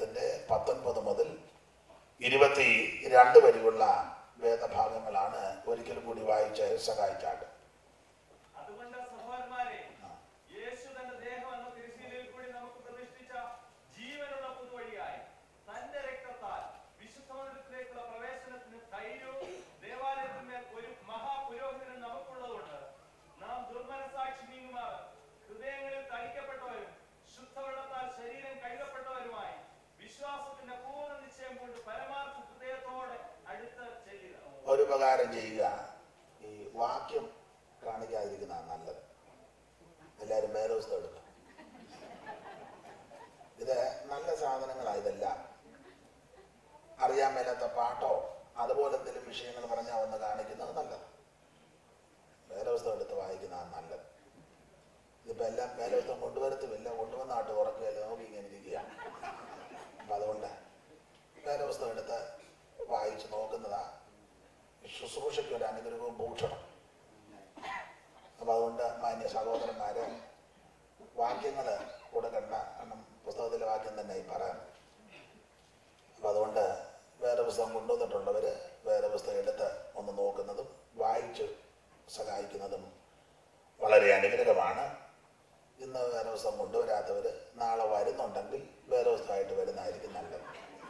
ലേഖനത്തിന്റെ പത്തൊൻപത് മുതൽ ഇരുപത്തി രണ്ട് വരെയുള്ള വേദഭാഗങ്ങളാണ് ഒരിക്കൽ കൂടി വായിച്ച് സഹായിച്ചാട്ട് അതുകൊണ്ട് സഹോദരന്മാരെ യേശു തന്റെ ദേഹം എന്ന തിരുശീലയിൽ കൂടി നമുക്ക് പ്രതിഷ്ഠിച്ച ജീവനുള്ള പുതുവഴിയായി തന്റെ രക്തത്താൽ വിശുദ്ധ മന്ദിരത്തിലേക്കുള്ള പ്രവേശനത്തിന് ധൈര്യവും ദേവാലയത്തിന്മേൽ ഒരു മഹാപുരോഹിതനും നമുക്കുള്ളതുകൊണ്ട് നാം ദുർമനസാക്ഷി നീങ്ങുമാർ ഹൃദയങ്ങളിൽ തളിക്കപ്പെട്ടവരും ശുദ്ധവെള്ളത്താൽ ശരീരം കഴുകപ്പെട്ടവരുമായി വിശ്വാസത്തിന്റെ പൂർണ്ണ നിശ്ചയം കൊണ്ട് പരമാർത്ഥ ഹൃദയത്തോടെ അടുത്ത് ചെല്ലുക ഒരു ഉപകാരം ചെയ്യുക ഈ വാക്യം കാണിക്കാതിരിക്കുന്നതാണ് നല്ലത് എല്ലാവരും വേദവസ്ഥ എടുക്കും ഇത് നല്ല സാധനങ്ങളാണ് ഇതെല്ലാം അറിയാൻ മേലാത്ത പാട്ടോ അതുപോലെ എന്തെങ്കിലും വിഷയങ്ങൾ പറഞ്ഞാൽ ഒന്ന് കാണിക്കുന്നത് നല്ലത് വേദവസ്ഥ എടുത്ത് വായിക്കുന്നതാണ് നല്ലത് ഇതിപ്പോൾ എല്ലാം വേദവസ്ഥം കൊണ്ടുവരത്തുമില്ല കൊണ്ടുവന്നാട്ട് ഉറക്കുകയല്ല നോക്കി ഇങ്ങനെ ഇരിക്കുക അപ്പം അതുകൊണ്ട് വേദവസ്ഥ എടുത്ത് വായിച്ച് നോക്കുന്നതാ ശുശ്രൂഷയ്ക്ക് ഒരു അനുഗ്രഹവും ഭൂഷണം അപ്പം അതുകൊണ്ട് മാന്യ സഹോദരന്മാരെ വാക്യങ്ങൾ കൊടുക്കണ്ട കാരണം പുസ്തകത്തിലെ വാക്യം തന്നെ ഈ പറയാൻ അപ്പം അതുകൊണ്ട് വേറെ പുസ്തകം കൊണ്ടുവന്നിട്ടുള്ളവർ വേറെ പുസ്തകം എടുത്ത് ഒന്ന് നോക്കുന്നതും വായിച്ച് സഹായിക്കുന്നതും വളരെ അനുഗ്രഹമാണ് ഇന്ന് വേറെ പുസ്തകം കൊണ്ടുവരാത്തവർ നാളെ വരുന്നുണ്ടെങ്കിൽ വേറെ പുസ്തകമായിട്ട് വരുന്നതായിരിക്കും നല്ലത്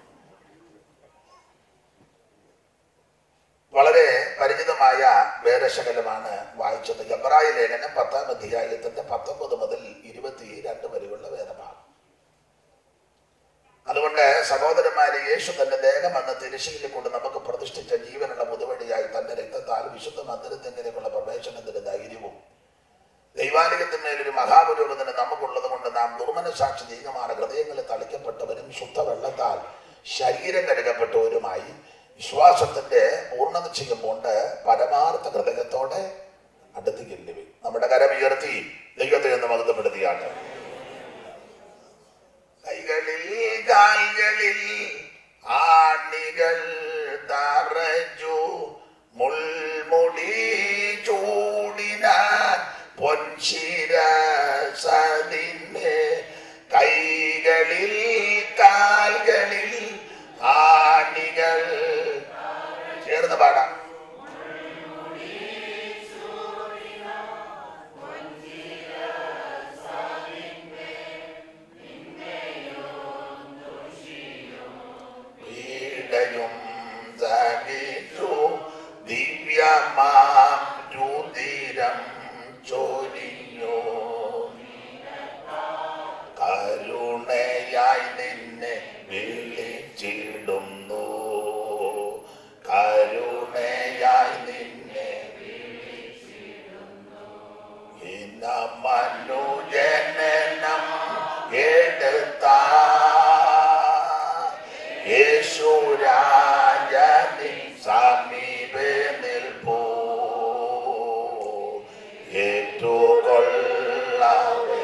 വളരെ പരിചിതമായ വേദശകലമാണ് വായിച്ചത് എബ്രായ ലേഖനം പത്താം അധ്യായത്തിന്റെ പത്തൊമ്പത് മുതൽ ഇരുപത്തി രണ്ട് വരെയുള്ള വേദഭാഗം അതുകൊണ്ട് സഹോദരന്മാരെ യേശു തന്റെ ദേഹം എന്ന തിരശ്ശീലിൽ കൊണ്ട് നമുക്ക് പ്രതിഷ്ഠിച്ച ജീവനുള്ള പുതുവഴിയായി തന്റെ രക്തത്താൽ വിശുദ്ധ മന്ദിരത്തിങ്കിലേക്കുള്ള പ്രവേശനത്തിന്റെ ധൈര്യവും ദൈവാലയത്തിന്മേലൊരു മഹാപുരോഗത്തിന് നമുക്കുള്ളത് കൊണ്ട് നാം ദുർമനസാക്ഷി നീങ്ങമാറ ഹൃദയങ്ങളിൽ തളിക്കപ്പെട്ടവരും ശുദ്ധവെള്ളത്താൽ ശരീരം കഴുകപ്പെട്ടവരുമായി വിശ്വാസത്തിന്റെ പൂർണ്ണനിശ്ചയം കൊണ്ട് പരമാർത്ഥ ഹൃദയത്തോടെ അടുത്ത് ചെല്ലുവി നമ്മുടെ കരം ഉയർത്തി ദൈവത്തെ ഒന്ന് മഹത്വപ്പെടുത്തിയാണ് കൈകളിൽ കാൽകളിൽ ആണികൾ തറച്ചു മുൾമുടി ചൂടിനാൻ പൊൻശിരസതിന്റെ കൈകളിൽ കാൽകളിൽ ആണികൾ ചേർന്ന് പാടാം പീഡയും സഹിച്ചു ദിവ്യമാം രുതിരം ചൊരിഞ്ഞു കരുണയായി നിന്നെ വിളിച്ചിടുന്നു കരുണയായി നിന്നെ ഇന്ന മനുജനനം എടുത്ത യേശുരാജനി സമീപേ നിൽപ്പൂ ഏറ്റുകൊള്ളവേ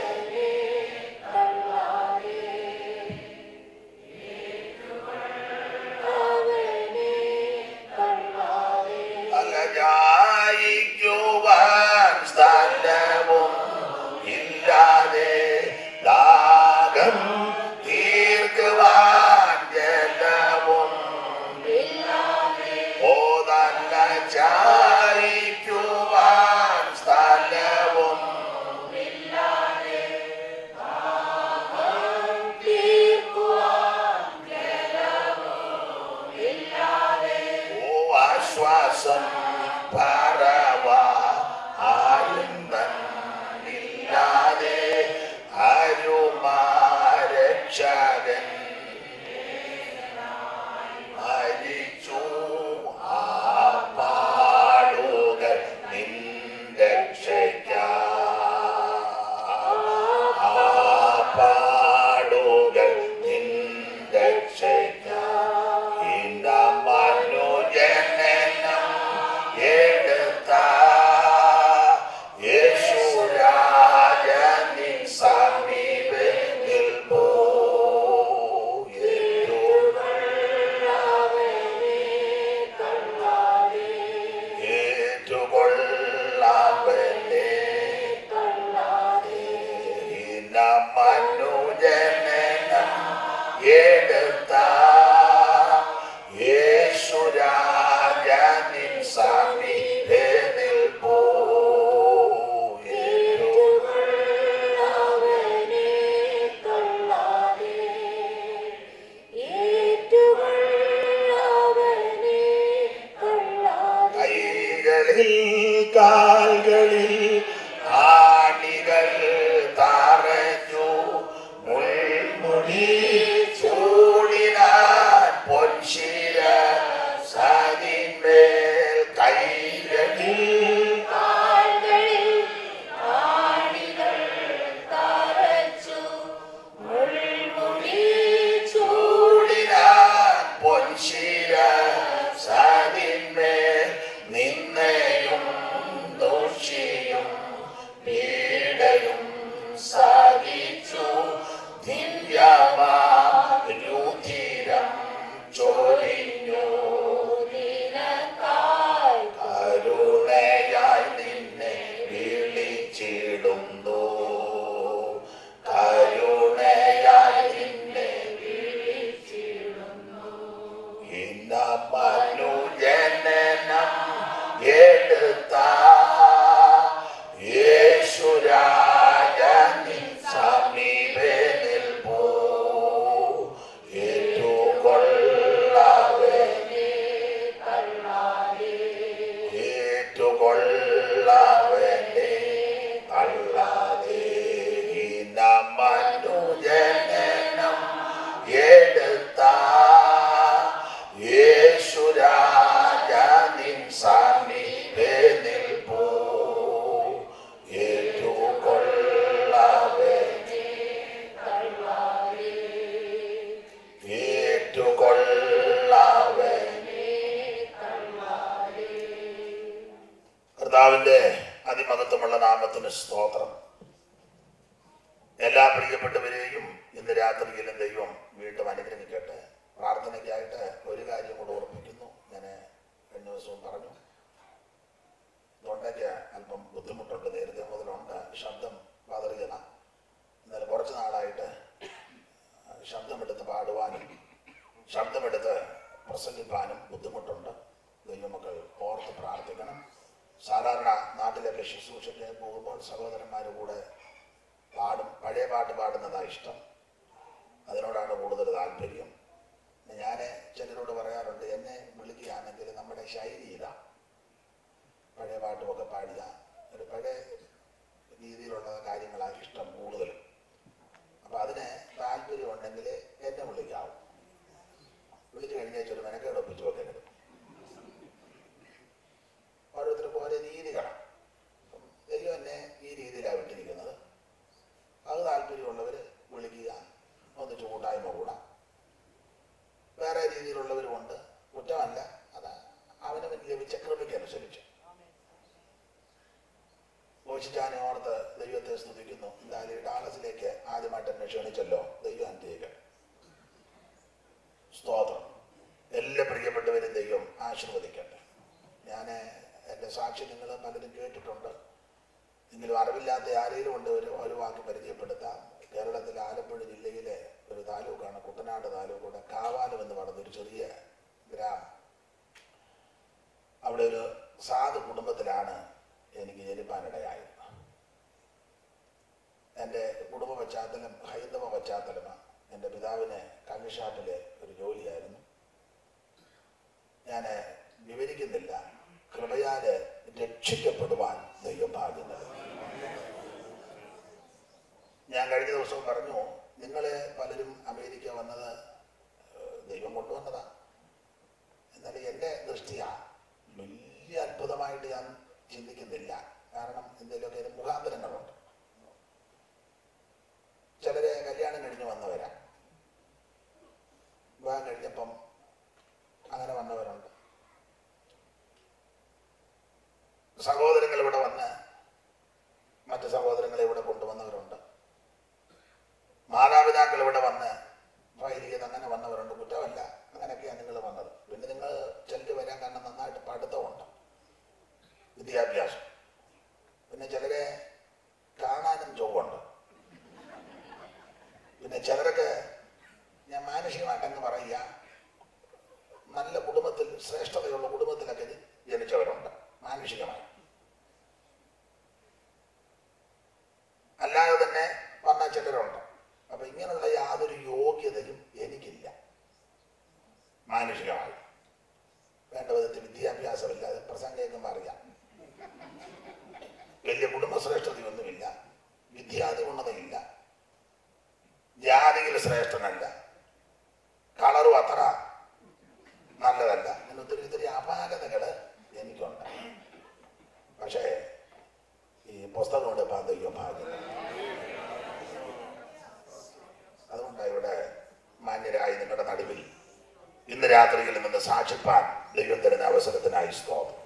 അലജായിക്കുവാൻ സ്ഥലവും ഇല്ലാതെ ദാഹം തീർക്കുവാൻ ജലവും ഓതല്ല ചായിക്കുവാൻ സ്ഥലവും ഓ ആശ്വാസം പറവ ആയുന്തന്നില്ലാതെ അരുമാരക്ഷകൻ മരിച്ചു ആ പാടുകൾ നിന്റെ ആ പാടുകൾ നിന്റെ ഇന്ന മനുജനനം എടുത്ത എടുത്ത യേശുരാജനിൻ സമീപേ നിൽപ്പൂ കൈകളിൽ കാൽകളിൽ ആണികൾ തറഞ്ഞു മുൾമുടി ചൂടിനാൻ പൊൻശിര സതിന്മേൽ കൈകളിൽ ചൂടിനാൻ പൊൻശിര സതിന്മേൽ നിന്നയും ദോഷിയും പീഡയും സഹിച്ചു ദിവ്യമാരുധിരം ചൊരിഞ്ഞു കരുണയായി നിന്നെ വിളിച്ചിടുന്നു കരുണയായി നിന്നെ ഇന്ന മനുജനനം എടുത്ത യേശുരാജനി സമീപേ നിൽപ്പൂ ഏറ്റുകൊള്ളവേ ഏറ്റുകൊള്ളവനെ തള്ളാതെ ഇന്ന മനുജനനം എടുത്ത യേശുരാജനിൻ സമീപേ നിൽപ്പൂ ഏറ്റുകൊള്ളവനെ ഏറ്റുകൊള്ളവനെ കർത്താവിന്റെ അതിമഹത്വമുള്ള നാമത്തിന് സ്തോത്രം എല്ലാ പ്രിയപ്പെട്ടവരെയും ഇന്ന് രാത്രിയിലും ദൈവം വീണ്ടും അനുഗ്രഹിക്കട്ടെ പ്രാർത്ഥനയ്ക്കായിട്ട് ഒരു കാര്യം കൂടെ ഓർപ്പിക്കുന്നു ഞാൻ കഴിഞ്ഞ ദിവസവും പറഞ്ഞു തൊണ്ടയ്ക്ക് അല്പം ബുദ്ധിമുട്ടുണ്ട് നേരത്തെ മുതലുണ്ട് ശബ്ദം പതറിയത എന്നാലും കുറച്ച് നാളായിട്ട് ശബ്ദമെടുത്ത് പാടുവാനും ശബ്ദമെടുത്ത് പ്രസംഗിക്കാനും ബുദ്ധിമുട്ടുണ്ട് ദൈവമക്കൾ ഓർത്ത് പ്രാർത്ഥിക്കണം സാധാരണ നാട്ടിലൊക്കെ ശുശ്രൂഷയ്ക്ക് പോകുമ്പോൾ സഹോദരന്മാർ കൂടെ പാടും പഴയ പാട്ട് പാടുന്നതാണ് ഇഷ്ടം അതിനോടാണ് കൂടുതൽ താല്പര്യം ഞാൻ ചിലരോട് പറയാറുണ്ട് എന്നെ വിളിക്കുകയാണെങ്കിൽ നമ്മുടെ ശൈലി ഇതാ പഴയ പാട്ടുമൊക്കെ പാടിയ ഒരു പഴയ രീതിയിലുള്ള കാര്യങ്ങളാണ് ഇഷ്ടം കൂടുതലും അപ്പം അതിന് താല്പര്യം ഉണ്ടെങ്കിൽ എന്നെ വിളിക്കാവും വിളിച്ചു കഴിഞ്ഞാൽ ഒരു മെനക്കേട് ഒപ്പിച്ചു വെക്കരുത് ഓരോരുത്തർക്കും ഓരോ രീതികളാണ് അപ്പം ദൈവം എന്നെ ഈ രീതിയിലാണ് വിട്ടിരിക്കുന്നത് അത് താല്പര്യമുള്ളവർ വിളിക്കുക ഒന്നിച്ച് കൂട്ടായ്മ കൂടാം വേറെ രീതിയിലുള്ളവരുമുണ്ട് കുറ്റമല്ല അത് അവനവൻ ലഭിച്ച കൃപയ്ക്കനുസരിച്ച് മോശിച്ചാനെ ഓർത്ത് ദൈവത്തെ സ്തുതിക്കുന്നു എന്തായാലും ഡാലസിലേക്ക് ആദ്യമായിട്ട് എന്നെ ക്ഷണിച്ചല്ലോ ദൈവം അനുഗ്രഹിക്കട്ടെ സ്തോത്രം എല്ലാ പ്രിയപ്പെട്ടവരും ദൈവം ആശീർവദിക്കട്ടെ ഞാൻ എൻ്റെ സാക്ഷി നിങ്ങൾ പലരും കേട്ടിട്ടുണ്ട് എങ്കിലും അറിവില്ലാത്ത ആരെങ്കിലും ഉണ്ട് ഒരു ഒരു വാക്ക് പരിചയപ്പെടുത്താം കേരളത്തിലെ ആലപ്പുഴ ജില്ലയിലെ ഒരു താലൂക്കാണ് കുട്ടനാട് താലൂക്കുടെ കാവാലം എന്ന് പറയുന്ന ഒരു ചെറിയ ഗ്രാമം അവിടെ ഒരു സാധു കുടുംബത്തിലാണ് എനിക്ക് ജനിപ്പാനിടയായത് എൻ്റെ കുടുംബ പശ്ചാത്തലം ഹൈന്ദവ പശ്ചാത്തലമാണ് എൻ്റെ പിതാവിന് കള്ളിഷാപ്പിലെ ഒരു ജോലിയായിരുന്നു ഞാൻ വിവരിക്കുന്നില്ല കൃപയാല് രക്ഷിക്കപ്പെടുവാൻ ദൈവം ഭാഗ്യം നൽകി ഞാൻ കഴിഞ്ഞ ദിവസം പറഞ്ഞു നിങ്ങൾ പലരും അമേരിക്ക വന്നത് ഏഹ്, ദൈവം കൊണ്ടുവന്നതാ എന്നാൽ എൻ്റെ ദൃഷ്ടിയാ വലിയ അത്ഭുതമായിട്ട് ഞാൻ ചിന്തിക്കുന്നില്ല കാരണം എന്തെങ്കിലുമൊക്കെ ഇതിന് മുഖാന്തരങ്ങളുണ്ട് ചിലരെ കല്യാണം കഴിഞ്ഞ് വന്നവരാ വിവാഹം കഴിഞ്ഞപ്പം അങ്ങനെ വന്നവരുണ്ട് സഹോദരങ്ങൾ ഇവിടെ വന്ന് മറ്റു സഹോദരങ്ങളെ ഇവിടെ കൊണ്ടുവന്നവരുണ്ട് മാതാപിതാക്കൾ ഇവിടെ വന്ന് ഫയൽ ചെയ്ത് അങ്ങനെ വന്നവരുണ്ട് കുറ്റമല്ല അങ്ങനെയൊക്കെയാണ് നിങ്ങൾ വന്നത് പിന്നെ നിങ്ങൾ ചിലർ വരാൻ കാരണം നന്നായിട്ട് പഠിത്തമുണ്ട് വിദ്യാഭ്യാസം പിന്നെ ചിലരെ കാണാനും ചൊവ്വുണ്ട് പിന്നെ ചിലരൊക്കെ ഞാൻ മാനസികമായിട്ട് എന്ന് പറയുക നല്ല കുടുംബത്തിൽ ശ്രേഷ്ഠതയുള്ള കുടുംബത്തിലൊക്കെ ജനിച്ചവരുണ്ട് മാനുഷികമായി അല്ലാതെ തന്നെ വന്ന ചിലരുണ്ട് അപ്പൊ ഇങ്ങനെയുള്ള യാതൊരു യോഗ്യതയും എനിക്കില്ല മാനുഷികമായി വേണ്ട വിധത്തിൽ വിദ്യാഭ്യാസമില്ലാതെ പ്രസംഗം അറിയാം വലിയ കുടുംബശ്രേഷ്ഠതയൊന്നുമില്ല വിദ്യാതി ഉന്നതയില്ല ജാതിയിൽ ശ്രേഷ്ഠനല്ല കളറും അത്ര നല്ലതല്ല അങ്ങനെ ഒത്തിരി ഒത്തിരി അപാകതകള് എനിക്കുണ്ട് പക്ഷേ ഈ പുസ്തകം കൊണ്ട് പാന്തയ്യോ ഭാഗ്യം അതുകൊണ്ടാണ് ഇവിടെ മാന്യരായി നിങ്ങളുടെ നടുവിൽ ഇന്ന് രാത്രിയിൽ നിന്ന് സാക്ഷിപ്പാൻ ദൈവം തരുന്ന അവസരത്തിനായി സ്തോത്രം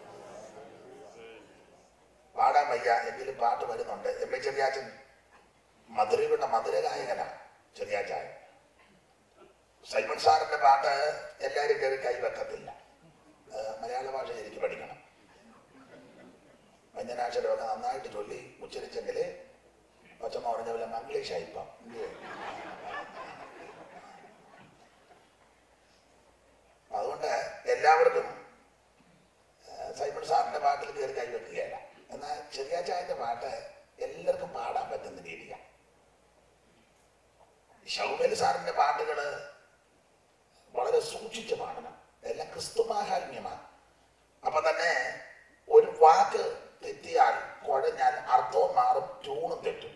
പാടാൻ വയ്യ എങ്കിലും പാട്ട് വരുന്നുണ്ട് എം എ ചെറിയാച്ചൻ മധുരയുടെ മധുരഗായകനാ ചെറിയാച്ചായൻ സൈമൺ സാറിന്റെ പാട്ട് എല്ലാവരും കയറി കൈവെക്കത്തില്ല അത് മലയാള ഭാഷ ശരിക്കും പഠിക്കണം വ്യഞ്ജനാക്ഷരമൊക്കെ നന്നായിട്ട് ചൊല്ലി ഉച്ചരിച്ചെങ്കിൽ കൊച്ചമ്മ പറഞ്ഞ പോലെ മംഗ്ലീഷ് ആയിപ്പം അതുകൊണ്ട് എല്ലാവർക്കും ആ, സൈമൺ സാറിന്റെ പാട്ടിൽ കയറി കൈവെക്കുകയല്ല എന്നാൽ ചെറിയാച്ചായന്റെ പാട്ട് എല്ലാവർക്കും പാടാൻ പറ്റുന്ന രീതിയാണ് ഷൗമേൽ സാറിന്റെ പാട്ടുകള് വളരെ സൂക്ഷിച്ച് പാടണം എല്ലാം ക്രിസ്തുമാഹാത്മ്യമാണ് അപ്പൊ തന്നെ ഒരു വാക്ക് തെറ്റിയാൽ കുഴഞ്ഞാൽ അർത്ഥവും മാറും ട്യൂണും തെറ്റും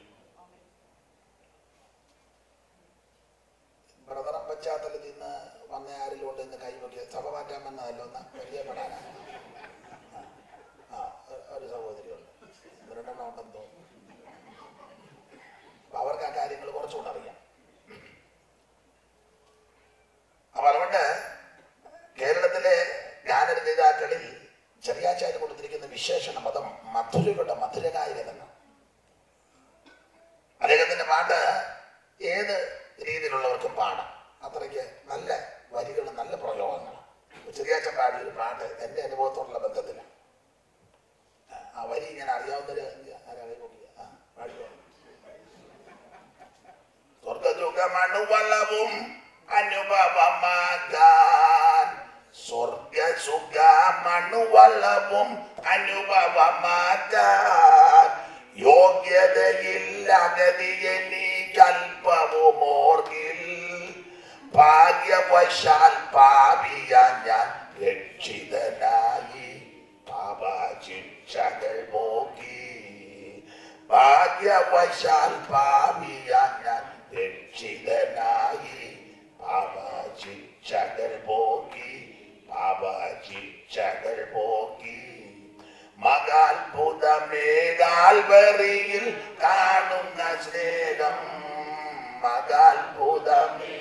ബ്രദറം പശ്ചാത്തലത്തിൽ നിന്ന് വന്ന ആരിലും കൊണ്ട് ഇന്ന് കൈവയ്ക്കുക സഭ മാറ്റാൻ വന്നതല്ലോ എന്നാ പരിചയപ്പെടാനാ ആ, ആ ഒരു- ഒരു സഹോദരിയുണ്ട് ഒന്ന് രണ്ടെണ്ണം ഉണ്ടെന്ന് തോന്നുന്നു അപ്പൊ അവർക്ക് ആ കാര്യങ്ങൾ കുറച്ചുകൂടെ അറിയാം അപ്പൊ അതുകൊണ്ട് കേരളത്തിലെ ഗാനരചയിതാക്കളിൽ ചെറിയാച്ചാരി കൊടുത്തിരിക്കുന്ന വിശേഷണ മതം മധുരയുടെ മധുരഗായകനെന്ന് അദ്ദേഹത്തിന്റെ പാട്ട് ഏത് രീതിയിലുള്ളവർക്കും പാടാം അത്രയ്ക്ക് നല്ല വരികളും നല്ല പ്രയോഗങ്ങളാണ് ചെറിയാച്ചൻ പാടിയ ഒരു പാട്ട് എൻ്റെ അനുഭവത്തോടുള്ള ബന്ധത്തിലാണ് ആ, ആ വരി ഇങ്ങനെ അറിയാവുന്നൊരു ആരാളെ നോക്കിയ ആ പാടിക്കോ സ്വർഗസുഖമണുവളവും അനുഭവമാകാൻ സ്വർഗസുഖ മണുവളവും അനുഭവമാകാൻ യോഗ്യതയില്ല ഗതിയെനിക്കൽപ്പവും ഓർക്കിൽ ഭാഗ്യവശാൽ പാപിയ ഞാൻ രക്ഷിതനായി പാപശിക്ഷകൾ പോക്കി ഭാഗ്യവശാൽ പാപിയ ഞാൻ രക്ഷിതനായി പാപശിക്ഷകൾ പോക്കി പാപശിക്ഷകൾ പോക്കി മകാത്ഭുതമേകാൽവറിയിൽ കാണുന്ന സ്നേഹം മകാത്ഭുതമേ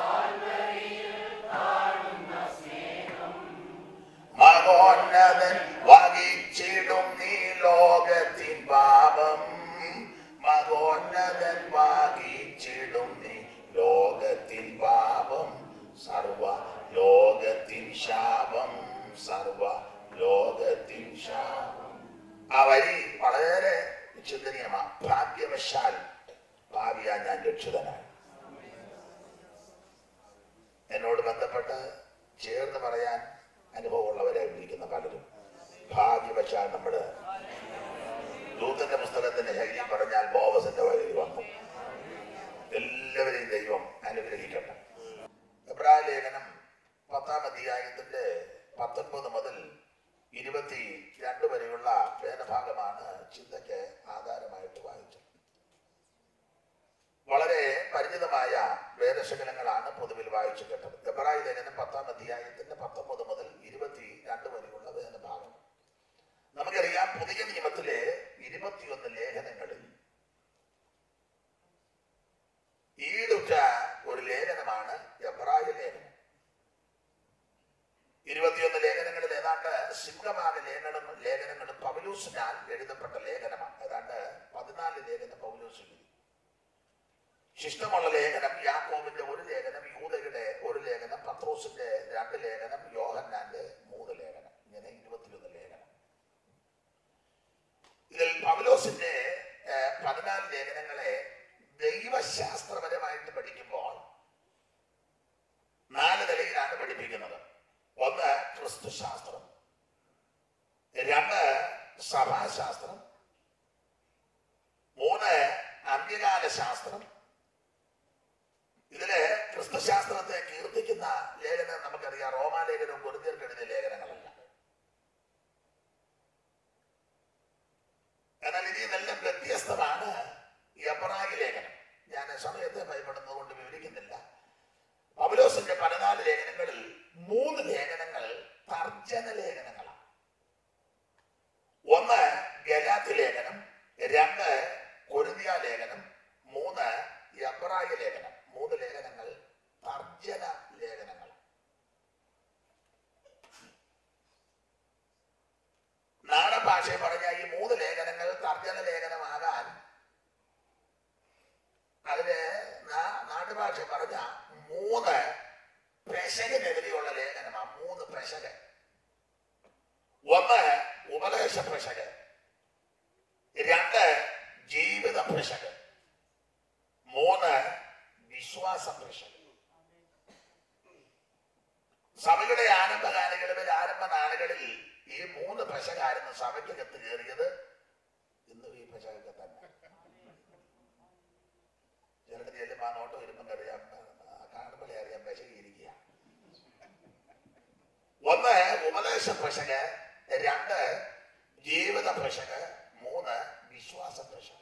മഹോന്നതൻ വഹിച്ചിടും നീ ലോകത്തിൻ പാപം മഹോന്നതൻ വഹിച്ചിടും നീ ലോകത്തിൻ പാപം സർവ ലോകത്തിൻ ശാപം സർവ ലോകത്തിൻ ശാപം ആ വരി വളരെ ചിന്തനീയമാണ് ഭാഗ്യവശാൽ ഭാവിയാ ഞാൻ രക്ഷിതനായി എന്നോട് ബന്ധപ്പെട്ട് ചേർന്ന് പറയാൻ അനുഭവമുള്ളവരായി വിളിക്കുന്ന പലരും ഭാഗ്യവശാൽ നമ്മൾ ദൂതന്റെ പുസ്തകത്തിന്റെ ശൈലി പറഞ്ഞാൽ ബോവസിന്റെ വഴി വന്നു എല്ലാവരെയും ദൈവം അനുഗ്രഹിക്കട്ടെ എബ്രായ ലേഖനം പത്താം അധ്യായത്തിന്റെ പത്തൊൻപത് മുതൽ ഇരുപത്തി രണ്ട് വരെയുള്ള വേദഭാഗമാണ് ചിന്തയ്ക്ക് ആധാരമായിട്ട് വായിച്ചത് വളരെ പരിചിതമായ വേദശകലങ്ങളാണ് പൊതുവിൽ വായിച്ചു കേട്ടത് എബ്രായ ലേഖനം പത്താം അധ്യായത്തിന്റെ പത്തൊമ്പത് മുതൽ ഇരുപത്തി രണ്ട് വരെയുള്ള വേദഭാഗം നമുക്കറിയാം പുതിയ നിയമത്തിലെ ഇരുപത്തിയൊന്ന് ലേഖനങ്ങളിൽ ഈടുറ്റ ഒരു ലേഖനമാണ് എബ്രായ ലേഖനം ഇരുപത്തിയൊന്ന് ലേഖനങ്ങളിൽ ഏതാണ്ട് സിംഹഭാഗ ലേഖനം ലേഖനങ്ങളും പൗലൂസിനാൽ എഴുതപ്പെട്ട ലേഖനമാണ് ഏതാണ്ട് പതിനാല് ലേഖനം പൗലൂസ് എഴുതി ശിഷ്ടമുള്ള ലേഖനം യാക്കോബിന്റെ ഒരു ലേഖനം യൂതയുടെ ഒരു ലേഖനം പത്രോസിന്റെ രണ്ട് ലേഖനം യോഹന്നാന്റെ മൂന്ന് ലേഖനം ഇങ്ങനെ ഇരുപത്തിയൊന്ന് ലേഖനം ഇതിൽ പൗലോസിന്റെ ഏഹ്, പതിനാല് ലേഖനങ്ങളെ ദൈവശാസ്ത്രപരമായിട്ട് പഠിക്കുമ്പോൾ നാല് ക്രിസ്തുശാസ്ത്രം രണ്ട് സഭാശാസ്ത്രം മൂന്ന് അന്ത്യകാല ശാസ്ത്രം ഇതില് ക്രിസ്തുശാസ്ത്രത്തെ കീർത്തിക്കുന്ന ലേഖനം നമുക്കറിയാം റോമാലേഖനവും കുറുതിയർക്കെഴുതിയ ലേഖനങ്ങളല്ല എന്നാൽ ഇതിൽ നിന്നെല്ലാം വ്യത്യസ്തമാണ് എബ്രായി ലേഖനം ഞാൻ സമയത്തെ ഭയപ്പെടുന്നത് കൊണ്ട് വിവരിക്കുന്നില്ല പൗലോസിന്റെ പതിനാല് ലേഖനങ്ങളിൽ മൂന്ന് ലേഖനങ്ങൾ തർജന ലേഖനങ്ങളാണ് ഒന്ന് ഗലാത്തി ലേഖനം രണ്ട് കൊരിന്തിയ ലേഖനം മൂന്ന് എബ്രായ ലേഖനം മൂന്ന് ലേഖനങ്ങൾ തർജന ലേഖനങ്ങൾ നാടൻ ഭാഷയിൽ പറഞ്ഞ ഈ മൂന്ന് ലേഖനങ്ങൾ തർജന ലേഖനമാകാൻ അതിന് നാ- നാട്ടുഭാഷ പറഞ്ഞ മൂന്ന് പെശകിനെതിരെയുള്ള ലേഖനമാണ് മൂന്ന് പെശക് ഒന്ന് ഉപദേശ പെശക് രണ്ട് ജീവിത പെശക് മൂന്ന് വിശ്വാസ പെശക് സഭയുടെ ആരംഭകാലങ്ങളിൽ ആരംഭ നാളുകളിൽ ഈ മൂന്ന് പെശകായിരുന്നു സഭയ്ക്ക് കത്ത് കയറിയത് ഇന്നും ഈ പെശകൊക്കെ തന്നെ ചിലടത്ത് ചെല്ലുമ്പോൾ ആ നോട്ടം വരുമ്പോൾ അറിയാം കാണുമ്പോഴേ അറിയാം പെശകിയിരിക്കുക ഒന്ന് ഉപദേശ പെശക് രണ്ട് ജീവിത പെശക് മൂന്ന് വിശ്വാസ പെശക്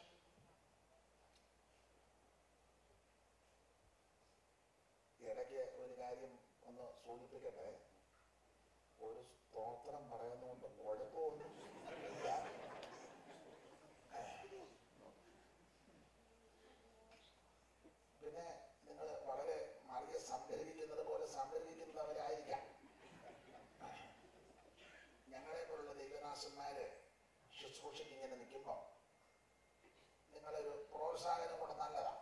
ഇടയ്ക്ക് ഒരു കാര്യം ഒന്ന് സൂചിപ്പിക്കട്ടെ ഒരു സ്തോത്രം പറയുന്നതുകൊണ്ട് കുഴപ്പമൊന്നും ഇല്ല പിന്നെ നിങ്ങൾ വളരെ മറിയ സംഗ്രഹിക്കുന്നത് പോലെ സംഗ്രഹിക്കുന്നവരായിരിക്കാം ഞങ്ങളെ പോലുള്ള ദൈവദാസന്മാര് ശുശ്രൂഷയ്ക്ക് ഇങ്ങനെ നിൽക്കുമ്പോൾ നിങ്ങളൊരു പ്രോത്സാഹനം കൂടെ നല്ലതാണ്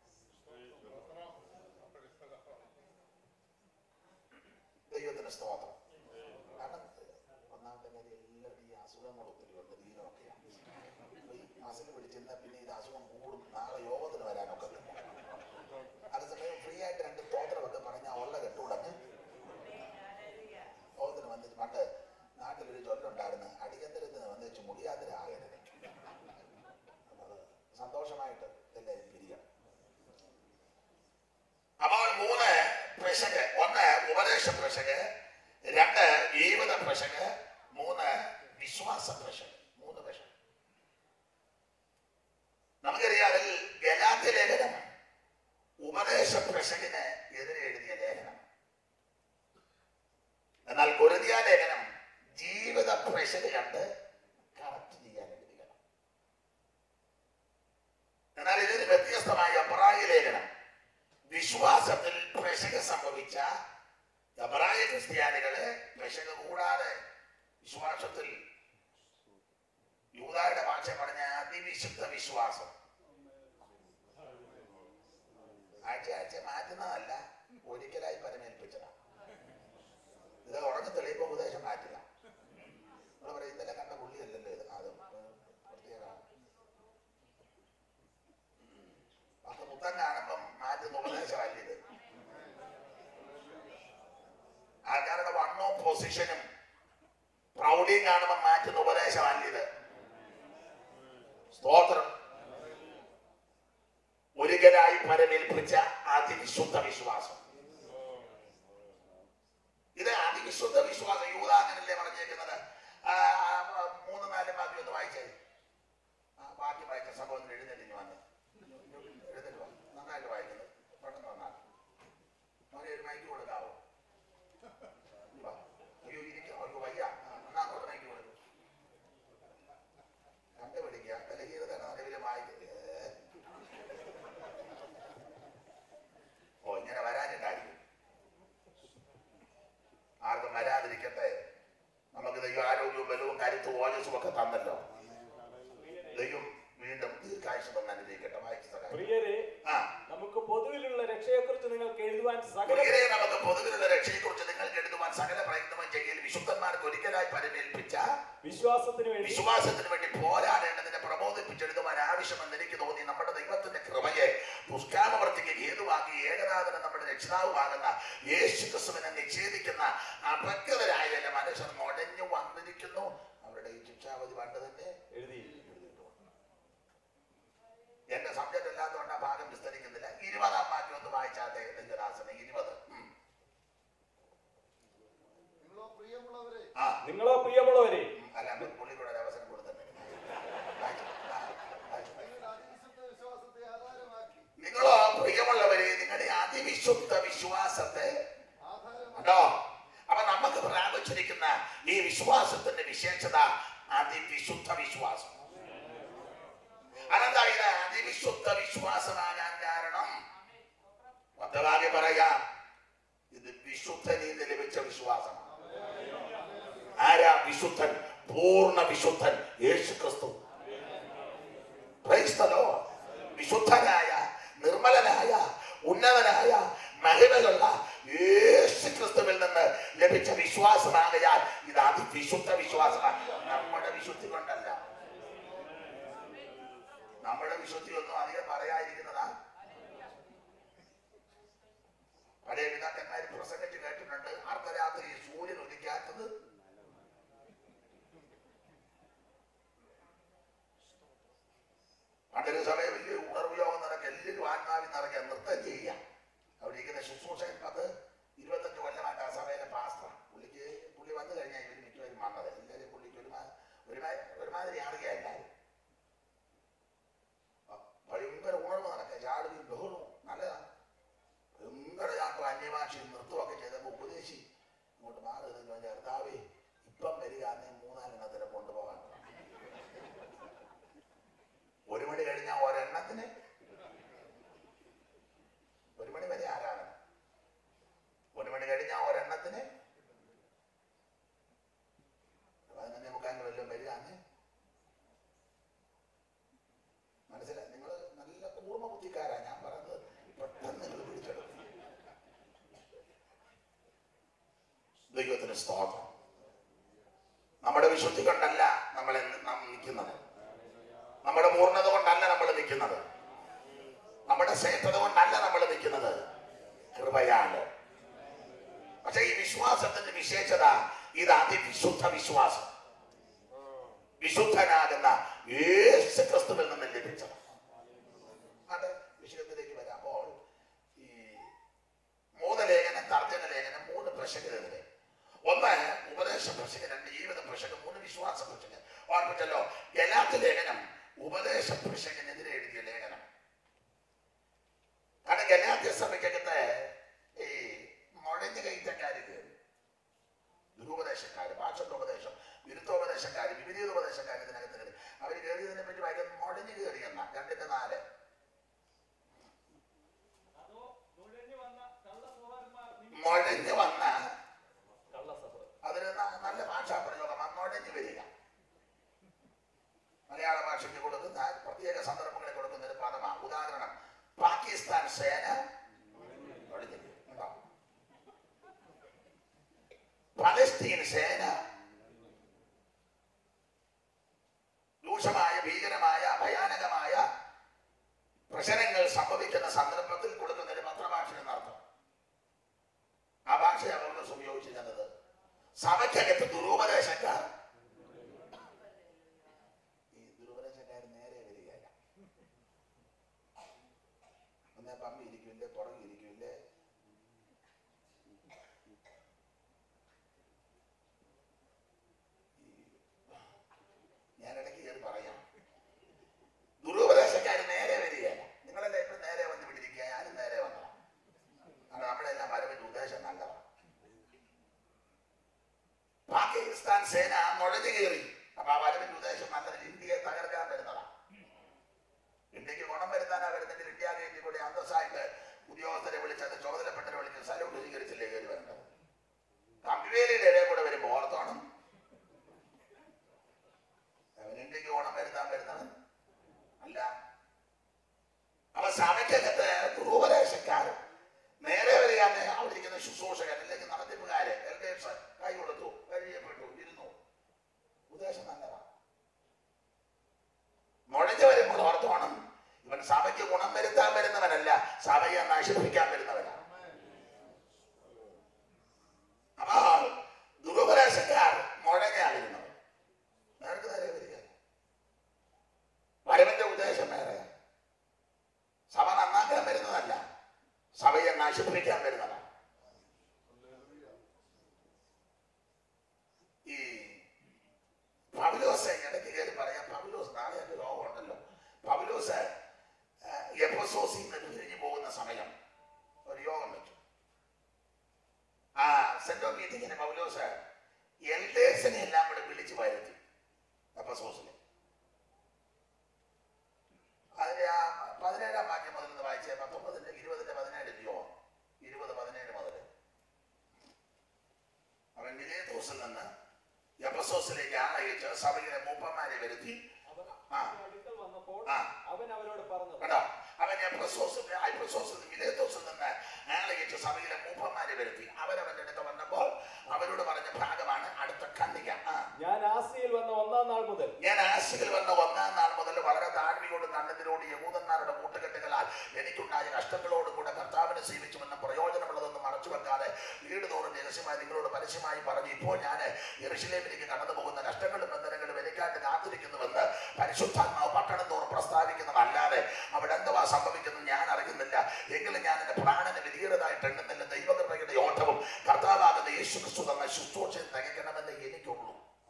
ദൈവത്തിന് സ്തോത്രം കാരണം ഒന്നാമത്തെ കാര്യം എല്ലാവർക്കും ഈ അസുഖങ്ങൾ ഒത്തിരി ഉണ്ട് ദീനമൊക്കെയാണ് അപ്പൊ ഈ മസിൽ പിടിച്ചിരുന്ന പിന്നെ ഇത് അസുഖം കൂടും നാളെ യോഗത്തിന് വരാനൊക്കെ അതേസമയം ഫ്രീ ആയിട്ട് രണ്ട് സ്തോത്രമൊക്കെ പറഞ്ഞാൽ ഉള്ള കെട്ടുടഞ്ഞ് യോഗത്തിന് വന്നിട്ട് പണ്ട് നാട്ടിലൊരു ചൊല്ലുണ്ടായിരുന്നു അടിയന്തരത്തിന് വന്നിച്ച് മുടിയാതിരാകരുത് അപ്പൊ അത് സന്തോഷമായിട്ട് എല്ലാവരും പിരിയണം അപ്പോൾ മൂന്ന് പ്രശക് ഒന്ന് ഉപദേശ പ്രശക് രണ്ട് ജീവിത പ്രശക് മൂന്ന് വിശ്വാസ പ്രശക് മൂന്ന് പ്രശക് നമുക്കറിയാം അതിൽ ഗലാത്തി ലേഖനം ഉപദേശ പ്രശകിന് എതിരെ എഴുതിയ ലേഖനം എന്നാൽ കൊരുതിയ ലേഖനം ജീവിത പ്രശക് കണ്ട് കറക്റ്റ് ചെയ്യാൻ എഴുതിയതാണ് എന്നാൽ ഇതിന് വ്യത്യസ്തമായ അബ്രായ ലേഖനം വിശ്വാസത്തിൽ പെശക സംഭവിച്ച എബ്രായ ക്രിസ്ത്യാനികളെ പെശക കൂടാതെ വിശ്വാസത്തിൽ യൂതായുടെ ഭാഷ പറഞ്ഞ അതിവിശുദ്ധ വിശ്വാസം ആഴ്ച ആഴ്ച മാറ്റുന്നതല്ല ഒരിക്കലായി പരമേൽപ്പിച്ചതാണ് ഇത് ഉറഞ്ഞു തെളിയുമ്പോൾ ഉപദേശം മാറ്റില്ല നമ്മൾ പറയും ഇന്നലെ കണ്ട പുള്ളിയല്ലല്ലോ ഇത് അത് പ്രത്യേകമാണ് പത്ത് പുത്തൻ കാണുമ്പം മാറ്റുന്ന ഉപദേശമല്ല ഇത് ആൾക്കാരുടെ വണ്ണവും പൊസിഷനും പ്രൗഢിയും കാണുമ്പോൾ മാറ്റുന്ന ഉപദേശമല്ല ഇത് സ്തോത്രം ഒരിക്കലായി പരമേൽപ്പിച്ച അതിവിശുദ്ധ വിശ്വാസം ഇത് അതിവിശുദ്ധ വിശ്വാസം യൂത അങ്ങനല്ലേ പറഞ്ഞേക്കുന്നത് ആ, ആ, ആ, മൂന്ന് നാല് ബാക്കി ഒന്ന് വായിച്ചേ ആ, ബാക്കി വായിച്ച സംഭവം എഴുന്നേറ്റ് വന്ന് എഴുന്നേറ്റ് വാ നന്നായിട്ട് വായിക്കുന്നത് പെട്ടെന്ന് വന്നാൽ അവരെ ഒരു മൈക്ക് കൊടുക്കാവോ വാ. അയ്യോ ഇരിക്കാം അയ്യോ വയ്യ ആ, എന്നാ അങ്ങോട്ട് മൈക്ക് കൊടുക്കും കണ്ടുപിടിക്കുക ബലഹീനതയാണ് നിലവിലെ വായിക്കുക ഓ ഇങ്ങനെ വരാനുണ്ടായിരിക്കും ആർക്കും വരാതിരിക്കട്ടെ നമുക്ക് ദൈവം ആരോഗ്യവും ബലവും കരുത്തും ഓജസ്സും ഒക്കെ തന്നല്ലോ ദൈവം വീണ്ടും ദീർഘായുസ് തന്നെ അനുഗ്രഹിക്കട്ടെ വായിച്ചു തരാം പ്രിയരെ ആ നമുക്ക് പൊതുവിലുള്ള രക്ഷയെക്കുറിച്ച് നിങ്ങൾക്ക് എഴുതുവാൻ സകല പ്രിയരെ നമുക്ക് പൊതുവിലുള്ള രക്ഷയെക്കുറിച്ച് നിങ്ങൾക്ക് എഴുതുവാൻ സകല പ്രയത്നവും ചെയ്യൽ വിശുദ്ധന്മാർക്ക് ഒരിക്കലായി പരിമേൽപ്പിച്ച വിശ്വാസത്തിന് വേണ്ടി വിശ്വാസത്തിന് വേണ്ടി പോരാടേണ്ടതിനെ പ്രബോധിപ്പിച്ചെടുക്കുവാൻ ആവശ്യമെന്ന് എനിക്ക് തോന്നി നമ്മുടെ ദൈവത്തിന്റെ കൃപയെ ദുഷ്കാമവർത്തിക്ക് ഹേതുവാക്കി ഏകനാഥന് നമ്മുടെ രക്ഷിതാവുമാകുന്ന യേശു ക്രിസ്തുവിനെ നിഷേധിക്കുന്ന അപക്വതരായ ചില മനുഷ്യർ നിങ്ങളോ പ്രിയമുള്ളവരെ അല്ല പുള്ളിക്കൂടെ ഒരു അവസരം കൊടുത്തേ നിങ്ങളോ പ്രിയമുള്ളവരെ നിങ്ങളുടെ അതിവിശുദ്ധ വിശ്വാസത്തെ ഉണ്ടോ അപ്പൊ നമുക്ക് പ്രാപിച്ചിരിക്കുന്ന ഈ വിശ്വാസത്തിന്റെ വിശേഷത അതിവിശുദ്ധ വിശ്വാസം അതെന്താ ഇത് അതിവിശുദ്ധ വിശ്വാസമാകാൻ കാരണം മൊത്തമാകെ പറയാം ഇത് വിശുദ്ധനിൽ നിന്ന് ലഭിച്ച വിശ്വാസമാണ് ആരാ വിശുദ്ധൻ പൂർണ്ണ വിശുദ്ധൻ യേശു ക്രിസ്തു Praise the Lord. വിശുദ്ധനായ നിർമ്മലനായ ഉന്നതനായ മഹിമയുള്ള യേശു ക്രിസ്തുവിൽ നിന്ന് ലഭിച്ച വിശ്വാസമാകയാൽ ഇത് അതിവിശുദ്ധ വിശ്വാസമാണ് നമ്മുടെ വിശുദ്ധി കൊണ്ടല്ല നമ്മുടെ വിശുദ്ധി ഒന്നും അധികം പറയാതിരിക്കുന്നതാ പഴയ പിതാക്കന്മാർ പ്രസംഗിച്ച് കേട്ടിട്ടുണ്ട് അർദ്ധരാത്രി സൂര്യൻ ഉദിക്കാത്തത് പണ്ടൊരു സമയം വലിയ ഉണർവ് യോഗം നടക്കുക എല്ലാവരും ആത്മാവിൽ നിറയ്ക്കുക നൃത്തം ചെയ്യുക അവിടെ ഇരിക്കുന്ന ശുശ്രൂഷകൻ പത്ത് ഇരുപത്തഞ്ച് കൊല്ലമായിട്ട് ആ സഭയിലെ പാസ്റ്റർ പുള്ളിക്ക് പുള്ളി വന്നു കഴിഞ്ഞാൽ ഇവർ മിക്കവരും വന്നത് എല്ലാവരും പുള്ളിക്ക് ഒരുമാ ഒരുമാ ഒരുമാതിരി ആളുക എല്ലാവരും അ- ഭയങ്കര ഉണർവ് നടക്കുക ചാടുകയും ബഹളവും നല്ലതാണ് ഭയങ്കര ചാട്ടം അന്യഭാഷയും നൃത്തമൊക്കെ ചെയ്തപ്പോൾ ഉപദേശി ഇങ്ങോട്ട് മാറി നിന്ന് കർത്താവേ ഇപ്പം വരിക നീ മൂന്നാലെണ്ണത്തിന് കൊണ്ടുപോകാൻ ഒരു മണി കഴിഞ്ഞാൽ ഒരെണ്ണത്തിന് ഒരു മണി വരെ ആരാധന ഒരു മണി കഴിഞ്ഞാൽ ഒരെണ്ണത്തിന് പതിനൊന്നേ മുക്കാലിന് വല്ലതും വരികയാണ് മനസ്സിലായി നിങ്ങൾ നല്ല കൂർമ്മ ബുദ്ധിക്കാരാ ഞാൻ പറയുന്നത് പെട്ടെന്ന് നിങ്ങൾ പിടിച്ചെടുക്കും ദൈവത്തിന് സ്തോത്രം നമ്മുടെ വിശുദ്ധി കൊണ്ടല്ല നമ്മൾ എന്ന് നാം നിൽക്കുന്നത് നമ്മുടെ പൂർണ്ണത കൊണ്ടല്ല നമ്മൾ നിൽക്കുന്നത് നമ്മുടെ ശ്രേഷ്ഠത കൊണ്ടല്ല നമ്മൾ നിൽക്കുന്നത് കൃപയാണ് പക്ഷെ ഈ വിശ്വാസത്തിന്റെ വിശേഷത ഇത് അതിവിശുദ്ധ വിശ്വാസം വിശുദ്ധനാകുന്ന യേശു ക്രിസ്തുവിൽ നിന്ന് ലഭിച്ചത് അത് വിഷയത്തിലേക്ക് വരാമ്പോൾ ഈ മൂന്ന് ലേഖനം തർജ്ജന ലേഖനം മൂന്ന് പ്രശ്നങ്ങളെതിരെ ഒന്ന് ഉപദേശ പ്രശ്നം രണ്ട് ജീവിത പ്രശ്നം മൂന്ന് വിശ്വാസ പ്രശ്നം ഓർമ്മിച്ചല്ലോ ഗലാത്ത് ലേഖനം ഉപദേശ പ്രശ്നത്തിനെതിരെ എഴുതിയ ലേഖനം കാരണം ഗലാത്യ സഭയ്ക്കകത്ത് ഈ മുഴഞ്ഞ കയറ്റക്കാര് കയറി ദുരുപദേശക്കാര് ഭാഷോപദേശം വിരുദ്ധോപദേശക്കാര് വിപരീതോപദേശക്കാര് ഇതിനകത്ത് കയറി അവർ കയറിയതിനെ പറ്റി ഭയങ്കര മുഴഞ്ഞു കയറി എന്ന രണ്ടിന്റെ നാല് അതോ നുഴഞ്ഞു വന്ന കള്ളസഹോദരന്മാർ നിമിത്തം മുഴഞ്ഞു വന്ന കള്ളസഭ അതിന് ന- നല്ല ഭാഷാ പ്രയോഗം അന്നോടഞ്ഞു വരിക മലയാള ഭാഷയ്ക്ക് കൊടുക്കുന്ന പ്രത്യേക സന്ദർഭങ്ങളിൽ കൊടുക്കുന്ന ഒരു പദമാണ് ഉദാഹരണം പാകിസ്ഥാൻ സേന ഒളിഞ്ഞു വരും. കണ്ടോ? പലസ്തീൻ സേന രൂക്ഷമായ ഭീകരമായ ഭയാനകമായ പ്രശ്നങ്ങൾ സംഭവിക്കുന്ന സന്ദർഭത്തിൽ കൊടുക്കുന്ന ഒരു പത്രഭാഷ എന്നർത്ഥം ആ ഭാഷയാണ് പൗലോസ് ഉപയോഗിച്ചിരുന്നത് സഭയ്ക്കകത്ത് ദുരുപദേശക്കാർ ഈ ദുരുപദേശക്കാർ നേരെ വരികയല്ല ഒന്നേ പമ്പി ഇരിക്കില്ലേ പുറകെ ഇരിക്കില്ലേ ഞാൻ ഇടയ്ക്ക് കയറി പറയാം ദുരുപദേശക്കാർ നേരെ വരികയല്ല നിങ്ങളെല്ലാം ഇപ്പം നേരെ വന്ന് വിട്ടിരിക്കുക ഞാനും നേരെ വന്നതാണ് കാരണം നമ്മളെല്ലാം വരവിന്റെ ഉദ്ദേശം നല്ലതാണ് പാകിസ്ഥാൻ സേന നുഴഞ്ഞു കയറി അപ്പൊ ആ വരവിന്റെ ഉദ്ദേശം നല്ലത് ഇന്ത്യയെ തകർക്കാൻ വരുന്നതാണ് ഇന്ത്യക്ക് ഗുണം വരുത്താനാ വരുന്നെങ്കിൽ ഇന്ത്യ ഗേറ്റിൽ കൂടി അന്തസ്സായിട്ട് ഉദ്യോഗസ്ഥരെ വിളിച്ചത് ചുമതലപ്പെട്ടവരെ വിളിച്ച് സല്യൂട്ട് സ്വീകരിച്ചില്ലേ കയറി വരേണ്ടത് കമ്പിവേലിയുടെ ഇടയിൽ കൂടെ വരുമ്പോൾ ഓർത്തോണം അവൻ ഇന്ത്യക്ക് ഗുണം വരുത്താൻ വരുന്നവൻ അല്ല അവ സഭയ്ക്കകത്ത് ദുരുപദേശക്കാർ നേരെ വരികയാണ് അവിടെ ഇരിക്കുന്ന ശുശ്രൂഷകൻ അല്ലെങ്കിൽ നടത്തിപ്പുകാര് എൽഡേഴ്സ് കൈ കൊടുത്തു കഴിയപ്പെട്ടു ഇരുന്നു ഉദ്ദേശം നല്ലതാണ് നുഴഞ്ഞു വരുമ്പോൾ ഓർത്തോണം ഇവൻ സഭയ്ക്ക് ഗുണം വരുത്താൻ വരുന്നവനല്ല സഭയെ നശിപ്പിക്കാൻ വരുന്നവനാണ് അപ്പോൾ ദുരുപദേശക്കാർ മുഴങ്ങാതിരുന്നവർ നേർക്ക് നേരെ വരിക വരവിന്റെ ഉദ്ദേശം വേറെ സഭ നന്നാക്കാൻ വരുന്നതല്ല സഭയെ നശിപ്പിക്കാൻ വരുന്നതാണ് ഈ സെന്റർ മീറ്റിങ്ങിന് പൗലോസ് എൽഡേഴ്സിനെ എല്ലാം കൂടെ വിളിച്ചു വരുത്തി എപ്പസോസിനെ അതിന്റെ ആ പതിനേഴാം വാക്യം മുതൽ ഒന്ന് വായിച്ചേ പത്തൊമ്പതിന്റെ ഇരുപതിന്റെ പതിനേഴിലെയോ ഇരുപത് പതിനേഴ് മുതൽ അവൻ മിലേത്തോസിൽ നിന്ന് എപ്പസോസിലേക്ക് ആളയച്ച് സഭയിലെ മൂപ്പന്മാരെ വരുത്തി അവൻ ആ. അടുക്കൽ വന്നപ്പോൾ ആ അവൻ അവരോട് പറഞ്ഞത് കേട്ടോ അവൻ എപ്പസോസിൽ എപ്പസോസിൽ മിലേത്തോസിൽ നിന്ന് ആളയച്ച് സഭയിലെ മൂപ്പന്മാരെ വരുത്തി അവരവന്റെ അടുത്ത് വന്നപ്പോൾ അവരോട് പറഞ്ഞ ഭാഗമാണ് അടുത്ത ഖണ്ഡിക ആ ഞാൻ ആസിയയിൽ വന്ന ഒന്നാം നാൾ മുതൽ ഞാൻ ആശയിൽ വന്ന ഒന്നാം നാൾ മുതൽ വളരെ താഴ്മയോട് കണ്ണതിനോട് യഹൂദന്മാരുടെ കൂട്ടുകെട്ടുകളാൽ എനിക്കുണ്ടായ കഷ്ടങ്ങളോടും കൂടെ കർത്താവിനെ സേവിച്ചുവെന്ന പ്രയോജനമുള്ളതെന്ന് മറച്ചു വെക്കാതെ വീട് തോറും രഹസ്യമായി നിങ്ങളോട് പരസ്യമായി പറഞ്ഞു ഇപ്പോൾ ഞാൻ യെറുശലേമിലേക്ക് കടന്നു പോകുന്ന കഷ്ടങ്ങളും ബന്ധനങ്ങളും എനിക്കായിട്ട് കാത്തിരിക്കുന്നുവെന്ന് പരിശുദ്ധാത്മാവ് പട്ടണം തോറും പ്രസ്താവിക്കുന്നതല്ലാതെ അവിടെ എന്തുവാ സംഭവിക്കുന്നത് ഞാൻ അറിയുന്നില്ല എങ്കിലും ഞാൻ എന്റെ പ്രാണനെ വലിയതായിട്ട് എണ്ണുന്നില്ല ദൈവകൃപയുടെ ഓട്ടവും കർത്താവാകുന്ന യേശു ക്രിസ്തു തന്ന ശുശ്രൂഷയും തികയ്ക്കണമെന്ന് എനിക്കുള്ളൂ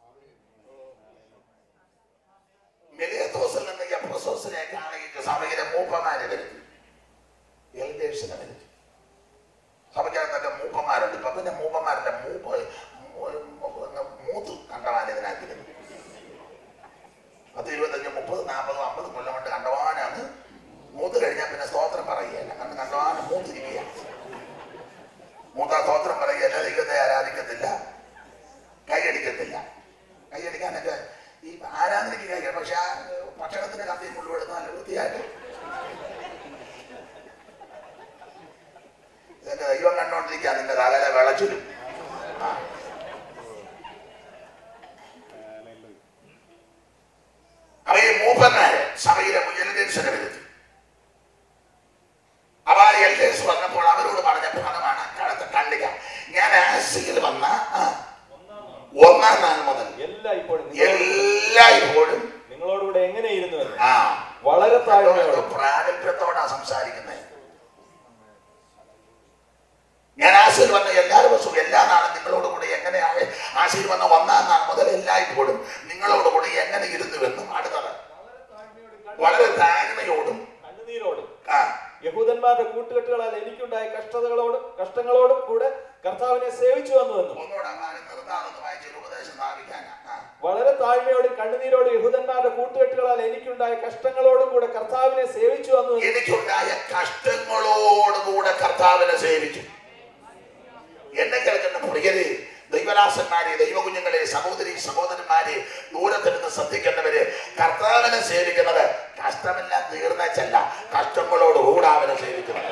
മെലിയത്തോസിൽ നിന്ന് എപ്രസോസിലേക്ക് ആണെങ്കിൽ സഭയിലെ മൂപ്പന്മാരെ വരുത്തി എൽഡേഴ്സിനെ വരുത്തി സഭയ്ക്കകത്തൊക്കെ മൂപ്പന്മാരുണ്ട് ഇപ്പൊ പിന്നെ മൂപ്പന്മാരുടെ മൂപ്പ് മൂത്ത് കണ്ടവാൻ ഇതിനകത്തിരുന്നു പത്ത് ഇരുപത്തഞ്ച് മുപ്പത് നാൽപ്പത് അമ്പത് കൊല്ലം കൊണ്ട് കണ്ടവാനാണ് മൂത്ത് കഴിഞ്ഞാൽ പിന്നെ സ്തോത്രം പറയുകയല്ല കാരണം കണ്ടവാൻ മൂത്തിരിക്കുക മൂത്ത സ്തോത്രം പറയുകയല്ല ദൈവത്തെ ആരാധിക്കത്തില്ല കൈയടിക്കത്തില്ല കൈയടിക്കാനൊക്കെ ഈ ആരാധനയ്ക്ക് കൈ പക്ഷെ ആ ഭക്ഷണത്തിന് കത്തി മുഴുവെടുത്ത് നല്ല വൃത്തിയായിട്ട് ഇതൊക്കെ ദൈവം കണ്ടോണ്ടിരിക്കുക നിന്റെ തകല വിളച്ചിലും ആ. അവ ഈ മൂപ്പന്മാര് സഭയിലെ എൽഡേഴ്സിനെ വരുത്തി അവ എൽഡേഴ്സ് വന്നപ്പോൾ അവരോട് പറഞ്ഞ ഭാഗമാണ് അക്കാലത്ത് കണ്ടിക ഞാൻ ആസിയിൽ വന്ന ആ, ഒന്നാം നാൾ മുതൽ എല്ലാ ഇപ്പോഴും നിങ്ങളോട് എല്ലായ്പ്പോഴും നിങ്ങളോടുകൂടെ എങ്ങനെ ഇരുന്നു എന്ന് ആ വളരെ താഴ്മയോടെ പ്രാഗൽഭ്യത്തോടാ സംസാരിക്കുന്നത് ഞാൻ ആശയിൽ വന്ന എല്ലാ ദിവസവും എല്ലാ നാളും നിങ്ങളോട് കൂടി എങ്ങനെയാണ് ആശയിൽ വന്ന ഒന്നാം നാൾ മുതൽ എല്ലായ്പ്പോഴും നിങ്ങളോട് കൂടി എങ്ങനെ ഇരുന്നുവെന്നും അടുത്തത് വളരെ താഴ്മയോടും കണ്ണുനീരോടും ആ യഹൂദന്മാരുടെ കൂട്ടുകെട്ടുകളാൽ എനിക്കുണ്ടായ കഷ്ടതകളോടും കഷ്ടങ്ങളോടും കൂടെ കർത്താവിനെ സേവിച്ചു വന്നുവെന്നും ഒന്നുകൂടെ മാറി നിർത്താമെന്ന് വായിച്ചൊരു ഉപദേശം സ്ഥാപിക്കാനാ ആ വളരെ താഴ്മയോടും കണ്ണുനീരോടും യഹൂദന്മാരുടെ കൂട്ടുകെട്ടുകളാൽ എനിക്കുണ്ടായ കഷ്ടങ്ങളോടും കൂടെ കർത്താവിനെ സേവിച്ചു വന്നുവെന്നും എനിക്കുണ്ടായ കഷ്ടങ്ങളോടുകൂടെ കർത്താവിനെ സേവിച്ചു എന്നെ കേൾക്കുന്ന പ്രിയരെ ദൈവദാസന്മാരെ ദൈവകുഞ്ഞുങ്ങളെ സഹോദരി സഹോദരന്മാരെ ദൂരത്തിരുന്ന് ശ്രദ്ധിക്കേണ്ടവര് കർത്താവിനെ സേവിക്കുന്നത് കഷ്ടമെല്ലാം തീർന്നച്ചല്ല കഷ്ടങ്ങളോടുകൂടെ അവനെ സേവിക്കുന്നത്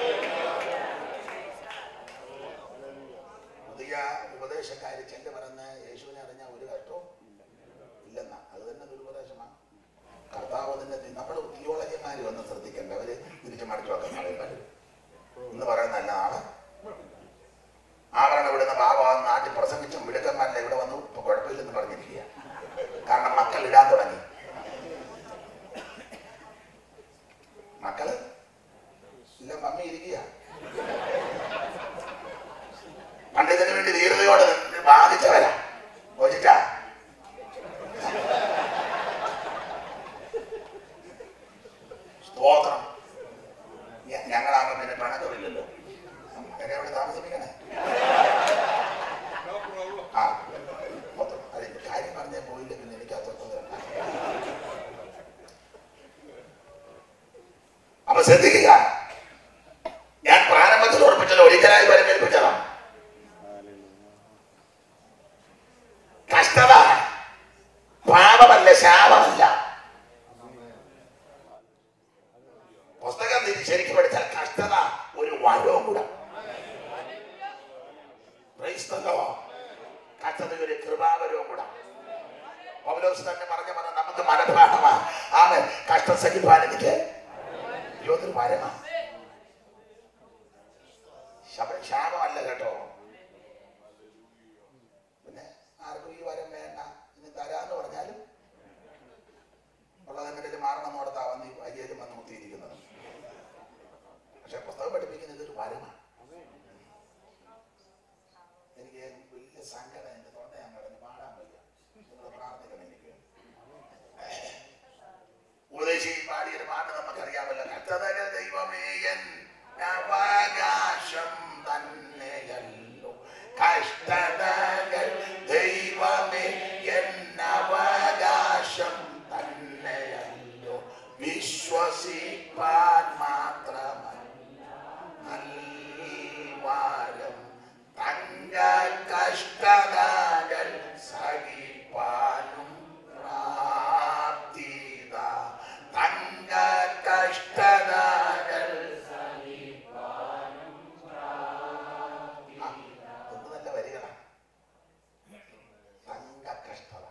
പുതിയ ഉപദേശക്കാര് ചെല്ല് പറഞ്ഞ് യേശുവിനെ അറിഞ്ഞ ഒരു കഷ്ടവും ഇല്ലെന്നാ അത് തന്നെ ദുരുപദേശമാണ് കർത്താവ് അതിന്റെ നമ്മൾ തിയോളജിമാര് വന്ന് ശ്രദ്ധിക്കേണ്ട അവര് തിരിച്ചു മടക്കി വെക്കുന്ന ആളുകൾ എന്ന് പറയുന്നല്ല നാളെ ആവരണം ഇവിടുന്ന് ഭാഗം നാട്ടിൽ പ്രസംഗിച്ചും മിടുക്കന്മാരില്ല ഇവിടെ വന്നു ഇപ്പൊ കുഴപ്പമില്ലെന്ന് പറഞ്ഞിരിക്കുക കാരണം മക്കൾ ഇടാൻ തുടങ്ങി മക്കള് ഇല്ല മമ്മി ഇരിക്കുക പണ്ട് ഇതിനു വേണ്ടി ധീരതയോടെ നിന്ന് ബാധിച്ചവരാ യോജിച്ചാ സ്തോത്രം ഞ- ഞങ്ങളാകുമ്പോ പിന്നെ പണക്കമില്ലല്ലോ എന്നെ അവിടെ താമസിപ്പിക്കണേ ആ മൊത്തം അതെ കാര്യം പറഞ്ഞേ പോയില്ല പിന്നെ എനിക്ക് അത്രത്തത് അപ്പൊ ശ്രദ്ധിക്കുക ഞാൻ പ്രാരംഭത്തിൽ ഉറപ്പിച്ചത് ഒരിക്കലായി വരമേൽപ്പിച്ചതാണ് കഷ്ടത പാപമല്ല ശാപമല്ല പുസ്തകം തിരി ശരിക്കും പഠിച്ചാൽ കഷ്ടത ഒരു വരവും കൂടെ Praise the Lord. കഷ്ടത ഒരു കൃപാവരവും കൂടെ പൗലോസ് തന്നെ പറഞ്ഞ പറഞ്ഞ നമുക്ക് മനഃപാഠമാ ആമൻ കഷ്ടം സഹിപ്പാൻ എനിക്ക് യോതൊരു വരമാ ശബ- ശാപമല്ല കേട്ടോ പിന്നെ ആർക്കും ഈ വരം വേണ്ട ഇനി തരാന്ന് പറഞ്ഞാലും ഉള്ളതെങ്കിലും മാറണം നടത്താ വന്ന് ഈ അയ്യലും വന്ന് മുത്തിയിരിക്കുന്നത് പക്ഷെ പുസ്തകം പഠിപ്പിക്കുന്നത് ഇതൊരു വരമാണ് എനിക്ക് വലിയ സങ്കടം എന്റെ തൊണ്ട ഞാൻ കിടന്ന് പാടാൻ വയ്യ നിങ്ങൾ പ്രാർത്ഥിക്കണം എനിക്ക് ഉപദേശി പാടിയൊരു പാട്ട് നമുക്കറിയാമല്ലോ കഷ്ടതകൾ ദൈവമേ കഷ്ടതകൾ സഹിപ്പാനും പ്രാപ്തിത തങ്ക കഷ്ടതകൾ ആ, എന്ത് നല്ല വരികളാണ് തങ്ക കഷ്ടത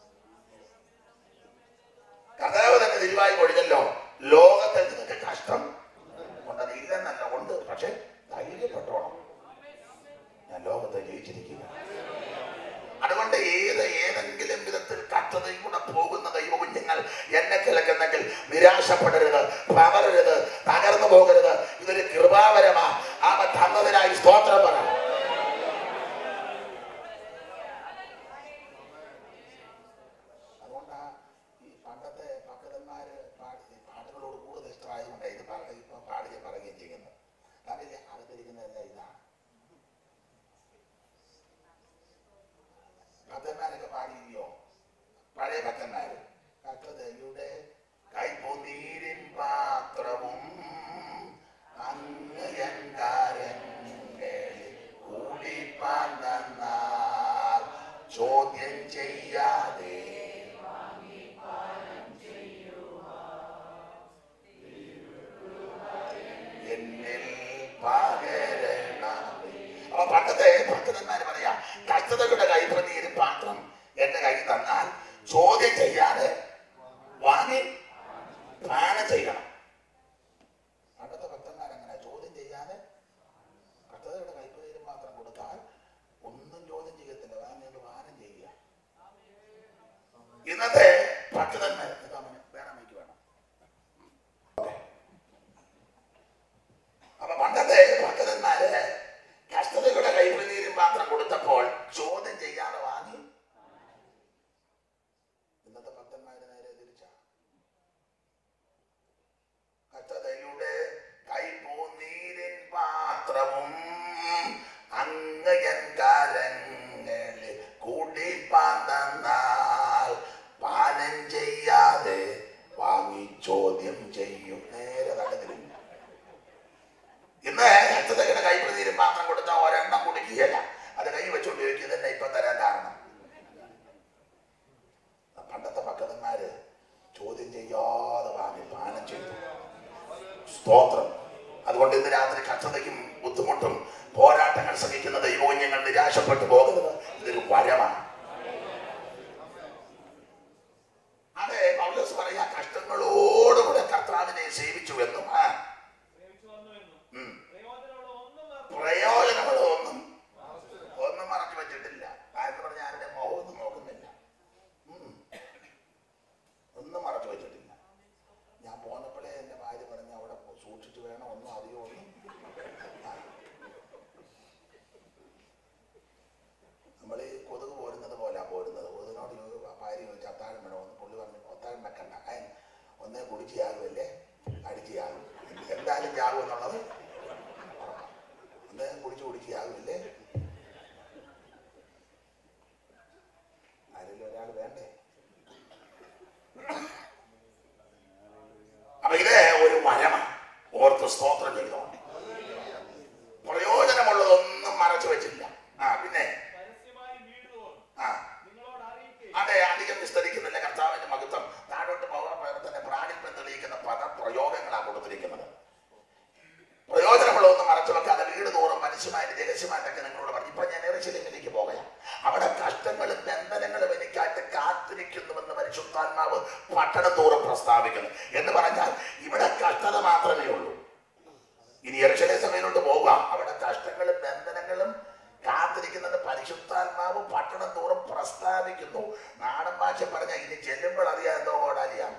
കർത്താവ് തന്നെ തിരുവായി കൊടുക്കല്ലോ ലോകത്തിൽ നിങ്ങൾക്ക് കഷ്ടം ഉണ്ടത് ഇല്ലെന്നല്ല ഉണ്ട് പക്ഷെ ധൈര്യപ്പെട്ടോണം ഞാൻ ലോകത്തെ ജയിച്ചിരിക്കുക അതുകൊണ്ട് ഏത് ഏതെങ്കിലും വിധത്തിൽ കഷ്ടതയിലൂടെ പോകുന്ന ദൈവകുഞ്ഞുങ്ങൾ എന്നെ കിളക്കുന്നെങ്കിൽ നിരാശപ്പെടരുത് പകരരുത് തകർന്നു പോകരുത് ഇതൊരു കൃപാവരമാ അവൻ തന്നതിനായി സ്തോത്രം പറ അതുകൊണ്ടാ ഈ പണ്ടത്തെ ഭക്തന്മാര് പാടി പാട്ടുകളോട് കൂടുതൽ ഇഷ്ടമായതുകൊണ്ട് ഇത് പറ ഇപ്പൊ പാടുകയും പറയുകയും ചെയ്യുന്നു കാണില്ലേ അകത്തിരിക്കുന്നതെല്ലാം ഇതാണ് ഭക്തന്മാരൊക്കെ പാടിയില്ലയോ പഴയ ഭക്തന്മാര് ഭക്തതയുടെ കൈപ്പൊന്നീരിൻ പാത്രവും അങ്ങയങ്കാരങ്ങളിൽ കൂടിപ്പാൻ തന്നാൽ ചോദ്യം ചെയ്യാതെ എന്നിൽ പകരണമേ. അപ്പൊ പണ്ടത്തെ ഭക്തന്മാര് പറയാ കഷ്ടതയുടെ കൈപ്രതിയിൽ പാത്രം എന്റെ കൈ തന്നാൽ ചോദ്യം ചെയ്യാതെ വാങ്ങി പാനം ചെയ്യണം പണ്ടത്തെ ഭക്തന്മാരങ്ങനെ ചോദ്യം ചെയ്യാതെ കഷ്ടതയുടെ കൈപ്രതിയിൽ പാത്രം കൊടുത്താൽ ഒന്നും ചോദ്യം ചെയ്യത്തില്ല വാങ്ങിയിട്ട് പാനം ചെയ്യുക ഇന്നത്തെ ഭക്തന്മാർ ഇതാ മോനെ, വേണം എനിക്ക് വേണം അപ്പൊ പണ്ടത്തെ ഭക്തന്മാര് കഷ്ടതയുടെ കൈപ്പിടിനീരും പാത്രം കൊടുത്തപ്പോൾ ചോദ്യം ചെയ്യാതെ വാങ്ങി ഇന്നത്തെ ഭക്തന്മാര് നേരെ തിരിച്ചാ കഷ്ടതയുടെ കൈപ്പൂന്നീരിൻ പാത്രവും അങ്ങയൻ കരങ്ങളിൽ കൂടിപ്പാൻ തന്നാൽ പാനം ചെയ്യാതെ വാങ്ങി ചോദ്യം ചെയ്യും നേരെ നടന്നിരുന്നു ഇന്ന് രക്തതയുടെ കൈപ്രതീരും മാത്രം കൊടുത്ത ഒരെണ്ണം കുടിക്കുകയല്ല അത് കൈ വെച്ചുകൊണ്ട് ചോദിക്കുക തന്നെ ഇപ്പൊ തരാൻ കാരണം പണ്ടത്തെ ഭക്തന്മാര് ചോദ്യം ചെയ്യാതെ വാങ്ങി പാനം ചെയ്തു സ്തോത്രം അതുകൊണ്ട് ഇന്ന് രാത്രി കഷ്ടതയ്ക്കും ബുദ്ധിമുട്ടും പോരാട്ടങ്ങൾ സഹിക്കുന്ന ദൈവോന്യങ്ങൾ നിരാശപ്പെട്ടു പോകുന്നത് ഇതൊരു വരമാണ് അതെ പൗലോസ് പറയാ കഷ്ടങ്ങളോടുകൂടെ കർത്താവിനെ സേവിച്ചു എന്നും ആ സേവിച്ചു വന്നുവെന്നും ഉം. പ്രയോജനമുള്ള ഒന്നും മറന്നു പ്രയോജനങ്ങളൊന്നും ഒന്നും മറച്ചു വെച്ചിട്ടില്ല എന്ന് പറഞ്ഞ ആരുടെ മുഖമൊന്നും നോക്കുന്നില്ല ഉം. ഒന്നും മറച്ചു വെച്ചിട്ടില്ല ഞാൻ പോന്നപ്പോഴേ എൻ്റെ ഭാര്യ പറഞ്ഞ അവിടെ പോ- സൂക്ഷിച്ചു വേണം ഒന്നും അധികം ഒന്നും ആ. നമ്മൾ ഈ കൊതുക് പോരുന്നത് പോലെ പോരുന്നത് കൊതുകിനോട് ചോദിച്ചു, ഭാര്യ ചോദിച്ചു അത്താഴം വേണം ഒന്ന് പുള്ളി പറഞ്ഞു അത്താഴം വെക്കണ്ട അയൻ ഒന്നേ കുടിച്ച് ചാകുമല്ലേ അടിച്ച് ചാകും എന്തായാലും ചാകും എന്നുള്ളത് അദ്ദേഹം കുടിച്ചു കുടിക്കുകയാകില്ലേ ആരെങ്കിലും ഒരാൾ വേണ്ടേ അപ്പൊ ഇത് ഒരു മരമാണ് ഓർത്ത് സ്തോത്രം ചെയ്തോ പ്രയോജനമുള്ളതൊന്നും മറച്ചു വെച്ചില്ല ആ പിന്നെ പരസ്യമായി വീഴുതോറും ആ നിങ്ങളോട് അറിയിക്കുകയും അതെ അധികം വിസ്തരിക്കുന്നില്ല കർത്താവിന്റെ മഹത്വം താഴോട്ട് പോകാൻ തന്നെ പ്രാണിത്വം തെളിയിക്കുന്ന പദ പ്രയോഗങ്ങളാണ് കൊടുത്തിരിക്കുന്നത് പ്രയോജനമുള്ളതൊന്നും മറച്ചു വെക്കാതെ വീട് തോറും മനുഷ്യമായിട്ട് രഹസ്യമായിട്ടൊക്കെ നിങ്ങളോട് പറഞ്ഞു ഇപ്പൊ ഞാൻ എറിശിലിംഗിലേക്ക് പോകയാം അവിടെ കഷ്ടങ്ങളും ബന്ധനങ്ങളും എനിക്കായിട്ട് കാത്തിരിക്കുന്നുവെന്ന് പരിശുദ്ധാത്മാവ് പട്ടണം തോറും പ്രസ്താവിക്കുന്നു എന്ന് പറഞ്ഞാൽ ഇവിടെ കഷ്ടത മാത്രമേ ഉള്ളൂ ഇനി എറിശലേ സഭയിലോട്ട് പോവുക അവിടെ കഷ്ടങ്ങളും ബന്ധനങ്ങളും കാത്തിരിക്കുന്നത് പരിശുദ്ധാത്മാവ് പട്ടണം തോറും പ്രസ്താവിക്കുന്നു നാടൻ ഭാഷ പറഞ്ഞ ഇനി ചെല്ലുമ്പോൾ അറിയാം എന്തോ കോടാലിയാണ്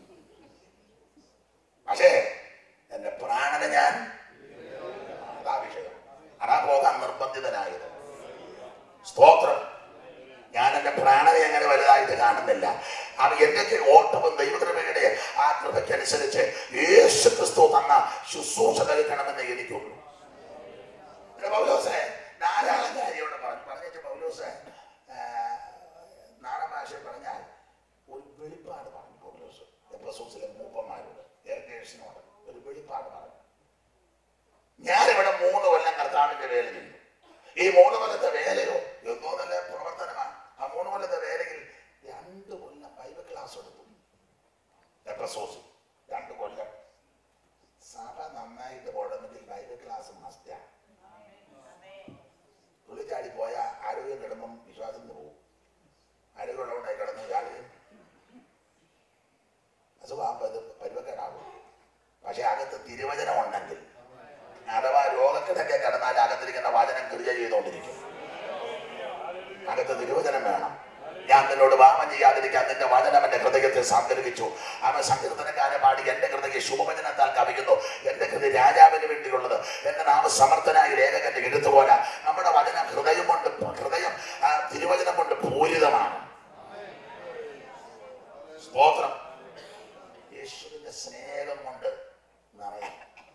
പക്ഷേ എന്റെ പ്രാണനെ ഞാൻ അതാ വിഷയം അതാ പോകാൻ നിർബന്ധിതനായത് സ്തോത്രം ഞാൻ എന്റെ പ്രാണനെ അങ്ങനെ വലുതായിട്ട് കാണുന്നില്ല അത് എന്റെ ഓട്ടവും ദൈവകൃപയുടെ ആ കൃപയ്ക്കനുസരിച്ച് യേശു ക്രിസ്തു തന്ന ശുശ്രൂഷ കഴിക്കണമെന്ന് എനിക്കുള്ളൂ പിന്നെ പൗലോസേ ധാരാളം കാര്യം ഇവിടെ പറഞ്ഞു പറഞ്ഞിട്ട് പൗലോസേ ആ, നാടൻ ഭാഷയിൽ പറഞ്ഞാൽ ഒരു വെളിപ്പാട് പറഞ്ഞു പൗലോസ് എപ്പസൂസിലെ മൂപ്പന്മാരോട് ഏർക്കേഴ്സിനോട് ഒരു വെളിപ്പാട് പറഞ്ഞു ഞാനിവിടെ മൂന്ന് കൊല്ലം കർത്താവിന്റെ വേല ചെയ്തു ഈ മൂന്ന് കൊല്ലത്തെ വേലയോ അകത്ത് തിരുവചനം വേണം ഞാൻ നിന്നോട് പാപം ചെയ്യാതിരിക്കാൻ നിന്റെ വചനം എന്റെ ഹൃദയത്തിൽ സംഗ്രഹിച്ചു അവൻ സങ്കീർത്തനക്കാരെ പാടി എന്റെ ഹൃദയ ശുഭവചനത്താൽ കവിയുന്നു എന്റെ ഹൃദയ രാജാവിന് വേണ്ടിയുള്ളത് എന്റെ നാമ സമർത്ഥനായ ലേഖകന്റെ എടുത്തുപോലെ നമ്മുടെ വചനം ഹൃദയം കൊണ്ട് ഹൃദയം ആ, തിരുവചനം കൊണ്ട് പൂരിതമാണ് സ്തോത്രം യേശുവിന്റെ സ്നേഹം കൊണ്ട് നിറയും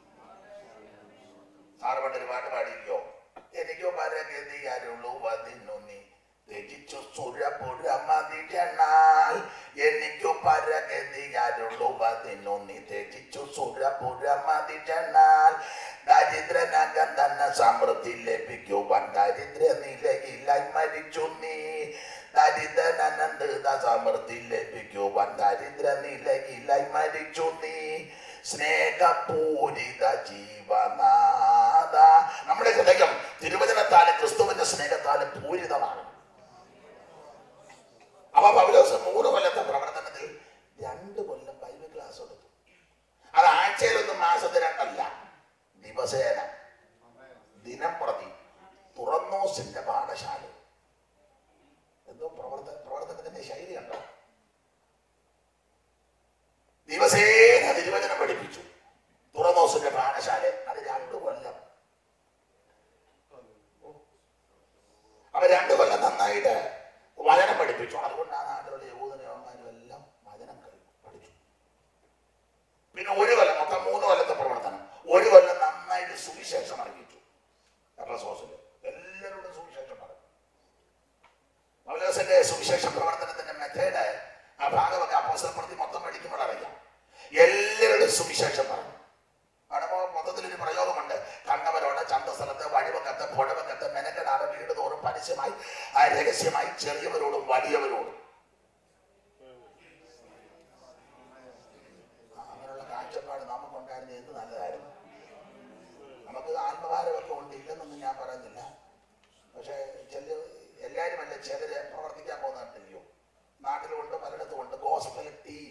സാറ് പണ്ടൊരു പാട്ട് പാടിക്കോ എനിക്കോ പരഗതിയാരുള്ളൂ വതിന്നു നീ രചിച്ചു സുരപുരമതിരണാൽ എനിക്കു പരഗതിയാരുള്ളൂ വതിന്നു നീ രചിച്ചു സുരപുരമതിരണാൽ ദരിദ്രനകം തന്നെ സമൃദ്ധി ലഭിക്കുവാൻ ദരിദ്ര നിലയിലായി മരിച്ചു നീ ദരിദ്രനന്ദ സമൃദ്ധി ലഭിക്കുവാൻ ദരിദ്ര നിലയിലായി മരിച്ചു നീ സ്നേഹപൂരിത ജീവനാഥ നമ്മുടെ ഹൃദയം തിരുവചനത്താലും ക്രിസ്തുവിന്റെ സ്നേഹത്താലും പൂരിതമാണ് അപ്പൊ പൗലോസ് മൂന്ന് കൊല്ലത്തെ പ്രവർത്തനത്തിൽ രണ്ട് കൊല്ലം ബൈബിൾ ക്ലാസ് എടുത്തു അത് ആഴ്ചയിലൊന്നും മാസത്തിൽ രണ്ടല്ല ദിവസേന ദിനം പ്രതി തുറന്നോസിന്റെ പാഠശാല എന്തോ പ്രവർത്തന പ്രവർത്തനത്തിന്റെ ശൈലി കണ്ടോ ദിവസേന തിരുവചനം പഠിപ്പിച്ചു തുറന്നോസിന്റെ പാഠശാല അത് രണ്ടു കൊല്ലം അവ രണ്ടു കൊല്ലം നന്നായിട്ട് വചനം പഠിപ്പിച്ചു അതുകൊണ്ട് ആ നാട്ടിലുള്ള യഹൂദനവന്മാരും എല്ലാം വചനം കഴി- പഠിച്ചു പിന്നെ ഒരു കൊല്ലം മൊത്തം മൂന്ന് കൊല്ലത്തെ പ്രവർത്തനം ഒരു കൊല്ലം നന്നായിട്ട് സുവിശേഷം അറിയിച്ചു എറസോസില് എല്ലാവരോടും സുവിശേഷം പറഞ്ഞു പൗലോസിന്റെ സുവിശേഷ പ്രവർത്തനത്തിന്റെ മെത്തേഡ് ആ ഭാഗമൊക്കെ അപ്പോസ്തലപ്രവൃത്തി മൊത്തം പഠിക്കുമ്പോൾ അറിയാം എല്ലാവരുടെ സുവിശേഷം പറഞ്ഞു അവിടെ ഇപ്പോ മൊത്തത്തിലൊരു പ്രയോഗമുണ്ട് കണ്ടവരോട് ചന്തസ്ഥലത്ത് വഴിവക്കത്ത് പുഴവക്കത്ത് മെനക്കെടാതെ വീട് തോറും പരസ്യമായി ആ രഹസ്യമായി ചെറിയവരോടും വലിയവരോടും ആ, അങ്ങനെയുള്ള കാഴ്ചപ്പാട് നമുക്കുണ്ടായിരുന്ന എന്ത് നല്ലതായിരുന്നു നമുക്ക് ആത്മഭാരമൊക്കെ ഉണ്ട് ഇല്ലെന്നൊന്നും ഞാൻ പറയുന്നില്ല പക്ഷേ ചില എല്ലാവരും അല്ല ചിലര് പ്രവർത്തിക്കാൻ പോകുന്നുണ്ടല്ലോ നാട്ടിലുണ്ട് പലയിടത്തും ഉണ്ട് ഗോസ്പൽ ടീം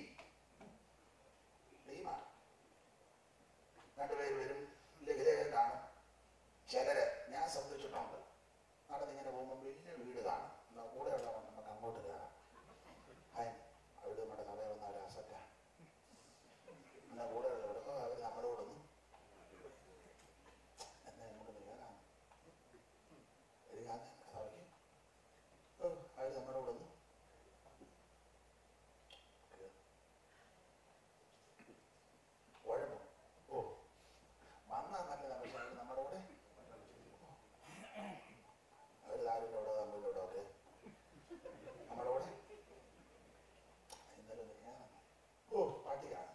ടീമാണ് രണ്ടുപേര് വരും ലഘുലേഖം കാണും ചിലര് ഞാൻ ശ്രദ്ധിച്ചിട്ടുണ്ട് നടന്നിങ്ങനെ പോകുമ്പോൾ വലിയ വീട് കാണും എന്നാ കൂടെയുള്ളവർ നമുക്ക് അങ്ങോട്ട് കയറാം ഹായ് അവിടെ നമ്മുടെ കടയിൽ വന്ന ഒരു അസറ്റാ എന്നാ കൂടെയുള്ളവർ അവർ നമ്മളോടൊന്നും എന്നാ നമുക്ക് കയറാം വരികാന്ന് സഭയ്ക്ക് അവർ നമ്മളോടൊന്നും കുഴപ്പം ഓ വന്നാ നല്ലതാണ് പക്ഷെ അവർ നമ്മുടെ കൂടെ അവർ താരുടെ കൂടെ നമ്മളുടെ കൂടെ ഒക്കെ നമ്മുടെ കൂടെ ഇന്നലെ ഒന്ന് ഞാൻ ഓ പാട്ടി കാണാം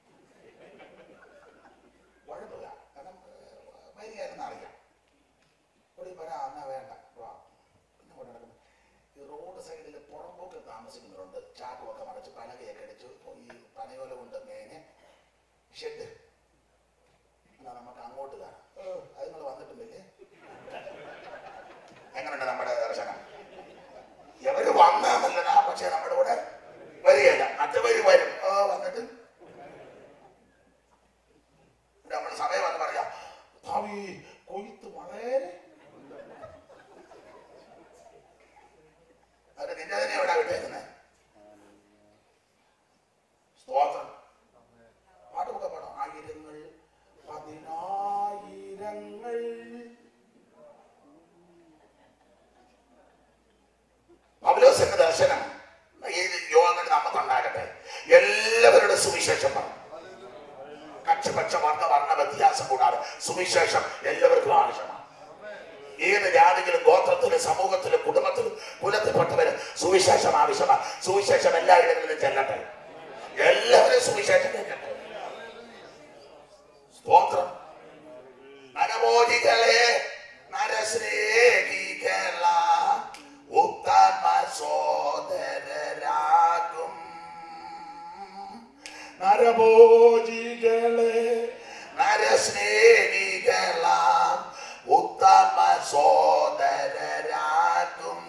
കുഴപ്പമില്ല കാരണം വൈകിയായിരുന്നു അറിയാം ഇവിടെ പറയാം എന്നാ വേണ്ട വാ പിന്നെ കൊണ്ട് നടക്കുന്നു ഈ റോഡ് സൈഡിൽ പുറമ്പോക്ക് താമസിക്കുന്നവരുണ്ട് ചാക്കുമൊക്കെ മറച്ച് പലകയൊക്കെ അടിച്ച് ഈ പനയോല കൊണ്ട് മേഞ്ഞ് ഷെഡ് എന്നാ നമുക്ക് അങ്ങോട്ട് കാണാം ഓ, അത് നിങ്ങൾ വന്നിട്ടുണ്ടല്ലേ എങ്ങനെയുണ്ട് നമ്മുടെ ദർശനം എവര് വന്നാ നല്ലതാ പക്ഷെ നമ്മുടെ കൂടെ വരികയില്ല മറ്റവര് വരും ഓ വന്നിട്ട് നമ്മൾ സമയം വന്ന് പറയാം ഭാവി കൊയ്ത്ത് വളരെ അത് നിന്നെ തന്നെ എവിടെ വിട്ടേക്കുന്നത് സ്തോത്രം പാട്ടൊക്കെ പാടാം ആയിരങ്ങൾ പതിനായിരങ്ങൾ പൗലോസിന്റെ ദർശനം ഈ യോഗങ്ങൾ നമുക്കുണ്ടാകട്ടെ എല്ലാവരുടെ സുവിശേഷം പറഞ്ഞു കക്ഷപക്ഷ വർണ്ണ വർണ്ണ വ്യത്യാസം കൂടാതെ സുവിശേഷം എല്ലാവർക്കും ആവശ്യമാണ് ഏത് ജാതിയിലും ഗോത്രത്തിലും സമൂഹത്തിലും കുടുംബത്തിലും കുലത്തിൽപ്പെട്ടവര് സുവിശേഷം ആവശ്യമാണ് സുവിശേഷം എല്ലായിടങ്ങളിലും ചെല്ലട്ടെ എല്ലാവരും സുവിശേഷം കേൾക്കട്ടെ സ്തോത്രം നരമോചികളെ നരശ്രേണികള ഉത്തമ സോദരരാകും നരഭോജികളെ നരസ്നേഹികള ഉത്തമ സോദരരാകും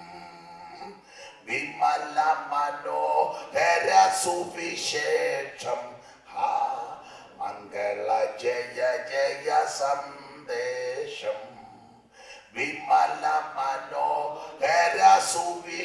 വിമല മനോഹര സുവിശേഷം ഹാ മംഗള ജയ ജയ സന്ദേശം വിമല മനോഹര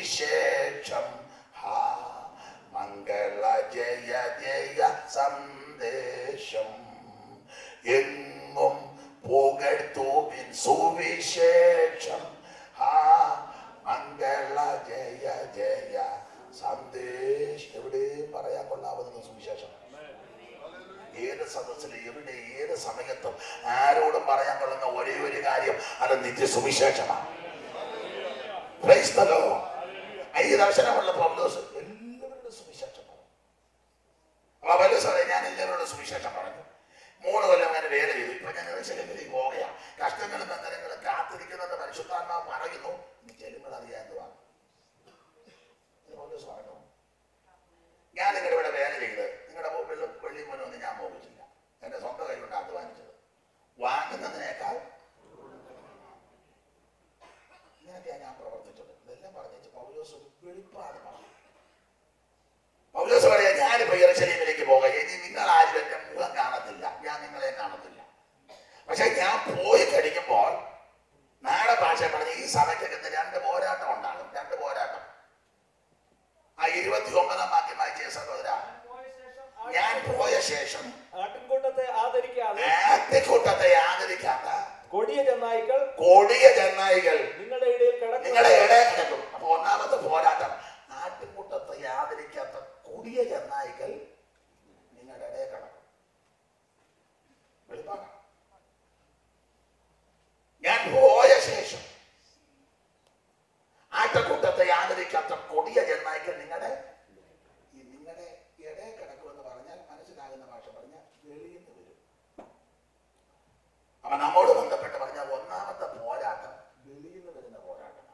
സുവിശേഷം ഹാ മംഗള ജയ ജയ സന്ദേശം എങ്ങും പുകഴ്ത്തുവിൻ സുവിശേഷം ഹാ മംഗള ജയ ജയ സന്ദേശം എവിടെയും പറയാൻ കൊള്ളാവുന്ന സുവിശേഷം ഏത് സദസ്സിൽ എവിടെ ഏത് സമയത്തും ആരോടും പറയാൻ കൊള്ളുന്ന ഒരേ ഒരു കാര്യം അത് നിത്യ സുവിശേഷമാണ് Praise the Lord. ഈ ദർശനമുള്ള പൗലോസ് എല്ലാവരുടെ സുവിശേഷം പറഞ്ഞു അപ്പൊ പൗലോസ് പറയും, ഞാൻ എല്ലാവരുടെ സുവിശേഷം പറഞ്ഞു മൂന്ന് കൊല്ലം അങ്ങനെ വേല ചെയ്തു ഇപ്പൊ ഞാൻ ചെല്ലുമ്പോഴേക്ക് പോവുകയാ കഷ്ടങ്ങളും ബന്ധനങ്ങളും കാത്തിരിക്കുന്നത് പരിശുദ്ധാത്മാവ് പറയുന്നു ഇനി ചെല്ലുമ്പോൾ അറിയാൻ എന്തുവാണ് ഇത് പൗലോസ് പറഞ്ഞു ഞാൻ നിങ്ങളുടെ ഇവിടെ വേല ചെയ്ത് നിങ്ങളുടെ വെള്ളം വെള്ളി മുന്നൊന്നും ഞാൻ മോഹിച്ചില്ല എന്റെ സ്വന്തം കൈ കൊണ്ട് അധ്വാനിച്ചത് വാങ്ങുന്നതിനേക്കാൾ ഇങ്ങനെയൊക്കെയാണ് ഞാൻ പ്രവർത്തിച്ചത് ഇതെല്ലാം പറഞ്ഞു പൗലോസ് ഒരു വെളിപ്പാട് പറഞ്ഞു പൗലോസ് പറയാ ഞാനിപ്പോ ഇറച്ചലീമിലേക്ക് പോകാം ഇനി നിങ്ങൾ ആരും എന്റെ മുഖം കാണത്തില്ല ഞാൻ നിങ്ങളെ കാണത്തില്ല പക്ഷെ ഞാൻ പോയി കഴിക്കുമ്പോൾ നാടൻ ഭാഷ പറഞ്ഞ ഈ സഭയ്ക്കകത്ത് രണ്ട് പോരാട്ടം ഉണ്ടാകും രണ്ട് പോരാട്ടം ആ ഇരുപത്തി ഒമ്പതാം വാക്യം വായിച്ച സഹോദര പോയ ശേഷം ഞാൻ പോയ ശേഷം ആട്ടിൻകൂട്ടത്തെ ആദരിക്കാതെ ആദ്യക്കൂട്ടത്തെ ആദരിക്കാത്ത കൊടിയ ചെന്നായ്ക്കൾ കൊടിയ ചെന്നായികൾ നിങ്ങളുടെ ഇടയിൽ കിടക്കും നിങ്ങളുടെ ഇടയിൽ കിടക്കും അപ്പൊ ഒന്നാമത്തെ പോരാട്ടം ആട്ടിൻകൂട്ടത്തെ ആദരിക്കാത്ത കൊടിയ ചെന്നായികൾ നിങ്ങളുടെ ഇടയിൽ കിടക്കും വെളിപ്പാടാ ഞാൻ പോയ ശേഷം ആട്ടക്കൂട്ടത്തെ ആദരിക്കാത്ത കൊടിയ ചെന്നായികൾ നിങ്ങളുടെ ഈ നിങ്ങളുടെ ഇടയിൽ കിടക്കുമെന്ന് പറഞ്ഞാൽ മനസ്സിലാകുന്ന ഭാഷ പറഞ്ഞാൽ വെളിയിൽ നിന്ന് വരും അപ്പൊ നമ്മോട് ബന്ധപ്പെട്ട് പറഞ്ഞ ഒന്നാമത്തെ പോരാട്ടം വെളിയിൽ നിന്ന് വരുന്ന പോരാട്ടമാണ്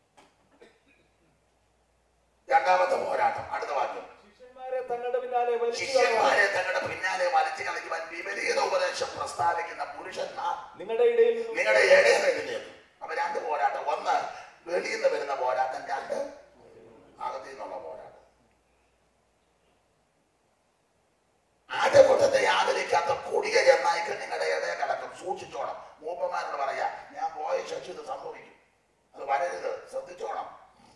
രണ്ടാമത്തെ പോരാട്ടം അടുത്ത വാക്യം ശിഷ്യന്മാരെ തങ്ങളുടെ പിന്നാലെ വലിച്ചു ശിഷ്യന്മാരെ തങ്ങളുടെ പിന്നാലെ വലിച്ചു കളിക്കുവാൻ വിപരീത ഉപദേശം പ്രസ്താവിക്കുന്ന പുരുഷന്മാർ നിങ്ങളുടെ ഇടയിൽ നിന്നും നിങ്ങളുടെ ഇടയിൽ എഴുന്നേൽക്കും അപ്പൊ രണ്ട് പോരാട്ടം ഒന്ന് വെളിയിൽ നിന്ന് വരുന്ന പോരാട്ടം രണ്ട് അകത്തു നിന്നുള്ള പോരാട്ടം ആദ്യകൂട്ടത്തെ ആദരിക്കാത്ത കൊടിയ ചെന്നായിക്ക് നിങ്ങളുടെ ഇടയിൽ കിടക്കും സൂക്ഷിച്ചോണം മൂപ്പന്മാരോട് പറയാ ഞാൻ പോയ ശേഷം ഇത് സംഭവിക്കും അത് വരരുത് ശ്രദ്ധിച്ചോണം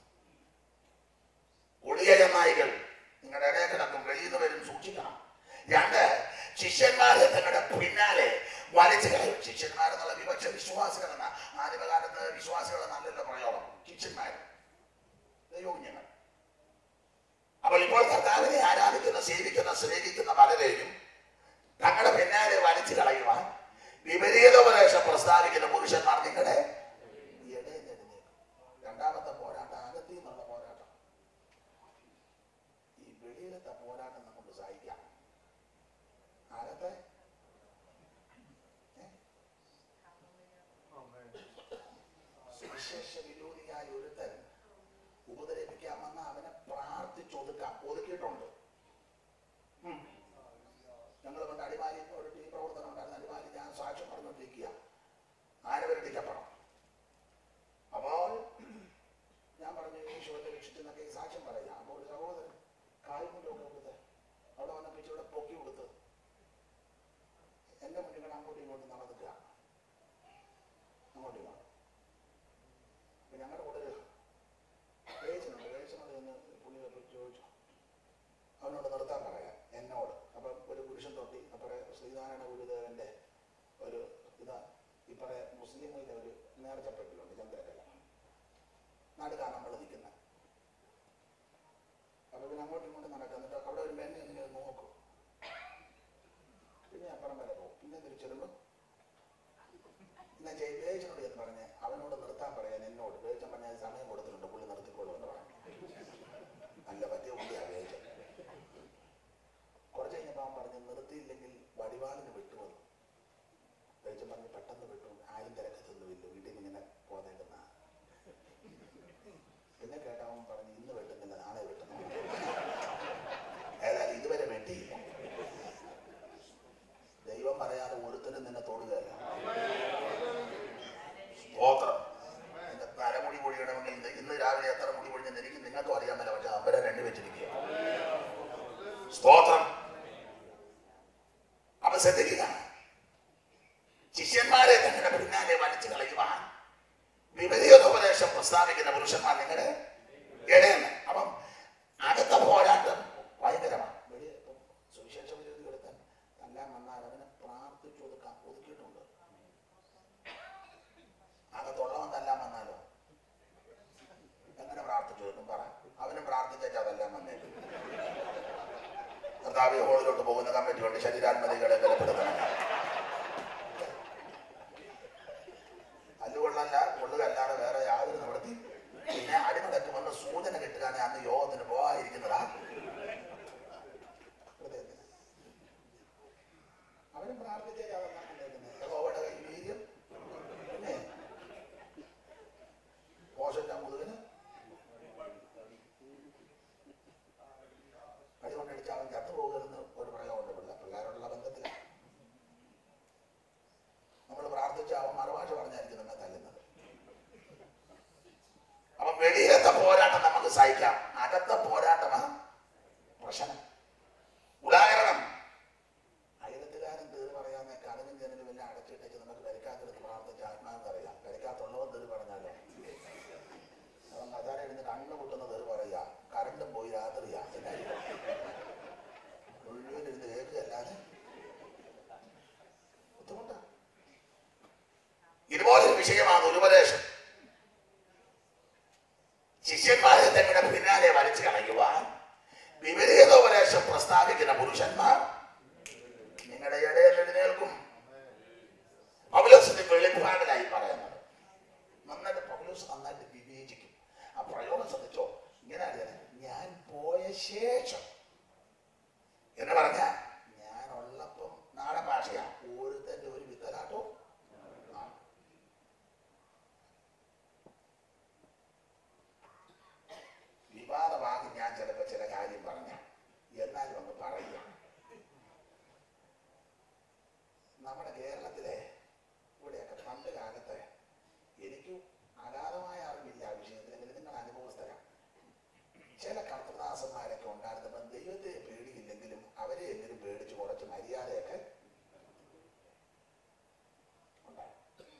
കൊടിയ ചെന്നായികൾ നിങ്ങളുടെ ഇടയിൽ കിടക്കും വെളിയിൽ നിന്ന് വരും സൂക്ഷിക്കണം രണ്ട് ശിഷ്യന്മാരെ തങ്ങളുടെ പിന്നാലെ വലിച്ചു കളയും ശിഷ്യന്മാരെന്നുള്ള വിപക്ഷ വിശ്വാസികളെന്ന ആദിമകാലത്ത് വിശ്വാസികൾ നല്ലല്ലോ പ്രയോഗം ശിഷ്യന്മാർ ദൈവകുഞ്ഞുങ്ങൾ അപ്പോൾ ഇപ്പോൾ കർത്താവിനെ ആരാധിക്കുന്ന സേവിക്കുന്ന സ്നേഹിക്കുന്ന പലരെയും തങ്ങളുടെ പിന്നാലെ വലിച്ചു കളയുവാൻ വിപരീതോപദേശം പ്രസ്താവിക്കുന്ന പുരുഷന്മാർ നിങ്ങളുടെ ഇടയിൽ എഴുന്നേൽക്കും രണ്ടാമത്തെ പോരാട്ടം അകത്തിൽ നിന്നുള്ള പോരാട്ടം ഈ വെളിയിലത്തെ പോരാട്ടം നമുക്ക് സഹിക്കാം അകത്തെ ഏ? സുവിശേഷ വിരോധിയായ ഒരുത്തൻ ഉപദ്രവിക്കാമെന്ന് അവനെ പ്രാർത്ഥിച്ചൊതുക്കാം ഒതുക്കിയിട്ടുണ്ട് ഉം. ഞങ്ങൾ പണ്ട് അടിമാലി ഒരു ടീം പ്രവർത്തനം ഉണ്ടായിരുന്നു അടിമാലി ഞാൻ സാക്ഷ്യം പറഞ്ഞുകൊണ്ടിരിക്കുക ആനവരട്ടിക്കപ്പണം അപ്പോൾ ഞാൻ പറഞ്ഞു ഈശോന്റെ രക്ഷിച്ചെന്നൊക്കെ ഈ സാക്ഷ്യം പറയാം അപ്പോൾ ഒരു സഹോദരൻ കാൽമുണ്ടൊക്കെ കൊടുത്ത് അവിടെ വന്ന പിച്ചിവിടെ പൊക്കി കൊടുത്ത് എന്റെ മുന്നിൽ കൂടെ അങ്ങോട്ടും ഇങ്ങോട്ടും നടന്നില്ല അങ്ങോട്ടും ഇങ്ങോട്ടും അപ്പൊ ഞങ്ങളുടെ കൂടെ ഒരു വേച്ചനുണ്ട് വേച്ചനോട് എന്ന് പുള്ളി പോയി ചോദിച്ചു അവനോട് നിർത്താൻ പറയാം എന്നോട് അപ്പം ഒരു പുരുഷൻ തൊട്ടി അപ്പറേ ശ്രീനാരായണ ഗുരുദേവന്റെ ഒരു ഇതാ ഇപ്പറേ മുസ്ലിങ്ങളുടെ ഒരു നേർച്ചപ്പെട്ടിലുണ്ട് ചന്ദ്രകല നടുക്കാണ് നമ്മൾ നിൽക്കുന്നത് അപ്പൊ പിന്നെ അങ്ങോട്ടും ഇങ്ങോട്ടും നടക്കുക എന്നിട്ട് അവിടെ ഒരു പെണ്ണ് ഇങ്ങനെ നോക്കും പിന്നെ അപ്പുറം വരെ പോകും പിന്നെ തിരിച്ചെടുക്കും എന്നാ ചെയ് വേച്ചനോട് എന്ന് പറഞ്ഞ് അവനോട് നിർത്താൻ പറയാൻ എന്നോട് വേച്ചൻ പറഞ്ഞ സമയം കൊടുത്തിട്ടുണ്ട് പുള്ളി നിർത്തിക്കോളൂ എന്ന് പറഞ്ഞു നല്ല പറ്റിയ പുള്ളിയാ വേച്ചൻ കുറച്ച് കഴിഞ്ഞപ്പോൾ അവൻ പറഞ്ഞ് നിർത്തിയില്ലെങ്കിൽ വടിവാളിന് വിട്ടുവന്നു വേച്ചൻ പറഞ്ഞ് പെട്ടെന്ന് വിട്ടു ആരും തിരക്കത്തൊന്നുമില്ല വീട്ടിൽ നിന്ന് ഇങ്ങനെ പോന്നേക്കുന്ന പിന്നെ കേട്ടവൻ പറഞ്ഞ് ഇന്ന് വെട്ടുന്നില്ല നാളെ വെട്ടുന്നു ഏതായാലും ഇതുവരെ വെട്ടിയില്ല ദൈവം പറയാതെ ഒരുത്തരും നിന്നെ തൊടുകയല്ല സ്തോത്രം എന്റെ തലമുടി പൊഴിയണമെങ്കിൽ ഇന്ന് ഇന്ന് രാവിലെ എത്ര മുടി പൊഴിഞ്ഞെന്ന് എനിക്ക് നിങ്ങൾക്കും അറിയാൻ പറ്റില്ല പക്ഷെ അവരെ രണ്ടു വെച്ചിരിക്കുക സ്തോത്രം അപ്പൊ ശ്രദ്ധിക്കുക ശിഷ്യന്മാരെ തങ്ങളുടെ പിന്നാലെ വലിച്ചു കളയുവാൻ വിപരീതോപദേശം പ്രസ്താവിക്കുന്ന പുരുഷന്മാർ നിങ്ങളുടെ ഇടയൻ അപ്പം അടുത്ത പോരാട്ടം ഭയങ്കരമാണ് വെളിയെ ഇപ്പം സുവിശേഷ വിരോധി എടുത്താൽ എല്ലാം വന്നാൽ അവനെ പ്രാർത്ഥിച്ചു ഒതുക്കാൻ ഒതുക്കിയിട്ടുണ്ട് അകത്തുള്ളവൻ തല്ലാൻ വന്നാലോ എങ്ങനെ പ്രാർത്ഥിച്ചു ഒതുക്കും പറ അവനും പ്രാർത്ഥിച്ചാൽ അതെല്ലാം വന്നേക്കും കർത്താവ് ഹോളിലോട്ട് പോകുന്ന കമ്മിറ്റി കൊണ്ട് ശരീരാത്മതികളെ ബലപ്പെടുത്തണം അല്ലുകൊള്ളല്ല കൊള്ളുകല്ലാതെ വേറെ യാതൊരു നിവൃത്തി പിന്നെ അടിമടക്ക് വന്ന് സൂചന കിട്ടുകയാണെ അന്ന് യോഗത്തിന് പോകാതിരിക്കുന്നതാ ഹൃദയത്തിന്. അവനും പ്രാർത്ഥിച്ചേ യഹോവയുടെ കൈ വീര്യം പിന്നെ മോശന്റെ മുതുകിന് അടി കൊണ്ടടിച്ച് അവൻ ചത്തുപോകരുന്ന് ഒരു പ്രയോഗമുണ്ട് പിള്ള പിള്ളേരോടുള്ള ബന്ധത്തിലാണ് നമ്മൾ പ്രാർത്ഥിച്ച അവൻ മറുഭാഷ പറഞ്ഞായിരിക്കും നമ്മെ തല്ലുന്നത് അപ്പൊ വെളിയിലത്തെ പോരാട്ടം നമുക്ക് സഹിക്കാം അകത്തെ പോരാട്ടമാണ് പ്രശ്നം ഉദാഹരണം അയലത്തുകാരൻ തീർ പറയാന്ന് കടലും ജനലും എല്ലാം അടച്ചിട്ടേക്ക് നമുക്ക് പരിക്കാത്തെടുത്ത് പ്രാർത്ഥിച്ച ആത്മാവെന്ന് അറിയാം പരിക്കാത്തുള്ളവൻ തീർ പറഞ്ഞാലോ അവൻ മതാര ഇരുന്ന് കണ്ണു പൊട്ടുന്ന തീർ പറയാ കറണ്ടും പോയി രാത്രിയാ എന്നായിരിക്കും മുഴുവൻ ഇരുന്ന് കേൾക്കുകയല്ലാതെ ബുദ്ധിമുട്ടാണ് ഇതുപോലൊരു വിഷയമാണ് ഉപദേശം ശിഷ്യന്മാരെ തങ്ങളുടെ പിന്നാലെ വലിച്ചു കളയുവാൻ വിപരീതോപദേശം പ്രസ്താവിക്കുന്ന പുരുഷന്മാർ നിങ്ങളുടെ ഇടയിൽ എഴുന്നേൽക്കും പൗലോസിന്റെ വെളിപ്പാടിലായി പറയുന്നത് നന്നായിട്ട് പൗലോസ് നന്നായിട്ട് വിവേചിക്കും ആ പ്രയോഗം ശ്രദ്ധിച്ചോ ഇങ്ങനെ അറിയാം ഞാൻ പോയ ശേഷം എന്ന് പറഞ്ഞ ഞാൻ ഉള്ളപ്പം നാടൻ ഭാഷയാ ഒരുത്തന്റെ ഒരു വിത്തലാട്ടോ വിവാദമാകി ഞാൻ ചിലപ്പോ ചില കാര്യം പറഞ്ഞ എന്നാലും ഒന്ന് പറയുക നമ്മുടെ കേരളത്തിലെ ഇവിടെയൊക്കെ പണ്ട് കാലത്ത് എനിക്ക് അഗാധമായ അറിവില്ല ആ വിഷയത്തിൽ എങ്കിലും നിങ്ങൾ അനുഭവസ്ഥരാണ് ചില കർത്തദാസന്മാരൊക്കെ ഉണ്ടായിരുന്നപ്പോൾ ദൈവത്തെ പേടിയില്ലെങ്കിലും അവരെ എങ്കിലും പേടിച്ച് കുറച്ച് മര്യാദയൊക്കെ ഉണ്ടായി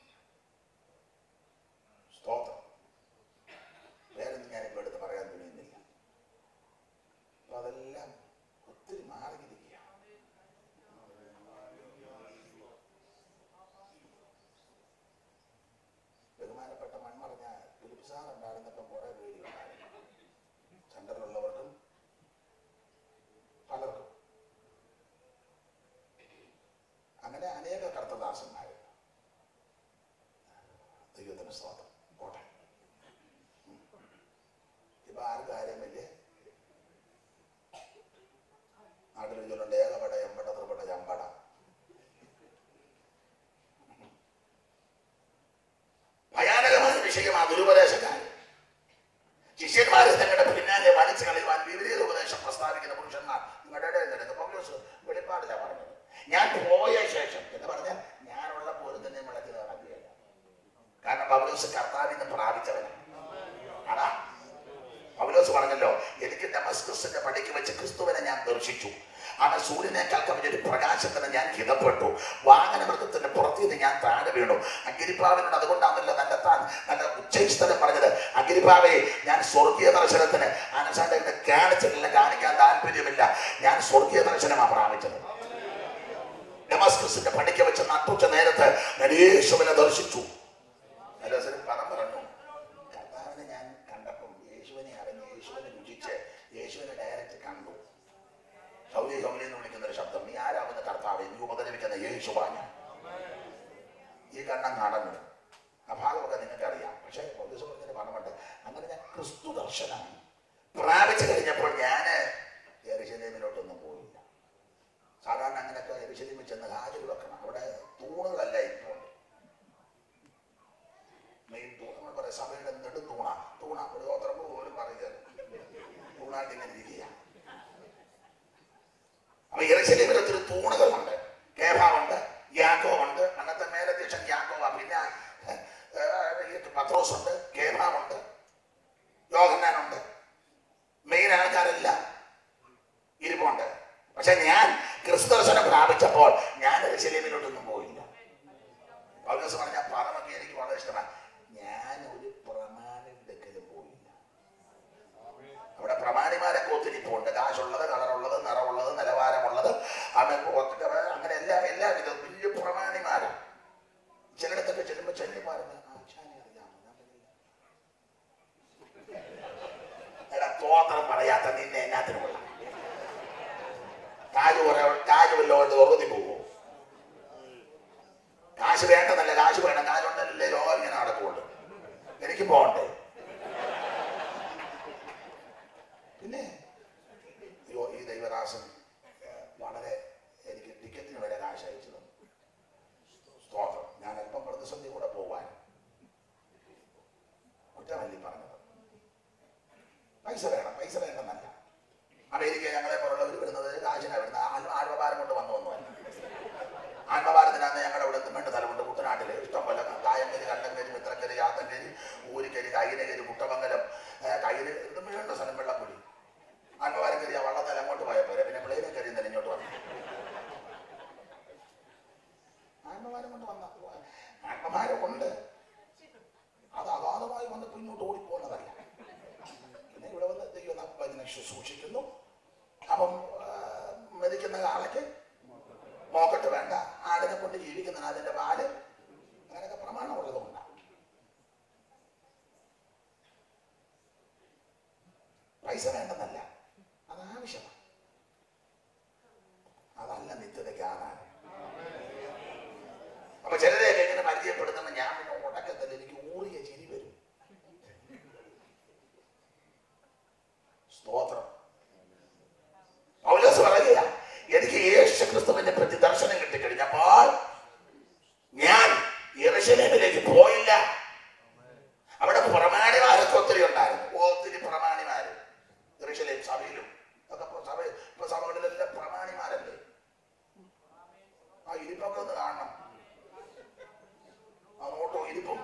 സ്തോത്രം വേറൊന്നും ഞാനിപ്പോൾ എടുത്ത് പറയാൻ തുനിയുന്നില്ല അപ്പൊ അതെല്ലാം ഒത്തിരി മാറിയിരിക്കുകയാണ് ബഹുമാനപ്പെട്ട മൺമറഞ്ഞ ഫിലിപ്പ് സാർ ഉണ്ടായിരുന്നപ്പം കുറെ പേടി ഉണ്ടായിരുന്നു സെന്ററിലുള്ളവർക്കും പലർക്കും അങ്ങനെ അനേക കർത്തദാസന്മാർ ദൈവത്തിന് സ്വാതം പോട്ടെ ഇപ്പൊ ആർക്കും കാര്യമില്ലേ നാട്ടിൽ ചൊല്ലുണ്ട് ഏകപട എമ്പട ത്രിപട ചമ്പട ഭയാനകമായ വിഷയമാണ് ദുരുപദേശക്കാരൻ ശിഷ്യന്മാരെ തങ്ങളുടെ പിന്നാലെ വലിച്ചു കളയുവാൻ വിപരീത ഉപദേശം പ്രസ്താവിക്കുന്ന പുരുഷന്മാർ നിങ്ങളുടെ ഇടയിൽ നിനക്ക് പൗലോസ് വെളിപ്പാടില്ല പറഞ്ഞത് ഞാൻ പോയ ശേഷം എന്ന് പറഞ്ഞാൽ ഞാനുള്ള പോലും തന്നെ മുളക്കി നടക്കുകയല്ല കാരണം പൗലോസ് കർത്താവിന്ന് പ്രാപിച്ചവനാണ് അതാ പൗലോസ് പറഞ്ഞല്ലോ എനിക്ക് ഡമസ്കസിന്റെ പടിക്ക് വെച്ച് ക്രിസ്തുവിനെ ഞാൻ ദർശിച്ചു അവൻ സൂര്യനേക്കാൾ കവിഞ്ഞൊരു പ്രകാശത്തിന് ഞാൻ ഹിതപ്പെട്ടു വാഹനമൃഗത്തിന്റെ പുറത്തുനിന്ന് ഞാൻ താഴെ വീണു അഗിരിപ്പാവിനോട് അതുകൊണ്ടാണല്ലോ നല്ല താൻ നല്ല ഉച്ചസ്ഥലം പറഞ്ഞത് അഗിരിപ്പാവെ ഞാൻ സ്വർഗീയ ദർശനത്തിന് അനസാന്റെ കാണിച്ചിട്ടില്ല കാണിക്കാൻ താല്പര്യമില്ല ഞാൻ സ്വർഗീയ ദർശനമാണ് പ്രാപിച്ചത് ഡമസ്കസിന്റെ പടിക്ക് വെച്ച് നട്ടുച്ച നേരത്ത് ഞാൻ യേശുവിനെ ദർശിച്ചു പൗലോസിന് പദം പറഞ്ഞു കർത്താവിനെ ഞാൻ കണ്ടപ്പം യേശുവിനെ അറിഞ്ഞ് യേശുവിനെ രുചിച്ച് യേശുവിനെ ഡയറക്റ്റ് കണ്ടു സൗലി സൗലി എന്ന് വിളിക്കുന്ന ഒരു ശബ്ദം നീ ആരാവുന്ന കർത്താവ് നീ ഉപദ്രവിക്കുന്ന യേശുവാണ് ഈ കണ്ണം നടന്നു ആ ഭാഗമൊക്കെ നിങ്ങൾക്ക് അറിയാം പക്ഷേ പൗലോസ് പറഞ്ഞതിന് പറഞ്ഞിട്ട് അങ്ങനെ ഞാൻ ക്രിസ്തു ദർശനം പ്രാപിച്ചു കഴിഞ്ഞപ്പോൾ ഞാൻ എറിശലേമിലോട്ടൊന്നും പോയില്ല സാധാരണ അങ്ങനെയൊക്കെ എറിശലേമിൽ ചെന്ന് ഹാജർ വെക്കണം അവിടെ തൂണുകളല്ല ഇപ്പോൾ മെയിൻ തൂൺ നമ്മൾ പറയാം സഭയുടെ നെടും തൂണ തൂണ ഒരു ഗോത്രപ്പ് പോലും പറയുക തൂണായിട്ട് ഇങ്ങനെ ഇരിക്കുക അപ്പൊ ഇറച്ചിലിൽ ഒത്തിരി തൂണുകളുണ്ട് കേഭാവുണ്ട് യാക്കോവുണ്ട് അന്നത്തെ മേലധ്യക്ഷൻ യാക്കോവ പിന്നെ ഏഹ്, ഈ പത്രോസുണ്ട് കേഭാവുണ്ട് യോഹന്നാനുണ്ട് മെയിൻ ആൾക്കാർ സ്തോത്രം പറയാത്ത നിന്നെ എന്നാത്തിന് കൊള്ളാം കാശ് കുറെ കാശ് വല്ലതുകൊണ്ട് ഉറത്തി പോകുമോ കാശ് വേണ്ടെന്നല്ല കാശ് വേണം കാശുണ്ടല്ലേ ലോകം ഇങ്ങനെ നടക്കുള്ളൂ എനിക്ക് പോകണ്ടേ പിന്നെ അയ്യോ ഈ ദൈവദാസൻ ഏഹ്, വളരെ എനിക്ക് ടിക്കറ്റിന് വരെ കാശ് അയച്ചു തന്നു സ്തോത്രം ഞാൻ അല്പം പ്രതിസന്ധി കൂടെ പോവാൻ കുറ്റമല്ലി പറഞ്ഞത് പൈസ വേണം പൈസ വേണ്ടെന്നല്ല അമേരിക്ക ഞങ്ങളെ പോലുള്ളവർ വരുന്നത് കാശിനാ വരുന്നത് ആത്മ ആത്മഭാരം കൊണ്ട് വന്നു വന്നു ആത്മഭാരത്തിനാന്ന് ഞങ്ങളുടെ ഇവിടെ വേണ്ട സ്ഥലമുണ്ട് കുട്ടനാട്ടിൽ ഇഷ്ടംപോലെ കായങ്കരി കണ്ടങ്കരി മിത്രക്കരി ചാത്തങ്കരി ഊരിക്കരി കൈനകരി കുട്ടമംഗലം ഏഹ്, കയ്യില് ഇതും വേണ്ട സ്ഥലം വെള്ളക്കുടി ആത്മഭാരം കയറി ആ വള്ളത്തിൽ അങ്ങോട്ട് പോയപ്പോൾ പിന്നെ പ്ലെയിനെ കയറി തന്നെ ഇങ്ങോട്ട് വന്നു ആത്മഭാരം കൊണ്ട് വന്ന ആത്മഭാരം കൊണ്ട് അത് അഗാധമായി വന്നപ്പോൾ ഇങ്ങോട്ട് ഓടിപ്പോകുന്നതല്ല പിന്നെ ഇവിടെ വന്ന് ദൈവം നമ്മെ ഇതിനെ ശുശ്രൂഷിക്കുന്നു അപ്പം ആ, മരിക്കുന്ന കാളയ്ക്ക് മോക്കട്ട് വേണ്ട ആടിനെ കൊണ്ട് ജീവിക്കുന്ന അതിന്റെ പാല് അങ്ങനെയൊക്കെ പ്രമാണമുള്ളത് കൊണ്ടാണ് പൈസ വേണ്ടെന്നല്ല അത് ആവശ്യമാണ് അതല്ല നിത്യതയ്ക്ക് ആധാരം അപ്പൊ ചിലരെയൊക്കെ ഇങ്ങനെ പരിചയപ്പെടുത്തുമ്പോൾ ഞാൻ പിന്നെ ഉടക്കത്തിൽ എനിക്ക് ഊറിയ ചിരി വരും സ്തോത്രം പൗലോസ് പറയുക എനിക്ക് യേശു ക്രിസ്തുവിന്റെ പ്രതി ദർശനം കിട്ടിക്കഴിഞ്ഞപ്പോൾ ഞാൻ യെറുശലേമിലേക്ക് പോയില്ല അവിടെ പ്രമാണിമാരൊക്കെ ഒത്തിരി ഉണ്ടായിരുന്നു ഒത്തിരി പ്രമാണിമാര് യെറുശലേം സഭയിലും ഒക്കെ ഇപ്പൊ സഭ ഇപ്പൊ സഭകളിലെല്ലാം പ്രമാണിമാരല്ലേ ആ ഇരിപ്പൊക്കെ ഒന്ന് കാണണം ആ നോട്ടോ ഇരിപ്പും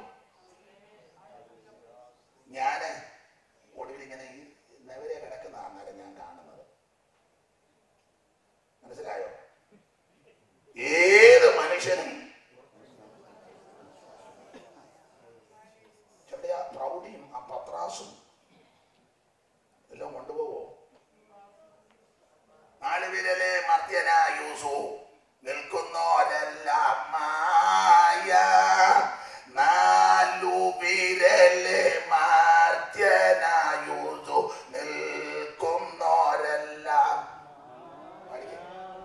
ഞാന് ഒടുവിൽ ഇങ്ങനെ ഈ നെവരെ കിടക്കുന്ന അന്നേരം ഞാൻ കാണുന്നത് മനസ്സിലായോ ഏത് മനുഷ്യനും ചെറിയ ആ പ്രൗഢിയും ആ പത്രാസും എല്ലാം കൊണ്ടുപോവോ നാല് വിരലെ മർത്യനായൂസു നിൽക്കുന്നോരെല്ലാം മായ നാലു വിരലെ മർത്യനായൂസു നിൽക്കുന്നോരെല്ലാം പഠിക്ക്.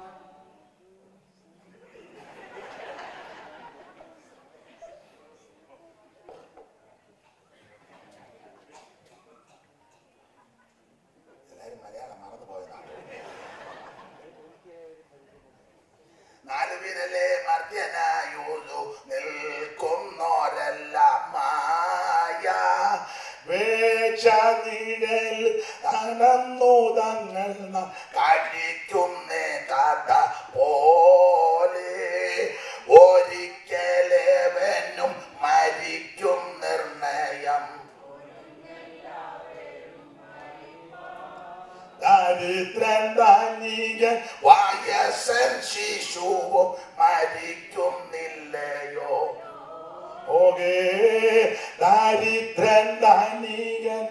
എല്ലാരും മലയാളം മറന്നു പോയതാണ് നാല് വിരലെ മർദ്ദനായൂതു നിൽക്കുന്നോരെല്ലാം മായ വേഷനിഴൽ അനന്നു തങ്ങൾ കഴിക്കുന്നേ കഥ പോലെ ഒരിക്കലേവനും മരിക്കും നിർണയം ദരിദ്രൻ ധനികൻ വയസ്സൻ ശിശുവും മരിക്കുന്നില്ലയോ ഓകേ ദരിദ്രൻ ധനികൻ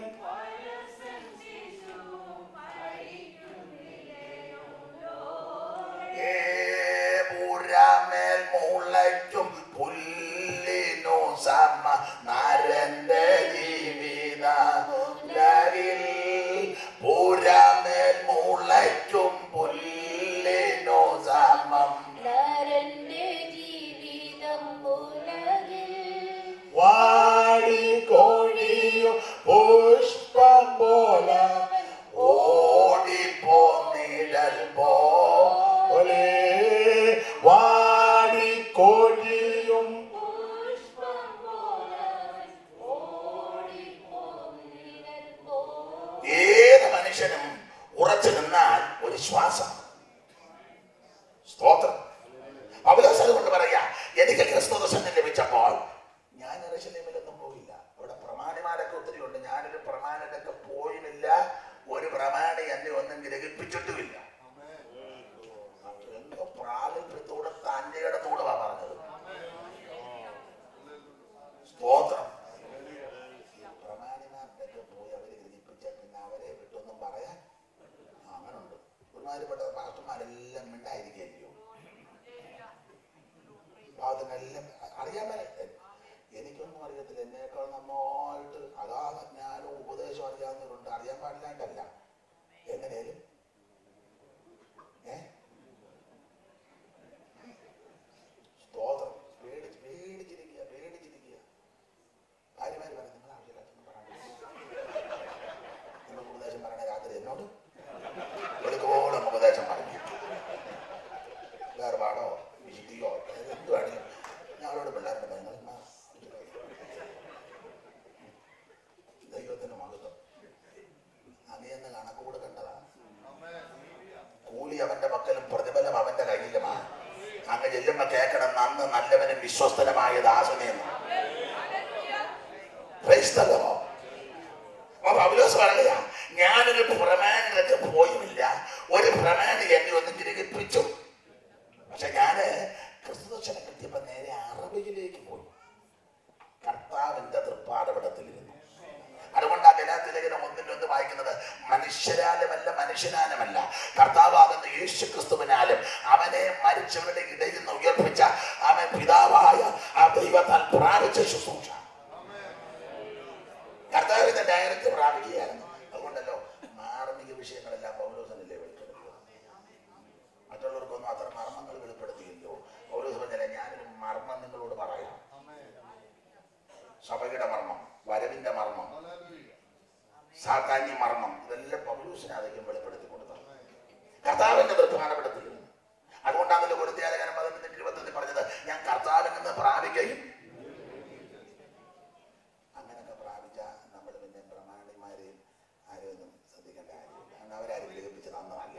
ഏ പുരമേൽ മുളയ്ക്കും പുല്ലിനു സമ നരന്റെ ജീവിത ലരിൽ പുരമേൽ മുളയ്ക്കും പുല്ലിനു സമം നരന്റെ ജീവിതം ഉലകിൽ വാടി കോഴിയോ പുഷ്പം പോലെ ഓടിപ്പോ നിഴൽ പോലെ വാടി കോഴിയും പുഷ്പം പോലവൻ ഓടിപ്പോന്നിരൽ പോൽ ഏത് മനുഷ്യനും ഉറച്ചു നിന്നാൽ ഒരു ശ്വാസം സ്തോത്രം പൗലോസ് അതുകൊണ്ട് പറയാ എനിക്ക് ക്രിസ്തു ദർശനം ലഭിച്ചപ്പോൾ ഞാൻ എറശലേമിലൊന്നും പോയില്ല അവിടെ പ്രമാണിമാരൊക്കെ ഒത്തിരി ഉണ്ട് ഞാനൊരു പ്രമാണിലൊക്കെ പോയുമില്ല ഒരു പ്രമാണി എന്നെ ഒന്നും ഗ്രഹിപ്പിച്ചിട്ടുമില്ല എന്തോ പ്രാഗൽഭ്യത്തോടെ തന്റെയിടത്തോടെ പറഞ്ഞത് സ്തോത്രം പ്രമാണിമാർക്കൊക്കെ പോയി അവരെ ഗ്രഹിപ്പിച്ച പിന്നെ അവരെ വിട്ടൊന്നും പറയാൻ ആ, അങ്ങനുണ്ട് ഒരുമാതിരിപ്പെട്ട പാസ്റ്റർമാരെല്ലാം മിണ്ടായിരിക്കുകയല്ലയോ പാവത്തിനെല്ലാം അറിയാൻ മേലെ എനിക്കൊന്നും അറിയത്തില്ല എന്നേക്കാൾ നന്നായിട്ട് അഗാധ ജ്ഞാനവും ഉപദേശവും അറിയാവുന്നവരുണ്ട് അറിയാൻ പാടില്ലാണ്ടല്ല എങ്ങനെയാലും ഏ സ്തോത്രം പേടിച്ച് പേടിച്ചിരിക്കുക പേടിച്ചിരിക്കുക ഭാര്യമാര് പറഞ്ഞു നിങ്ങൾ ആവശ്യമില്ലാത്തൊന്നും പറയാൻ നിങ്ങൾ ഉപദേശം പറയണ രാത്രി എന്നോട് വെളുക്കോളം ഉപദേശം പറഞ്ഞു വേർപാടോ വിശുദ്ധിയോ അതായത് എന്ത് വേണമെങ്കിലും ഞാൻ അവരോട് പിള്ളേരുടെ നിങ്ങൾ ദൈവത്തിന് മഹത്വം അങ്ങയെന്ന് കണക്കൂട് കണ്ടതാണ് കൂലി അവന്റെ പക്കലും പ്രതിഫലം അവന്റെ കയ്യിലുമാണ് അങ്ങ് ചെല്ലുമ്പോ കേൾക്കണം നന്ന് നല്ലവനും വിശ്വസ്തനുമായ ദാസനെന്ന് Praise the Lord. അപ്പൊ പൗലോസ് പറയുക ഞാനൊരു പ്രമാണികൾക്ക് പോയുമില്ല ഒരു പ്രമാണി എന്നെ ഒന്ന് തിരികിപ്പിച്ചു പക്ഷെ ഞാന് ക്രിസ്തുദർശനം കിട്ടിയപ്പോ നേരെ അറബിയിലേക്ക് പോയി കർത്താവിന്റെ തൃപ്പാടപടത്തിലിരുന്നു അതുകൊണ്ട് ആ ഗലാത്തിലേഖനം ഒന്നിനൊന്ന് വായിക്കുന്നത് മനുഷ്യരാലുമല്ല മനുഷ്യനാലുമല്ല കർത്താവാകുന്ന യേശു ക്രിസ്തുവിനാലും അവനെ മരിച്ചവരുടെ ഇടയിൽ നിന്ന് ഉയർപ്പിച്ച അവൻ പിതാവായ ആ ദൈവത്താൽ പ്രാപിച്ച ശുശ്രൂഷ കർത്താവിന്റെ ഡയറക്റ്റ് പ്രാപിക്കുകയായിരുന്നു അതുകൊണ്ടല്ലോ മാർമിക വിഷയങ്ങളെല്ലാം പൗലോസനല്ലേ വെളിപ്പെടുത്തിയത് മറ്റുള്ളവർക്കൊന്നും അത്ര മർമ്മങ്ങൾ വെളിപ്പെടുത്തിയില്ലോ പൗലോസ് പറഞ്ഞാലേ ഞാനൊരു മർമ്മം നിങ്ങളോട് പറയാം സഭയുടെ മർമ്മം വരവിന്റെ മർമ്മം സാധാന്യ മർമ്മം ഇതെല്ലാം പൗലൂസിന് അധികം വെളിപ്പെടുത്തി കൊടുത്തത് കർത്താവിന്റെ പ്രധാനപ്പെടുത്തിൽ അതുകൊണ്ടാണല്ലോ കൊടുത്തിയാലകനം പതിനൊന്നിന് ഇരുപത്തൊന്നിൽ പറഞ്ഞത് ഞാൻ കർത്താവിൽ നിന്ന് പ്രാപിക്കുകയും അങ്ങനെയൊക്കെ പ്രാപിച്ച നമ്മൾ പിന്നെ പ്രമാണിമാരെയും ആരെയും ഒന്നും ശ്രദ്ധിക്കേണ്ട കാര്യമില്ല കാരണം അവരാരും വിളിപ്പിച്ച് തന്നതല്ല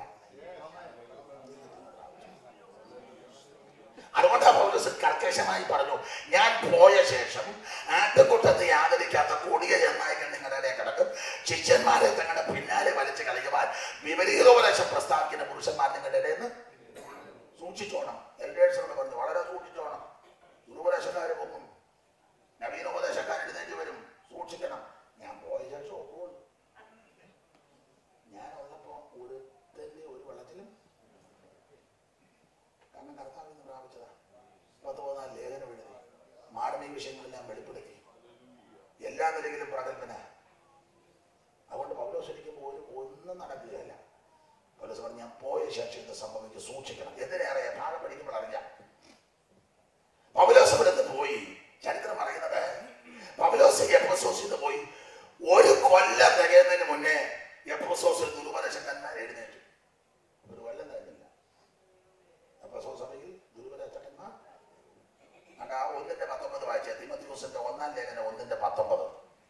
അതുകൊണ്ടാണ് പൗലോസ് കർക്കശമായി പറഞ്ഞു ഞാൻ പോയ ശേഷം ആട്ടുകൂട്ടത്തെ ആദരിക്കാത്ത കൊടിയ ചെന്നായികൾ നിങ്ങളുടെ ഇടയിൽ കിടക്കും ശിഷ്യന്മാരെ തങ്ങളുടെ പിന്നാലെ വലിച്ചു കളയുവാൻ വിപരീതോപദേശം പ്രസ്താവിക്കുന്ന പുരുഷന്മാർ നിങ്ങളുടെ ഇടയിൽ നിന്ന് സൂക്ഷിച്ചോണം എൽഡേഴ്സിനോട് പറഞ്ഞു വളരെ സൂക്ഷിച്ചോണം ദുരുപദേശക്കാർ പൊങ്ങും നവീനോപദേശക്കാർ എഴുന്നേറ്റ് വരും സൂക്ഷിക്കണം ഞാൻ പോയ ശേഷം ഒക്കുള്ളൂ ഞാൻ ഉള്ളപ്പോ ഒരുത്തന്റെ ഒരു വെള്ളത്തിലും കാരണം കർത്താവിൽ നിന്ന് പ്രാപിച്ചതാ പത്ത് പതിനാല് ലേഖനം എഴുതി മാടമീ വിഷയങ്ങളെല്ലാം വെളിപ്പെടുത്തി എല്ലാ നിലയിലും പ്രഗത്ഭന അതുകൊണ്ട് പൗലോസ് ഇരിക്കുമ്പോൾ ഒരു ഒന്നും നടക്കുകയല്ല പൗലോസ് പറഞ്ഞു ഞാൻ പോയ ശേഷം ഇത് സംഭവിക്കും സൂക്ഷിക്കണം എന്തിനേറെ താഴെ പഠിക്കുമ്പോൾ അറിയാം പൗലോസ് ഇവിടുന്ന് പോയി ചരിത്രം പറയുന്നത് പൗലോസ് എപ്പോസോസിൽ നിന്ന് പോയി ഒരു കൊല്ലം തികയുന്നതിന് മുന്നേ എപ്പോസോസിൽ ദുരുപദേശക്കന്മാർ എഴുന്നേറ്റു ഒരു കൊല്ലം കഴിഞ്ഞില്ല എപ്പോസോ സഭയിൽ ദുരുപദേശക്കന്മാർ അണ്ട് ആ ഒന്നിന്റെ പത്തൊമ്പത് വായിച്ച തിമത്യൂസിന്റെ ഒന്നാം ലേഖനം ഒന്നിന്റെ പത്തൊമ്പത്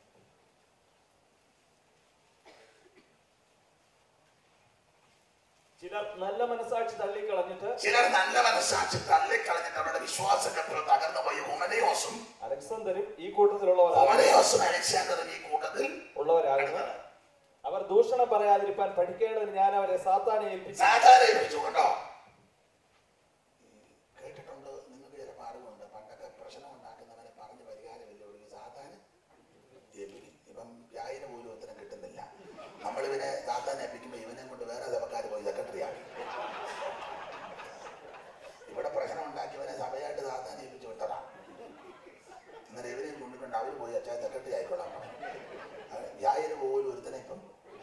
ചിലർ നല്ല മനസാക്ഷി തള്ളിക്കളഞ്ഞിട്ട് ചിലർ നല്ല മനസ്സാക്ഷി തള്ളിക്കളഞ്ഞിട്ട് അവരുടെ വിശ്വാസക്കത്തിൽ തകർന്നു പോയി ഹുമനയോസും അലക്സാണ്ടരും ഈ കൂട്ടത്തിലുള്ളവരാണ് ഹുമനയോസും അലക്സാണ്ടറും ഈ കൂട്ടത്തിൽ ഉള്ളവരാകുന്നു അവർ ദൂഷണം പറയാതിരിക്കാൻ പഠിക്കേണ്ടതിന് ഞാൻ അവരെ സാത്താനെ ഏൽപ്പിച്ചു സാധാരണ ഏൽപ്പിച്ചു കേട്ടോ കേട്ടിട്ടുണ്ട് നിങ്ങൾക്ക് ചില പാടുകളുണ്ട് പണ്ടൊക്കെ പ്രശ്നം ഉണ്ടാക്കുന്നവനെ പറഞ്ഞ് പരിഹാരമില്ല ഒടുങ്ങി സാധാരണ ഏൽപ്പിക്കും ഇപ്പം വ്യായന പോലും ഉത്തരം കിട്ടുന്നില്ല നമ്മളിവനെ സാധാരണ ഏൽപ്പിക്കുമ്പോൾ ഇവനെ കൊണ്ട് വേറെ സഭക്കാർ പോയി സെക്രട്ടറി ആക്കി ഇവിടെ പ്രശ്നം ഉണ്ടാക്കിയവനെ സഭയായിട്ട് സാധാരണ ഏൽപ്പിച്ചു വിട്ടതാ എന്നാൽ ഇവരെയും കൊണ്ടുകൊണ്ട് അവർ പോയി അച്ഛാ സെക്രട്ടറി ആയിക്കോളാം വ്യായന പോലും ഒരുത്തനെ ഇപ്പം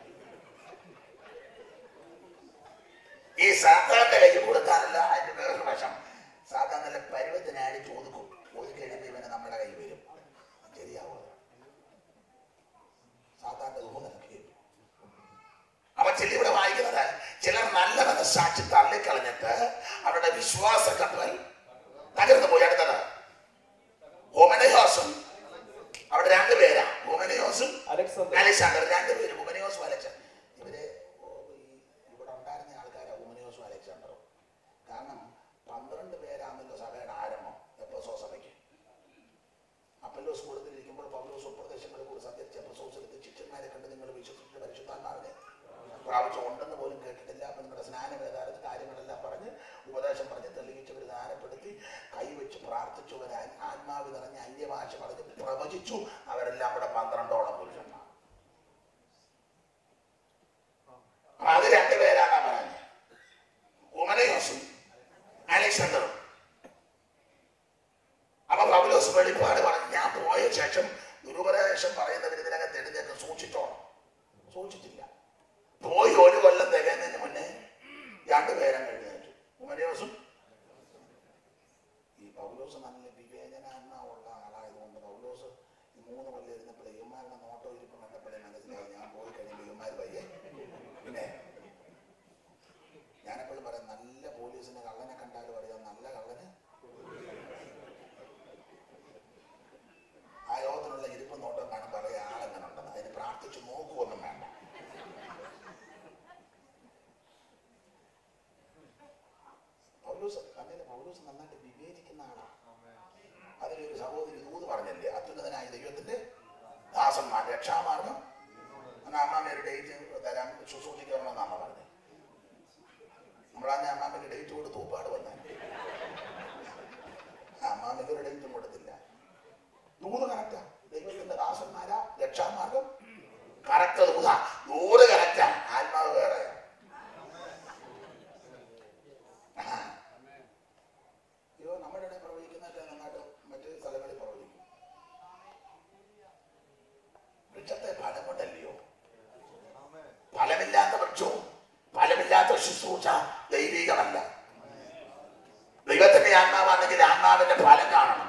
ഈ സാത്താന്റെ കൈ കൊടുക്കാനല്ല അതിന്റെ വേറൊരു വശം സാത്താൻ നല്ല പരുവത്തിനാടി ചോദിക്കും ഒതുക്കി കഴിയുമ്പോൾ ഇവനെ നമ്മുടെ കൈ വരും ശരിയാവോ സാത്താന്റെ ദുഃഖം നിനക്ക് അപ്പൊ ചില ഇവിടെ വായിക്കുന്നത് ചിലർ നല്ല മനസ്സാക്ഷി തള്ളിക്കളഞ്ഞിട്ട് അവരുടെ വിശ്വാസ കപ്പൽ തകർന്നു പോയി അടുത്തത് ഹോമനയോസും അവിടെ രണ്ടുപേരാ ഹോമനയോസും അലക്സാണ്ടർ അലക്സാണ്ടർ രണ്ടുപേരും ഹുമനിയോസും അലക്സാണ്ടർ ഇവര് ഓ, ഈ ഇവിടെ ഉണ്ടായിരുന്ന ആൾക്കാരാ ഹുമനിയോസും അലക്സാണ്ടറും കാരണം പന്ത്രണ്ട് പേരാണല്ലോ സഭയുടെ ആരംഭം എപ്പസോ സഭയ്ക്ക് അപ്പല്ലോസ് കൂടുതലിരിക്കുമ്പോൾ പൗലോസ് ഉപദേശങ്ങളെ കൂടി സഞ്ചരിച്ച എപ്പസോസിലെത്തി ശിഷ്യന്മാരെ കണ്ട് നിങ്ങൾ വിശ്വസിച്ചിട്ട് പരിശുദ്ധാത്മാവിനെ പ്രാവശ്യം ഉണ്ടെന്ന് പോലും കേട്ടിട്ടില്ല അപ്പൊ നിങ്ങളുടെ സ്നാനവേദാരത്ത് കാര്യങ്ങളെല്ലാം പറഞ്ഞ് ഉപദേശം പറഞ്ഞ് തെളിയിച്ചവർ ദാനപ്പെടുത്തി കൈവച്ച് പ്രാർത്ഥിച്ചവർ ആത്മാവ് നിറഞ്ഞ് അന്യഭാഷ പറഞ്ഞ് പ്രവചിച്ചു അവരെല്ലാം ഇവിടെ പന്ത്രണ്ടോളം പുരുഷന്മാർ അപ്പൊ അത് രണ്ടുപേരാണ് പറഞ്ഞത് ഉമനയോസും അലക്സാണ്ടറും അപ്പൊ പൗലോസ് വെളിപ്പാട് പറഞ്ഞു ഞാൻ പോയ ശേഷം ദുരുപദേശം പറയുന്നവർ ഇതിനകത്ത് എഴുന്നേറ്റ് സൂക്ഷിച്ചോണം സൂക്ഷിച്ചില്ല പോയി ഒരു കൊല്ലം നോക്കുവൊന്നും വേണ്ട പൗലൂസ് അങ്ങനെ പൗലൂസ് നന്നായിട്ട് വിവേചിക്കുന്ന ആളാണ് അതിലൊരു സഹോദരി ദൂത് പറഞ്ഞല്ലേ അത്യുന്നതനായ ദൈവത്തിന്റെ ദാസന്മാർ രക്ഷാമാർഗം എന്നാ അമ്മാമ്മ ഒരു ഡേറ്റ് തരാൻ ശുശ്രൂഷിക്കണമെന്നാണ് പറഞ്ഞത് നമ്മളാഞ്ഞ അമ്മാമ്മയ്ക്ക് ഡേറ്റ് കൊടുത്ത് ഊപ്പാട് വന്നാൽ അമ്മാമ്മയ്ക്ക് ഒരു ഡേറ്റും കൊടുത്തില്ല ദൂത് കറക്റ്റാ ദൈവത്തിന്റെ ദാസന്മാരാ രക്ഷാമാർഗം കറക്റ്റ് ദൂത ദൂത് കറക്റ്റാ ആത്മാവ് വേറെയാ അയ്യോ നമ്മുടെ ഇടയിൽ പ്രവചിക്കുന്നതൊക്കെ നന്നായിട്ട് മറ്റു സ്ഥലങ്ങളിൽ പ്രവചിക്കും വൃക്ഷത്തെ ഫലം കൊണ്ടല്ലയോ ഫലമില്ലാത്ത വൃക്ഷവും ഫലമില്ലാത്ത ശുശ്രൂഷ ദൈവികമല്ല ദൈവത്തിന്റെ ആത്മാവാണെങ്കിൽ ആത്മാവിന്റെ ഫലം കാണണം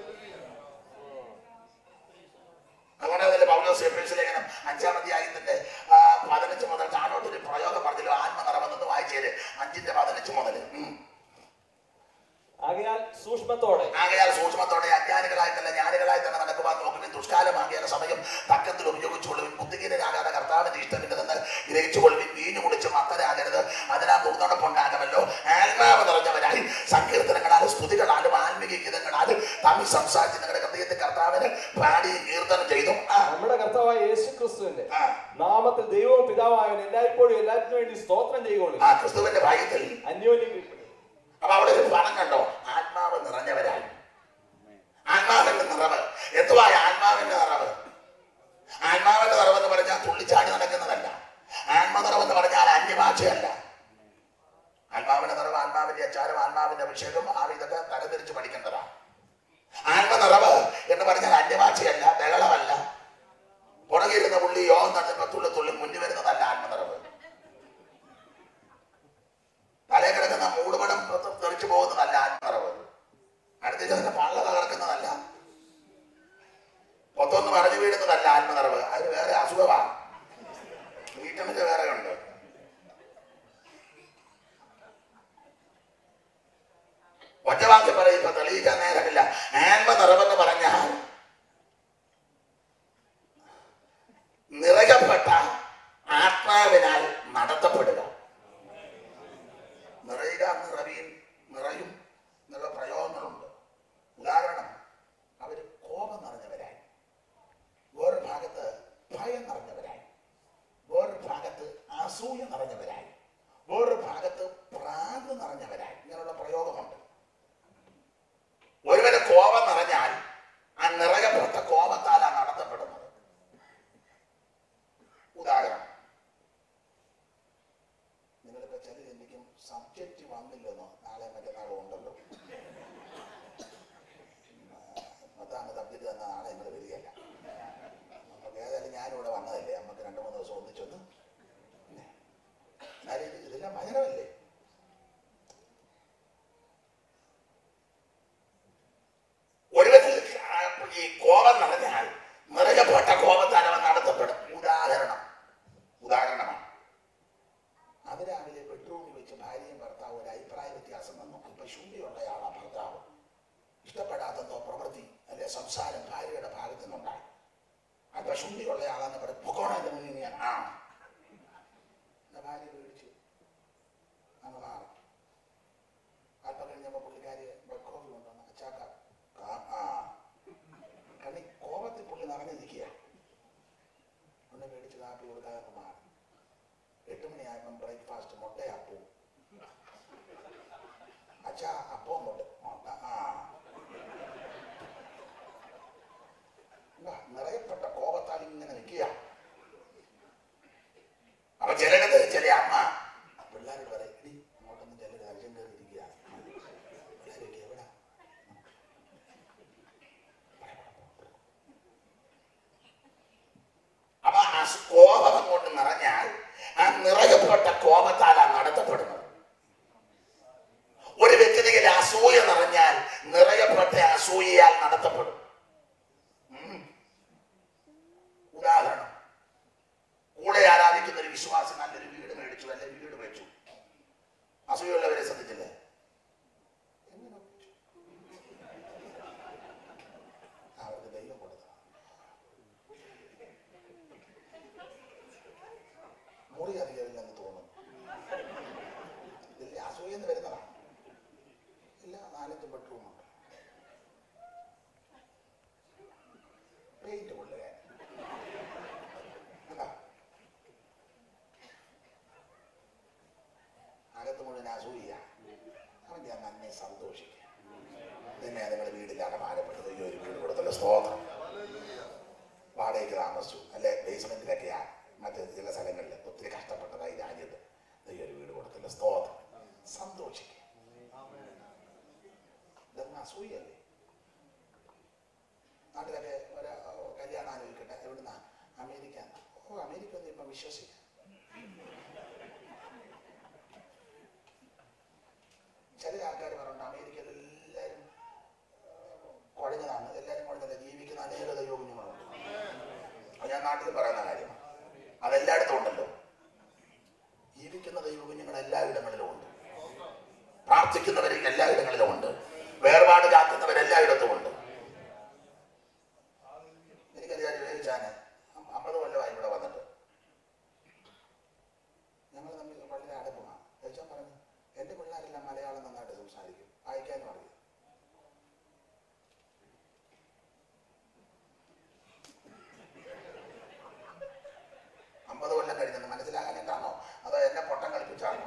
അതുകൊണ്ട് അതിൽ പൗലോസ് എഫേസ് ലേഖനം അഞ്ചാം അധ്യായത്തിന്റെ ആ, പതിനഞ്ച് മുതൽ താഴോട്ട് ഒരു പ്രയോഗം പറഞ്ഞല്ലോ ആത്മനിറവെന്ന് വായിച്ചേര് അഞ്ചിന്റെ പതിനഞ്ച് മുതൽ ഉം. ആകയാൽ സൂക്ഷ്മത്തോടെ ആകയാൽ സൂക്ഷ്മത്തോടെ അജ്ഞാനികളായിട്ടല്ല ജ്ഞാനികളായി തന്നെ നടക്കുവാൻ നോക്കുവിൻ ദുഷ്കാലമാകിയ സമയം തക്കത്തിൽ ഉപയോഗിച്ചുകൊള്ളുവിൻ ബുദ്ധിഹീനരാകാതെ കർത്താവിന്റെ ഇഷ്ടമില്ലെന്ന് ഗ്രഹിച്ചുകൊള്ളുവിൻ വീഞ്ഞു കുടിച്ച് മത്തരാകരുത് അതിനാൽ ദുർനടപ്പുണ്ടാകുമല്ലോ ആത്മാവ് നിറഞ്ഞവരായി സങ്കീർത്തനങ്ങളാലും സ്തുതികളാലും ആത്മീയ ഗീതങ്ങളാലും തമ്മിൽ സംസാരിച്ച് നിങ്ങളുടെ ഹൃദയത്തിൽ കർത്താവിന് പാടിയും കീർത്തനം ചെയ്തും ആ നമ്മുടെ കർത്താവായ യേശു ക്രിസ്തുവിന്റെ ആ, നാമത്തിൽ ദൈവവും പിതാവായവൻ എല്ലായ്പ്പോഴും എല്ലാറ്റിനു വേണ്ടി സ്തോത്രം ചെയ്യുകയുള്ളൂ ആ ക്രിസ്തുവിന്റെ ഭയത്തിൽ അന്യോന്യം കീഴ്പ്പെടും. അപ്പൊ അവിടെ ഒരു ഫലം കണ്ടോ ആത്മാവ് നിറഞ്ഞവരായി ആത്മാവിന്റെ നിറവ് എന്തുവായ ആത്മാവിന്റെ നിറവ് ആത്മാവിന്റെ നിറവ് എന്ന് പറഞ്ഞാൽ തുള്ളിച്ചാടി നടക്കുന്നതല്ല ആത്മനിറവ് എന്ന് പറഞ്ഞാൽ അന്യഭാഷയല്ല ആത്മാവിന്റെ നിറവ് ആത്മാവിന്റെ അച്ചാരം ആത്മാവിന്റെ അഭിഷേകം ആ ഇതൊക്കെ തരംതിരിച്ച് പഠിക്കേണ്ടതാണ് ആത്മനിറവ് എന്ന് പറഞ്ഞാൽ അന്യഭാഷയല്ല ബഹളമല്ല പുറകിരുന്ന പുള്ളി യോഗം നടന്നപ്പോ തുള്ളി തുള്ളി മുന്നിൽ വരുന്നതല്ല ആത്മനിറവ് തലേ കിടക്കുന്ന മൂടുപടം പുറത്ത് തെറിച്ചു പോകുന്നതല്ല ആത്മനിറവ് അടുത്തേക്ക് തന്നെ പള്ള തകർക്കുന്നതല്ല പൊത്തൊന്ന് മറിഞ്ഞു വീഴുന്നതല്ല ആത്മനിറവ് അത് വേറെ അസുഖമാണ് വീട്ടമിന്റെ വേറെ ഉണ്ട് ഒറ്റവാക്യം പറയും ഇപ്പൊ തെളിയിക്കാൻ നേരമില്ല ആത്മനിറവെന്ന് പറഞ്ഞാൽ നിറയപ്പെട്ട ആത്മാവിനാൽ നടത്തപ്പെടുക നിറയുക നിറവിയും നിറയും എന്നുള്ള പ്രയോഗങ്ങളുണ്ട് ഉദാഹരണം അവര് കോപം നിറഞ്ഞവരായി വേറൊരു ഭാഗത്ത് ഭയം നിറഞ്ഞവരായി വേറൊരു ഭാഗത്ത് അസൂയ നിറഞ്ഞവരായി വേറൊരു ഭാഗത്ത് പ്രാന്ത് നിറഞ്ഞവരായി ഇങ്ങനെയുള്ള പ്രയോഗമുണ്ട് ഒരുവന് കോപം നിറഞ്ഞാൽ ആ നിറയപ്പെട്ട കോപത്താലാണ് നടത്തപ്പെടുന്നത് ഉദാഹരണം നിങ്ങളിപ്പോ ചില ചിന്തിക്കും സബ്ജക്റ്റ് വന്നില്ലെന്നോ നാളെ മറ്റന്നാളും ഉണ്ടല്ലോ മൊത്തം സബ്ജക്റ്റ് തന്ന നാളെ നിങ്ങൾ വരികയല്ല നമുക്ക് ഏതായാലും ഞാനിവിടെ വന്നതല്ലേ നമുക്ക് രണ്ട് മൂന്ന് ദിവസം ഒന്നിച്ചൊന്ന് പിന്നെ എന്നാലും ഇത് ഇതെല്ലാം ഭജനമല്ലേ ഒരുവനിൽ ഈ കോപം നിറഞ്ഞാൽ നിറയപ്പെട്ട കോപത്താൽ അവൻ നടത്തപ്പെടും ഉദാഹരണം ഉദാഹരണമാണ് അതിരാവിലെ ബെഡ്റൂമിൽ വെച്ച് ഭാര്യയും ഭർത്താവും ഒരു അഭിപ്രായ വ്യത്യാസം വന്നു അല്പ ശുദ്ധിയുള്ളയാളാ ഭർത്താവ് ഇഷ്ടപ്പെടാത്തതോ പ്രവൃത്തി അല്ലെ സംസാരം ഭാര്യയുടെ ഭാഗത്തു നിന്നുണ്ടായി അല്പ ശുദ്ധിയുള്ളയാളെന്ന് പറയും പൊക്കോണന്റെ മുന്നിൽ ഞാൻ ആ എന്നാ ഭാര്യ പേടിച്ചു അങ്ങ് മാറി അല്പം കഴിഞ്ഞപ്പോ പുള്ളിക്കാരി ബക്കോഫി കൊണ്ടുവന്ന് അച്ചാക്ക കാ- ആ കണ്ണി കോപത്തിൽ പുള്ളി നിറഞ്ഞിരിക്കുക ഒന്ന് പേടിച്ച് കാപ്പി കൊടുക്കാതെ അങ്ങ് മാറി എട്ട് മണിയായപ്പം ബ്രേക്ക്ഫാസ്റ്റ് മുട്ട അപ്പവും അച്ഛാ അപ്പം മുട്ട മുട്ട ആ ഇതാ, നിറയപ്പെട്ട കോപത്താൽ ഇങ്ങനെ നിൽക്കുക അപ്പൊ ചിലടത്ത് ചില അമ്മ പിള്ളേരോട് പറയും എടി അങ്ങോട്ടൊന്നും ചെല്ലരുത് അച്ഛൻ കയറി ഇരിക്കുകയാണ് പിള്ളേരൊക്കെ എവിടെ അപ്പൊ ആ കോപം കൊണ്ട് നിറഞ്ഞാൽ ആ നിറയപ്പെട്ട കോപത്താലാണ് നടത്തപ്പെടുന്നത് ഒരു വ്യക്തിയിൽ അസൂയ നിറഞ്ഞാൽ നിറയപ്പെട്ട അസൂയയാൽ നടത്തപ്പെടും ഉം. ഉദാഹരണം കൂടെ ആരാധിക്കുന്ന ഒരു വിശ്വാസം നല്ലൊരു വീട് മേടിച്ചു അല്ലെ വീട് വെച്ചു അസൂയുള്ളവരെ ശ്രദ്ധിച്ചില്ലേ എങ്ങനെ ഒപ്പിച്ചു? അവർക്ക് ദൈവം കൊടുത്തതാണ് മുറി അറിയാവില്ലെന്ന് തോന്നുന്നു ഇതിൽ അസൂയെന്ന് വരുന്നതാ ഇല്ല നാലഞ്ച് ബെഡ്റൂമുണ്ട് പെയിന്റ് കൊള്ളുക കണ്ടോ? അകത്ത് മുഴുവൻ അസൂയ അവൻ ഞാൻ നന്നെ സന്തോഷിക്കുക തന്നെ നിങ്ങൾ വീടിൽ അടമാരപ്പെട്ടത് ഈ ഒരു വീട് കൊടുത്തുള്ള സ്തോത്രം വാടകയ്ക്ക് താമസിച്ചു അല്ലെ ബേസ്മെന്റിലൊക്കെയാ മറ്റ് ചില സ്ഥലങ്ങളിൽ ഒത്തിരി കഷ്ടപ്പെട്ടതായി രാജ്യത്ത് ഈ ഒരു വീട് കൊടുത്തുള്ള സ്തോത്രം സന്തോഷിക്കുക ഇതൊന്നും അസൂയല്ലേ നാട്ടിലൊക്കെ ഒരു കല്യാണം ആലോചിക്കട്ടെ എവിടുന്നാ അമേരിക്ക ഓ അമേരിക്ക ഒന്നും ഇപ്പം വിശ്വസിക്കാം ചില ആൾക്കാർ പറഞ്ഞിട്ട് അമേരിക്കയിൽ എല്ലാവരും കുഴഞ്ഞതാണ് എല്ലാവരും കുഴഞ്ഞല്ല ജീവിക്കുന്ന അനേക ദൈവ കുഞ്ഞുങ്ങളുണ്ട് അത് ഞാൻ നാട്ടിൽ പറയുന്ന കാര്യമാണ് അതെല്ലായിടത്തും ഉണ്ടല്ലോ ജീവിക്കുന്ന ദൈവ കുഞ്ഞുങ്ങൾ എല്ലായിടങ്ങളിലും ഉണ്ട് പ്രാർത്ഥിക്കുന്നവർ എല്ലായിടങ്ങളിലും ഉണ്ട് വേർപാട് കാക്കുന്നവർ എല്ലായിടത്തും ഉണ്ട് എനിക്കറിയാം ചോദിച്ചാന് അമ്പത് കൊല്ലമായി ഇവിടെ വന്നിട്ട് ഞങ്ങൾ തമ്മിൽ വളരെ അടുപ്പമാണ് ചോദിച്ചാൽ പറഞ്ഞു എൻ്റെ പിള്ളേരെല്ലാം മലയാളം നന്നായിട്ട് സംസാരിക്കും വായിക്കാനും അറിയും അമ്പത് കൊല്ലം കഴിഞ്ഞെന്ന് മനസ്സിലാകാനായിട്ടാണോ അതോ എന്നെ പൊട്ടം കളിപ്പിച്ചാണോ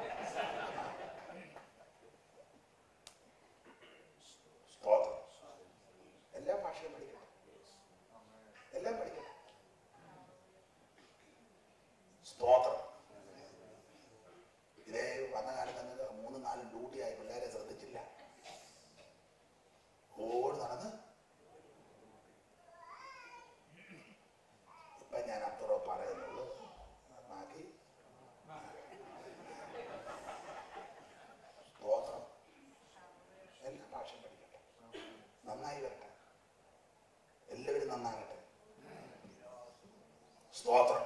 സ്തോത്രം എല്ലാ ഭാഷയും പഠിക്കണം എല്ലാം പഠിക്കണം സ്തോത്രം ഇതേ വന്ന കാലത്ത് തന്നെ മൂന്നും നാലും ഡ്യൂട്ടിയായി പിള്ളേരെ ശ്രദ്ധിച്ചില്ല ഓടി നടന്ന് ഇപ്പൊ ഞാൻ അത്ര പറയുന്നുള്ളൂ ബാക്കി സ്തോത്രം എല്ലാ ഭാഷയും പഠിക്കട്ടെ നന്നായി വരട്ടെ എല്ലാവരും നന്നാകട്ടെ സ്തോത്രം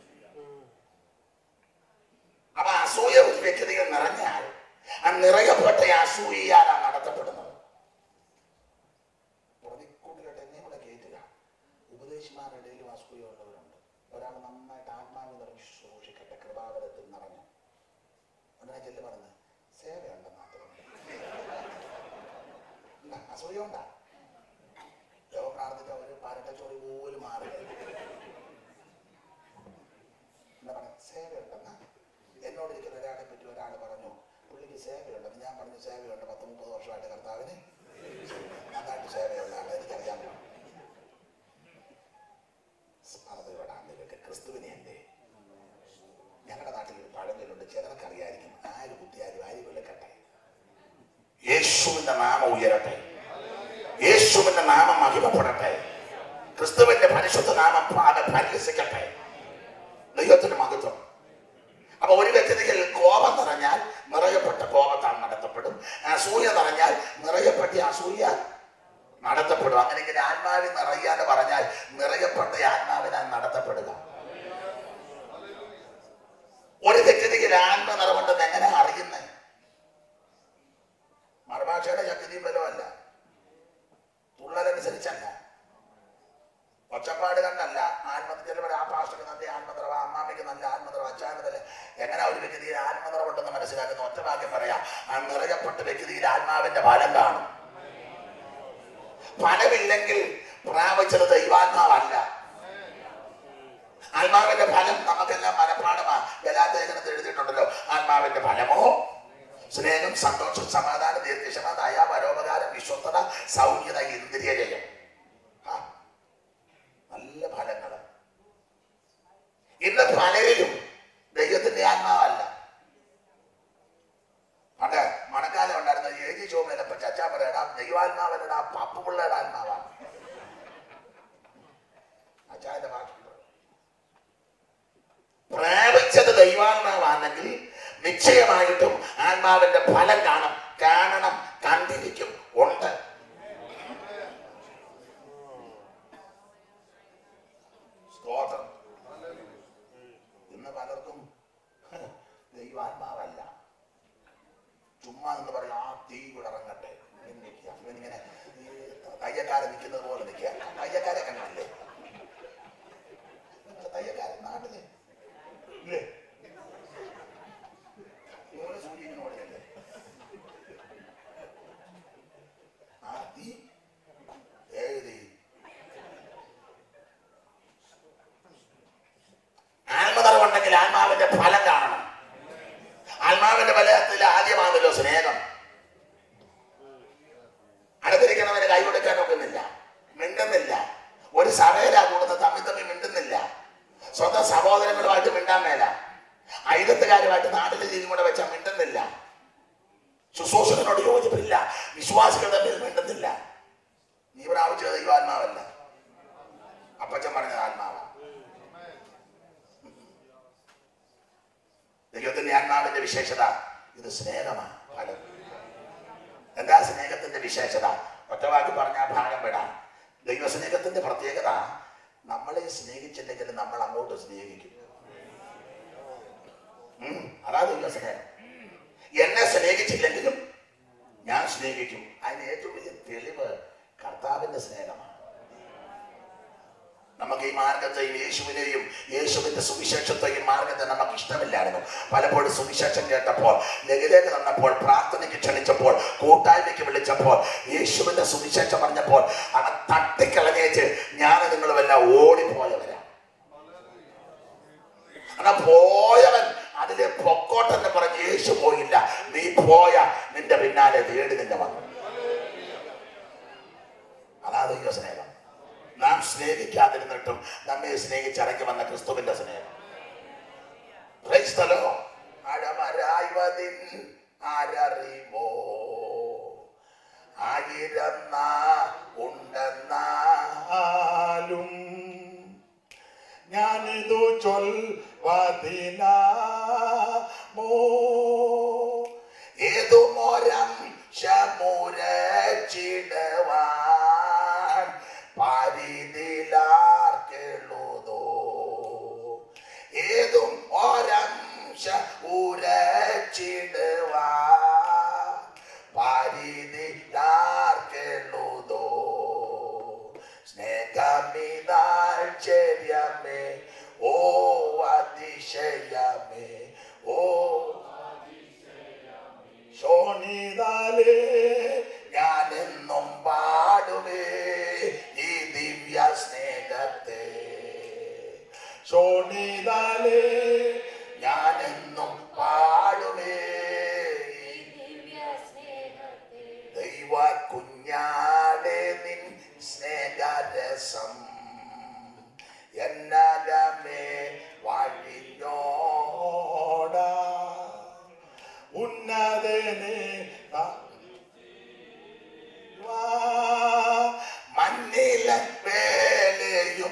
അപ്പൊ അസൂയ ഒരു വ്യക്തിയിൽ നിറഞ്ഞാൽ ആ നിറയപ്പെട്ട അസൂയയാലാ നടത്തപ്പെടുന്നത് പുറത്തിക്കൂട്ടിലോട്ട് എന്നെ കൂടെ കയറ്റുക ഉപദേശിമാരുടെ ഇടയിലും അസൂയുള്ളവരുണ്ട് ഒരാൾ നന്നായിട്ട് ആത്മാവ് നിറഞ്ഞ് ശുശ്രൂഷിക്കട്ടെ കൃപാവരത്തിൽ നിറഞ്ഞു ഉടനെ ചെല്ലു പറഞ്ഞ് സേവയുണ്ടെന്ന് മാത്രം അസൂയ ഉണ്ടാ ദേവ പ്രാർത്ഥിച്ച ഒരു പരട്ടച്ചോറി പോലും മാറി എന്താ പറയുക സേവയുണ്ടെന്ന് എന്നോട് ഇരിക്കുന്ന ഒരാളെ പറ്റി ഒരാൾ പറഞ്ഞു പുള്ളിക്ക് സേവയുണ്ടെന്ന് ഞാൻ പറഞ്ഞു സേവയുണ്ട് പത്ത് മുപ്പത് വർഷമായിട്ട് കർത്താവിന് നന്നായിട്ട് സേവയുള്ള ആളെ എനിക്കറിയാൻ സ്പർദ്ധയോടാണ് ഇവർക്ക് ക്രിസ്തുവിനെ എന്തേ ഞങ്ങളുടെ നാട്ടിൽ ഒരു പഴഞ്ചൊല്ലുണ്ട് ചിലർക്ക് അറിയായിരിക്കും ആര് കുത്തിയാലും ആര് വിളിക്കട്ടെ യേശുവിന്റെ നാമം ഉയരട്ടെ യേശുവിന്റെ നാമം മഹിമപ്പെടട്ടെ ക്രിസ്തുവിന്റെ പരിശുദ്ധ നാമം പാത പരിഹസിക്കട്ടെ ദൈവത്തിന് മഹത്വം അപ്പൊ ഒരു വ്യക്തിയിൽ കോപം നിറഞ്ഞാൽ നിറയപ്പെട്ട കോപത്താൽ നടത്തപ്പെടും അസൂയ നിറഞ്ഞാൽ നിറയപ്പെട്ട അസൂയ നടത്തപ്പെടും അങ്ങനെയെങ്കിൽ ആത്മാവിൽ നിറയാന്ന് പറഞ്ഞാൽ നിറയപ്പെട്ട ആത്മാവിനാൽ നടത്തപ്പെടുക ഒരു വ്യക്തിയിൽ ആത്മ നിറവുണ്ടെന്ന് എങ്ങനെ അറിയുന്നത് മറുഭാഷയുടെ ശക്തിയും ബലമല്ല തുള്ളലനുസരിച്ചല്ല ഒച്ചപ്പാട് കണ്ടല്ല ആത്മ ചിലവർ ആ പാസ്റ്റർക്ക് നല്ല ആത്മനിറവ അമ്മാമ്മയ്ക്ക് നല്ല ആത്മനിറവ അച്ചാനതല്ല എങ്ങനെ ഒരു വ്യക്തിയിൽ ആത്മനിറവുണ്ടെന്ന് മനസ്സിലാക്കുന്ന ഒറ്റ വാക്യം പറയാം ആ നിറയപ്പെട്ട വ്യക്തിയിൽ ആത്മാവിന്റെ ഫലം കാണും ഫലമില്ലെങ്കിൽ പ്രാപിച്ചത് ദൈവാത്മാവല്ല ആത്മാവിന്റെ ഫലം നമുക്കെല്ലാം മനഃപ്പാടമാ ഗലാലേഖനത്തിൽ എഴുതിയിട്ടുണ്ടല്ലോ ആത്മാവിന്റെ ഫലമോ സ്നേഹം സന്തോഷം സമാധാനം ദീർഘക്ഷമ ദയ പരോപകാരം വിശ്വസ്തത സൗമ്യത ഇന്ദ്രിയ ജയം ആ, നല്ല ഫലങ്ങള് ഇന്ന് പലരിലും ദൈവത്തിന്റെ ആത്മാവല്ല പണ്ട് മണക്കാലം ഉണ്ടായിരുന്ന ഏജി ചോമേലപ്പ ചച്ചാപ്പറയുടെ ദൈവാത്മാവരുടെ ആ പപ്പുപിള്ളയുടെ ആത്മാവാണ് അച്ചായന്റെ ഭാഷ പ്രാപിച്ചത് ദൈവാത്മാവാണെങ്കിൽ നിശ്ചയമായിട്ടും ആത്മാവിന്റെ ഫലം കാണും കാണണം കണ്ടിരിക്കും ഉണ്ട് സ്തോത്രം ഇന്ന് പലർക്കും ദൈവാത്മാവല്ല ചുമ്മാ എന്ന് പറയും ആ തീ വിടറങ്ങട്ടെ എന്ന് നിൽക്കുക ഇവനിങ്ങനെ ഈ തയ്യക്കാരൻ നിൽക്കുന്നത് പോലെ നിൽക്കുക തയ്യക്കാരെ കണ്ടില്ലേ നിങ്ങള് തയ്യക്കാരൻ നാട്ടില് ഇല്ലേ സഹോദരങ്ങളുമായിട്ട് മിണ്ടാൻ മേല ഐതത്തുകാരുമായിട്ട് നാട്ടിലെ രീതിയും കൂടെ വെച്ചാൽ മിണ്ടുന്നില്ല ശുശ്രൂഷകനോട് യോജിപ്പില്ല വിശ്വാസികൾ തമ്മിൽ മിണ്ടുന്നില്ല നീ പ്രാപിച്ചത് ദൈവാത്മാവല്ല അപ്പച്ചൻ പറഞ്ഞത് ആത്മാവാ ദൈവത്തിന്റെ ആത്മാവിന്റെ വിശേഷത ഇത് സ്നേഹമാണ് ഫലം എന്താ സ്നേഹത്തിന്റെ വിശേഷത ഒറ്റവാക്കി പറഞ്ഞ ഭാഗം വിടാം ദൈവസ്നേഹത്തിന്റെ പ്രത്യേകത നമ്മളെ സ്നേഹിച്ചില്ലെങ്കിൽ നമ്മൾ അങ്ങോട്ട് സ്നേഹിക്കും ഉം, അതാ ദൈവസ്നേഹം എന്നെ സ്നേഹിച്ചില്ലെങ്കിലും ഞാൻ സ്നേഹിക്കും അതിന് ഏറ്റവും വലിയ തെളിവ് കർത്താവിന്റെ സ്നേഹമാണ് നമുക്ക് ഈ മാർഗത്തെയും യേശുവിനെയും യേശുവിന്റെ സുവിശേഷത്തെയും മാർഗത്തെ നമുക്ക് ഇഷ്ടമില്ലായിരുന്നു പലപ്പോഴും സുവിശേഷം കേട്ടപ്പോൾ ലഘുലേഖ തന്നപ്പോൾ പ്രാർത്ഥനയ്ക്ക് ക്ഷണിച്ചപ്പോൾ കൂട്ടായ്മയ്ക്ക് വിളിച്ചപ്പോൾ യേശുവിന്റെ സുവിശേഷം പറഞ്ഞപ്പോൾ അവൻ തട്ടിക്കളഞ്ഞേച്ച് ഞാൻ നിങ്ങളുമെല്ലാം ഓടിപ്പോയവരാ അങ്ങനെ പോയവൻ അതിലെ പൊക്കോട്ടെന്ന് പറഞ്ഞ് യേശു പോയില്ല നീ പോയ നിന്റെ പിന്നാലെ തേടി നിന്നെ വന്നു അതാ ദൈവ സ്നേഹം നാം സ്നേഹിക്കാതിരുന്നിട്ടും നമ്മെ സ്നേഹിച്ചിറങ്ങി വന്ന ക്രിസ്തുവിന്റെ സ്നേഹം Praise the Lord. അഴമരായ്വതിൻ ആരറിവോ ആയിരം നാ ഉണ്ടെന്നാലും ഞാനിതു ചൊൽവതിനാമോ ഏതു മോരം ശമുരച്ചിടുവാൻ പരിതിലാർക്കെഴുതോ ഏതും ഒരംശ ഉരച്ചിടുവാൻ പരിതിലാർക്കെഴുതോ സ്നേഹമിതാശ്ചര്യമേ ഓ അതിശയമേ ഓ ശോണിതാലേ ഞാനെന്നും പാടുമേ ഈ ദിവ്യ സ്നേഹത്തെ ശോണിതാലേ ഞാനെന്നും പാടുമേ ഈ ദിവ്യ സ്നേഹത്തെ ദൈവ കുഞ്ഞാടെ നിൻ സ്നേഹരസം എന്നകമേ വാഴിഞ്ഞോട ഉന്നതനെ മണ്ണില വേലയും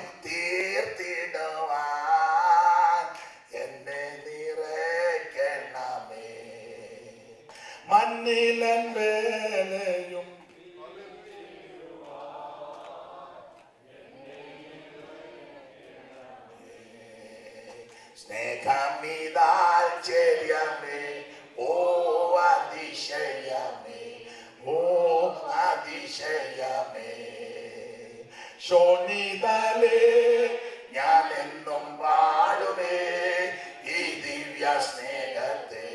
തീർത്തിടുവാൻ എന്നെ നിറയ്ക്കണമേ മണ്ണിലൻ വേലയും സ്നേഹമിതാശ്ചര്യമേ ഓ അതിശയമേ ഓ അതിശയമേ ശോണിതലേ ഞാൻ എന്നും പാടുമേ ഈ ദിവ്യ സ്നേഹത്തെ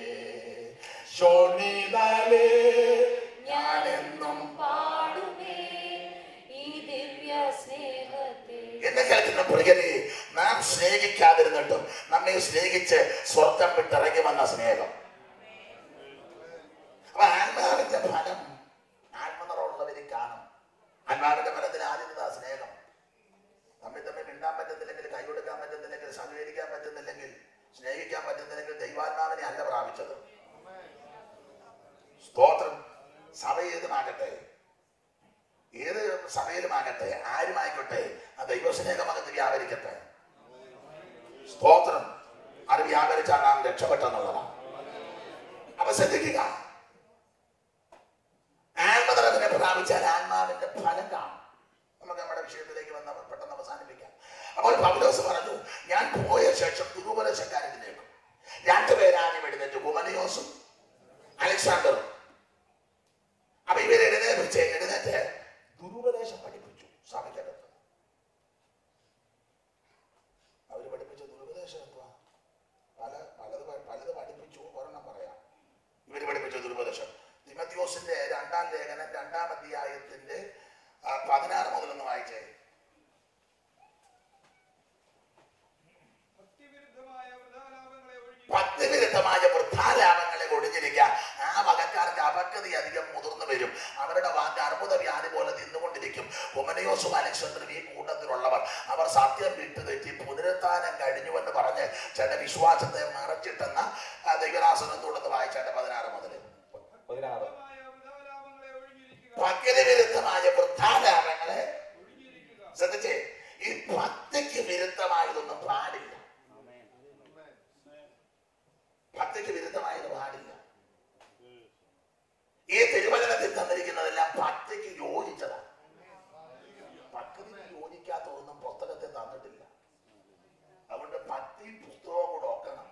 ശോണിതലേ ഞാൻ എന്നും പാടുമേ ഈ ദിവ്യ സ്നേഹത്തെ എന്നെ കേൾക്കുന്ന പ്രിയനെ നാം സ്നേഹിക്കാതിരുന്നിട്ടും നമ്മെ സ്നേഹിച്ച് സ്വർഗം വിട്ടിറങ്ങി വന്ന സ്നേഹം അപ്പൊ ആത്മാവിന്റെ ഫലം ആത്മനിറമുള്ളവര് കാണും ആത്മാവിന്റെ ഫലത്തിന് ആദ്യത്തെ സ്നേഹം തമ്മിൽ തമ്മിൽ മിണ്ടാൻ പറ്റുന്നില്ലെങ്കിൽ കൈ കൊടുക്കാൻ പറ്റുന്നില്ലെങ്കിൽ സഹകരിക്കാൻ പറ്റുന്നില്ലെങ്കിൽ സ്നേഹിക്കാൻ പറ്റുന്നില്ലെങ്കിൽ ദൈവാത്മാവിനെ അല്ല പ്രാപിച്ചത് സ്തോത്രം സഭ ഏതുമാകട്ടെ ഏത് സഭയിലുമാകട്ടെ ആരുമായിക്കോട്ടെ ആ ദൈവസ്നേഹമകത്ത് വ്യാപരിക്കട്ടെ സ്തോത്രം അത് വ്യാപരിച്ചാൽ നാം രക്ഷപ്പെട്ടെന്നുള്ളതാണ് അപ്പൊ ശ്രദ്ധിക്കുക ആത്മതലത്തിനെ പ്രാപിച്ചാൽ ആത്മാവിന്റെ ഫലം കാണും നമുക്ക് നമ്മുടെ വിഷയത്തിലേക്ക് വന്ന് പെട്ടെന്ന് അവസാനിപ്പിക്കാം അപ്പോൾ പൗലോസ് പറഞ്ഞു ഞാൻ പോയ ശേഷം ദുരുപദേശക്കാരത്തിലേക്കും രണ്ടുപേരാണ് എഴുന്നേറ്റ് ഗുമനിയോസും അലക്സാണ്ടറും അപ്പൊ ഇവരെ എഴുന്നേറ്റ് എഴുന്നേറ്റ് ദുരുപദേശം പഠിപ്പിച്ചു സഭയ്ക്കകത്ത് അവര് പഠിപ്പിച്ച ദുരുപദേശം എന്തുവാ പല പലത് പ- പലത് പഠിപ്പിച്ചു ഒരെണ്ണം പറയാം ഇവര് പഠിപ്പിച്ച ദുരുപദേശം തിമത്യോസിന്റെ രണ്ടാം ലേഖനം രണ്ടാം അധ്യായത്തിന്റെ ആ, പതിനാറ് മുതലൊന്ന് വായിച്ചേ ഭക്തിവിരുദ്ധമായ വൃഥാലാപങ്ങളെ ഒഴിഞ്ഞ് ഭക്തിവിരുദ്ധമായ വൃദ്ധാലാപങ്ങളെ ഒഴിഞ്ഞിരിക്കുക ആ വകക്കാർക്ക് അപക്വത അധികം മുതിർന്നു വരും അവരുടെ വാക്ക് അർബുദ വ്യാധി പോലെ തിന്നുകൊണ്ടിരിക്കും ഹുമനയോസും അലക്സാണ്ടറും ഈ കൂട്ടത്തിലുള്ളവർ അവർ സത്യം വിട്ടു തെറ്റി പുനരുത്ഥാനം കഴിഞ്ഞുവെന്ന് പറഞ്ഞ് ചേട്ടൻ വിശ്വാസത്തെ മറച്ചിട്ടെന്ന ആ ദൈവദാസനം തുടർന്ന് വായിച്ചാട്ടെ പതിനാറ് മുതൽ പതിനാറ് മായ വിധവലാപങ്ങളെ ഒഴിഞ്ഞിരിക്കുക ഭക്തി വിരുദ്ധമായ വൃദ്ധാലാപങ്ങളെ ഒഴിഞ്ഞിരിക്കുക ശ്രദ്ധിച്ചേ ഈ ഭക്തിക്ക് വിരുദ്ധമായതൊന്നും പാടില്ല ഭക്തിക്ക് വിരുദ്ധമായത് പാടില്ല ഈ തിരുവചനത്തിൽ തന്നിരിക്കുന്നതെല്ലാം ഭക്തിക്ക് യോജിച്ചതാണ് ഭക്തിക്ക് യോജിക്കാത്തതൊന്നും പുസ്തകത്തിൽ തന്നിട്ടില്ല അതുകൊണ്ട് ഭക്തിയും പുസ്തകവും കൂടെ ഒക്കണം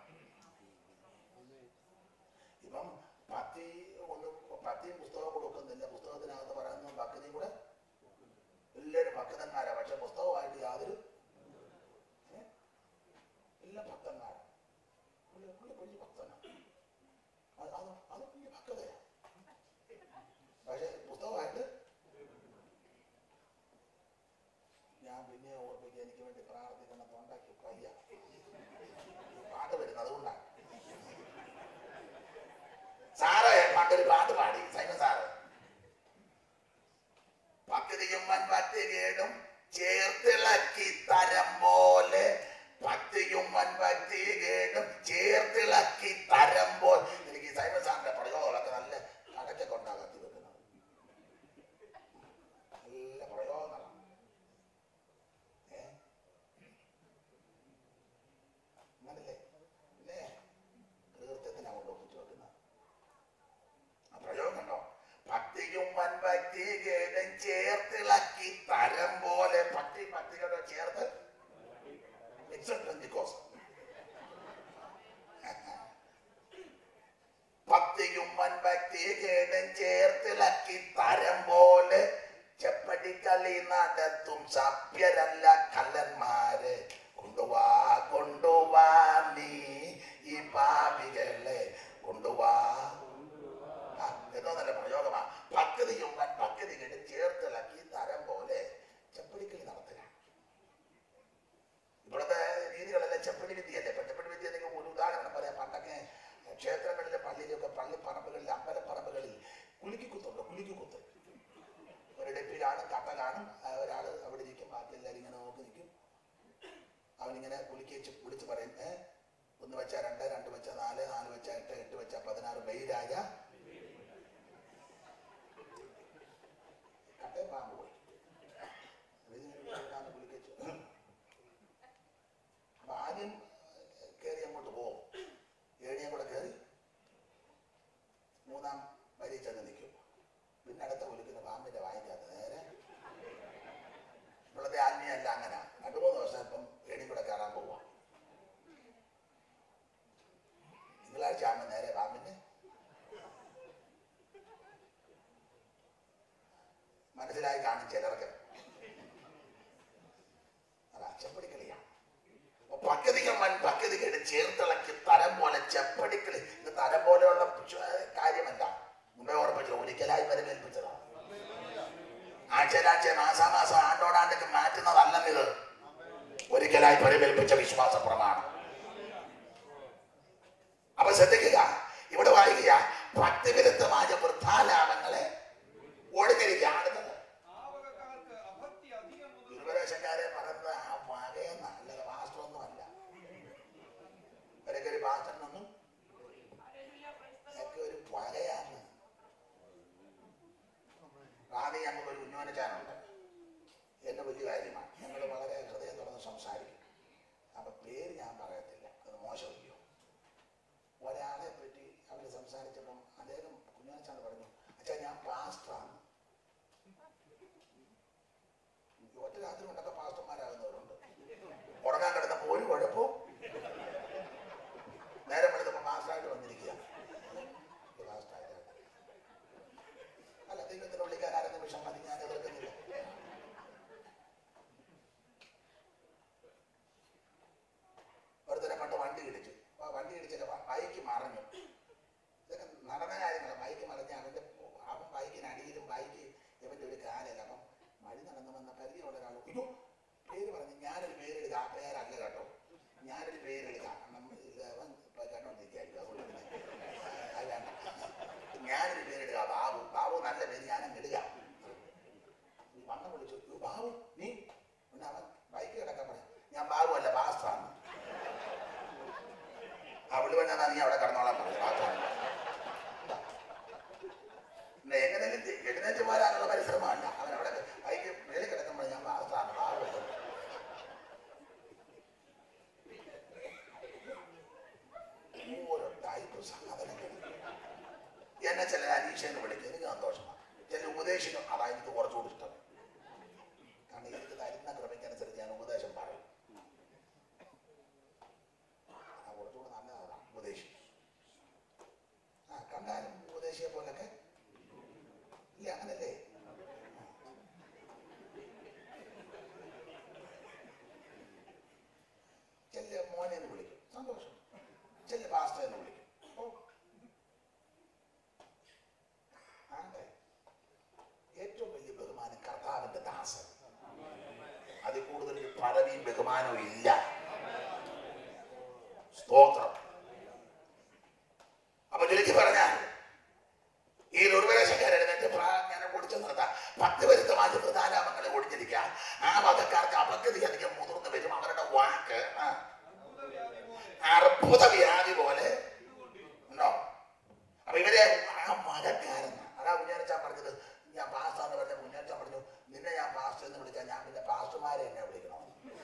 ഇപ്പം ഭക്തി ഒന്നും ഭക്തിയും പുസ്തകവും കൂടെ ഒക്കുന്നില്ല പുസ്തകത്തിനകത്ത് പറയുന്ന ഭക്തിയും കൂടെ എല്ലാവരും ഭക്തന്മാരാ പക്ഷെ പുസ്തകമായിട്ട് യാതൊരു ഏ? എല്ലാം ഭക്തന്മാരാ പുള്ളി പുള്ളി വലിയ ഭക്തനാ അത് അത് അത് വലിയ ഭക്തതയാ പക്ഷെ പുസ്തകമായിട്ട് ഞാൻ പിന്നെ ഓർപ്പിക്കുക എനിക്ക് വേണ്ടി പ്രാർത്ഥിക്കണം തൊണ്ടാക്കി വയ്യ പാട്ട് വരുന്നത് അതുകൊണ്ടാണ് സാറ് പണ്ടൊരു പാട്ട് പാടി സൈമ സാറ് ഭക്തിയും വൻഭക്തികേടും ചേർത്തിളക്കി തരം പോലെ ഭക്തിയും വൻഭക്തികേടും ചേർത്തിളക്കി തരം പോലെ എനിക്ക് ഈ സൈമൻ സാറിന്റെ പ്രയോഗങ്ങളൊക്കെ നല്ല കടക്കൊക്കെ ഉണ്ടാകത്തി വെക്കുന്നത് നല്ല പ്രയോഗങ്ങളാണ് ഏ? അങ്ങനല്ലേ പിന്നെ കൃത്യത്തിനാണ് കൊണ്ട് ഒപ്പിച്ചു വെക്കുന്നത് ആ പ്രയോഗം കണ്ടോ ഭക്തിയും വൻഭക്തികേടും ചേർത്തിളക്കി തരം പോലെ ഭക്തി ഭക്തികളെ ചേർത്ത് Except Pentecost. ഭക്തിയും വൻഭക്തികേടും ചേർത്തിളക്കി തരം പോലെ ചെപ്പടിക്കളി നടത്തും സഭ്യരല്ല കള്ളന്മാര് കൊണ്ടുവാ കൊണ്ടുവാ നീ ഈ പാപികളെ കൊണ്ടുവാ ആ, എന്തോ നല്ല പ്രയോഗമാ ഭക്തിയും ഭക്തികളും ചേർത്തിളക്കി തരം പോലെ ചെപ്പടിക്കളി നടത്തുക ഇവിടുത്തെ രീതികളെല്ലാം ചെപ്പടി വിദ്യയല്ലേ ഇപ്പൊ ചെപ്പടി വിദ്യ നിങ്ങൾ ഒരു ഉദാഹരണം പറയാം പണ്ടൊക്കെ ക്ഷേത്രങ്ങളിലെ പള്ളിയിലൊക്കെ പള്ളിപ്പറമ്പുകളിൽ അമ്പലപ്പറമ്പുകളിൽ കുലുക്കിക്കുത്തുണ്ട് കുലുക്കിക്കുത്ത് ഒരു ഡെപ്പി കാണും കട്ട കാണും ആ, ഒരാള് അവിടെ ഇരിക്കും ബാക്കി എല്ലാവരും ഇങ്ങനെ നോക്കി നിൽക്കും അവനിങ്ങനെ കുലുക്കി വെച്ച് വിളിച്ച് പറയും ഏ ഒന്ന് വെച്ചാ രണ്ട് രണ്ട് വെച്ചാ നാല് നാല് വെച്ചാ എട്ട് എട്ട് വെച്ചാ പതിനാറ് മെയ്രാജ കട്ടേ പാമ്പ് പോയി ഇതിനെ കുലുക്കി വെച്ചു അപ്പൊ ആദ്യം കയറി അങ്ങോട്ട് പോകും ഏണിയും കൂടെ കയറി മൂന്നാം വരി ചെന്ന് നിൽക്കും പിന്നെ അടുത്ത കുലിക്കുന്ന പാമ്പിന്റെ വായിക്കാത്ത നേരെ ഇപ്പോഴത്തെ ആത്മീയല്ല അങ്ങനെ രണ്ടു മൂന്ന് ദിവസം ഇപ്പം ഏണി കൂടെ കയറാൻ പോവാ തിങ്കളാഴ്ച ആകുമ്പോൾ നേരെ പാമ്പിന്റെ മനസ്സിലായി കാണും ചിലർക്ക് അത് അച്ചപ്പടിക്കളിയാണ് പക്കതികൾ വൻ പക്കതികളുടെ ചേർത്തിളക്കി തരം പോലെ ചെപ്പടിക്കളി ഇത് തരം പോലെയുള്ള ചു- കാര്യമല്ല മുമ്പേ ഓർപ്പിച്ചു ഒരിക്കലായി പരിമേൽപ്പിച്ചതാണ് ആഴ്ചയിലാഴ്ച മാസാമാസം ആണ്ടോടാണ്ടൊക്കെ മാറ്റുന്നതല്ലെന്നിത് ഒരിക്കലായി പരിമേൽപ്പിച്ച വിശ്വാസ പ്രമാണം അപ്പൊ ശ്രദ്ധിക്കുക ഇവിടെ വായിക്കുക ഭക്തിവിരുദ്ധമായ വൃദ്ധാലാപങ്ങളെ ഒടുങ്ങിരിക്കുക ആടുന്നത് ആവകക്കാർക്ക് അഭക്തി അധികം മുതൽ ദുർപദേശക്കാരെ പറയുന്നത് ആ പകയെന്ന അല്ലാതെ പാസ്റ്ററൊന്നും അല്ല ഒരൊക്കെ ഒരു പാസ്റ്ററിനൊന്നും ഒക്കെ ഒരു പകയാണ് റാണി നമുക്കൊരു ഉന്നോന ചാനുണ്ട് എന്നെ വലിയ കാര്യമാണ് ഞങ്ങൾ വളരെ ഹൃദയം തുറന്ന് സംസാരിക്കും അപ്പൊ പേര് ഞാൻ പറയത്തില്ല അത് മോശമില്ലയോ ഒരാളെ പറ്റി അവർ സംസാരിച്ചപ്പം അദ്ദേഹം കുഞ്ഞാച്ചാൻ പറഞ്ഞു അച്ഛാ ഞാൻ പാസ്റ്ററാണ് ഒറ്റ രാത്രി കൊണ്ടൊക്കെ പാസ്റ്റർമാരാകുന്നവരുണ്ട് ഉറങ്ങാൻ കിടന്നപ്പോൾ ഒരു കുഴപ്പവും നേരം വെളുത്തപ്പോൾ പാസ്റ്ററായിട്ട് വന്നിരിക്കുക ഇത് പാസ്റ്ററായിട്ട് അല്ല ദൈവത്തിന് വിളിക്കാൻ ആരെ നിമിഷം മതി ഞാൻ എതിർക്കുന്നില്ല ഒരുത്തരെ പണ്ട് വണ്ടി ഇടിച്ചു അപ്പൊ ആ വണ്ടി ഇടിച്ചിട്ട് ബൈക്ക് മറഞ്ഞു ഇതൊക്കെ നടന്ന കാര്യങ്ങളാണ് ബൈക്ക് മറിഞ്ഞ അവന്റെ അവൻ ബൈക്കിന് അടിയിലും ബൈക്ക് ഇവന്റെ ഒരു കാലല്ല അപ്പം വഴി നടന്നു വന്ന പരിചയമുള്ള ഒരാൾ അയ്യോ പേര് പറഞ്ഞു ഞാനൊരു പേരെഴുതുക ആ പേരല്ല കേട്ടോ ഞാനൊരു പേരെഴുതുക നമ്മൾ ഇത് അവൻ ഇപ്പൊ കണ്ടോണ്ടിരിക്കുകയായിരിക്കും അതുകൊണ്ട് പിന്നെ അത് വേണ്ട ഞാനൊരു പേരിടുക ബാബു ബാബു നല്ല പേര് ഞാനങ്ങ് ഇടുക ഈ വണ്ണം വിളിച്ചു ആ പുള്ളി പറഞ്ഞാൽ നീ അവിടെ കടന്നോളാൻ പറഞ്ഞു ആ കാണുന്നു. എന്താ? പിന്നെ എങ്ങനെയും എഴുന്നേറ്റ് പോരാനുള്ള പരിശ്രമമല്ല അവൻ അവിടെ വൈകി മേളിൽ കിടക്കുമ്പോൾ ഞാൻ വാർത്താണ് വാഴ ഓരോ ടൈപ്പ് സാധനങ്ങൾ എന്നെ ചില അനീഷെന്ന് വിളിക്കും എനിക്ക് സന്തോഷമാണ് ചില ഉപദേശിക്കും അതാ എനിക്ക് കുറച്ചുകൂടി ഇഷ്ടം കാരണം എനിക്ക് തരുന്ന ക്രമയ്ക്കനുസരിച്ച് ഞാൻ ഉപദേശം പറയും ആ കുറച്ചുകൂടി നല്ലതാണ് ഉപദേശി ആ കണ്ടാലും ഉപദേശിയെ പോലൊക്കെ ഇല്ല അങ്ങനല്ലേ ചെല്ല മോനെ എന്ന് വിളിക്കും സന്തോഷം ചെല്ല പാസ്റ്റർ എന്ന് വിളിക്കും ഓ ആണ്ടെ. ഏറ്റവും വലിയ ബഹുമാനം കർത്താവിന്റെ ദാസൻ അതിൽ കൂടുതൽ ഒരു പദവിയും ബഹുമാനവും ഇല്ല സ്തോത്രം അപ്പൊ ചുരുക്കി പറഞ്ഞാൽ ഈ ദുർവരശക്കാരെഴുന്നേറ്റ് ഞാൻ ഓടിച്ചു നിർത്താം പത്ത് വരുത്തമായ പ്രധാനാമങ്ങളെ ഒടിഞ്ഞിരിക്കാം ആ വകക്കാർക്ക് അപഗതി അധികം മുതിർന്നു വരും അവരുടെ വാക്ക് ആ, അർബുദ വ്യാധി പോലെ ഉണ്ടോ അപ്പൊ ഇവരെ ആ മകക്കാരൻ അതാ കുഞ്ഞാനച്ചാൻ പറഞ്ഞത് ഞാൻ പാസ്റ്റർ എന്ന് പറഞ്ഞ കുഞ്ഞാനച്ചാൻ പറഞ്ഞു നിന്നെ ഞാൻ പാസ്റ്റർ എന്ന് വിളിച്ചാൽ ഞാൻ പിന്നെ പാസ്റ്റർമാരെ എന്നെ വിളിക്കണം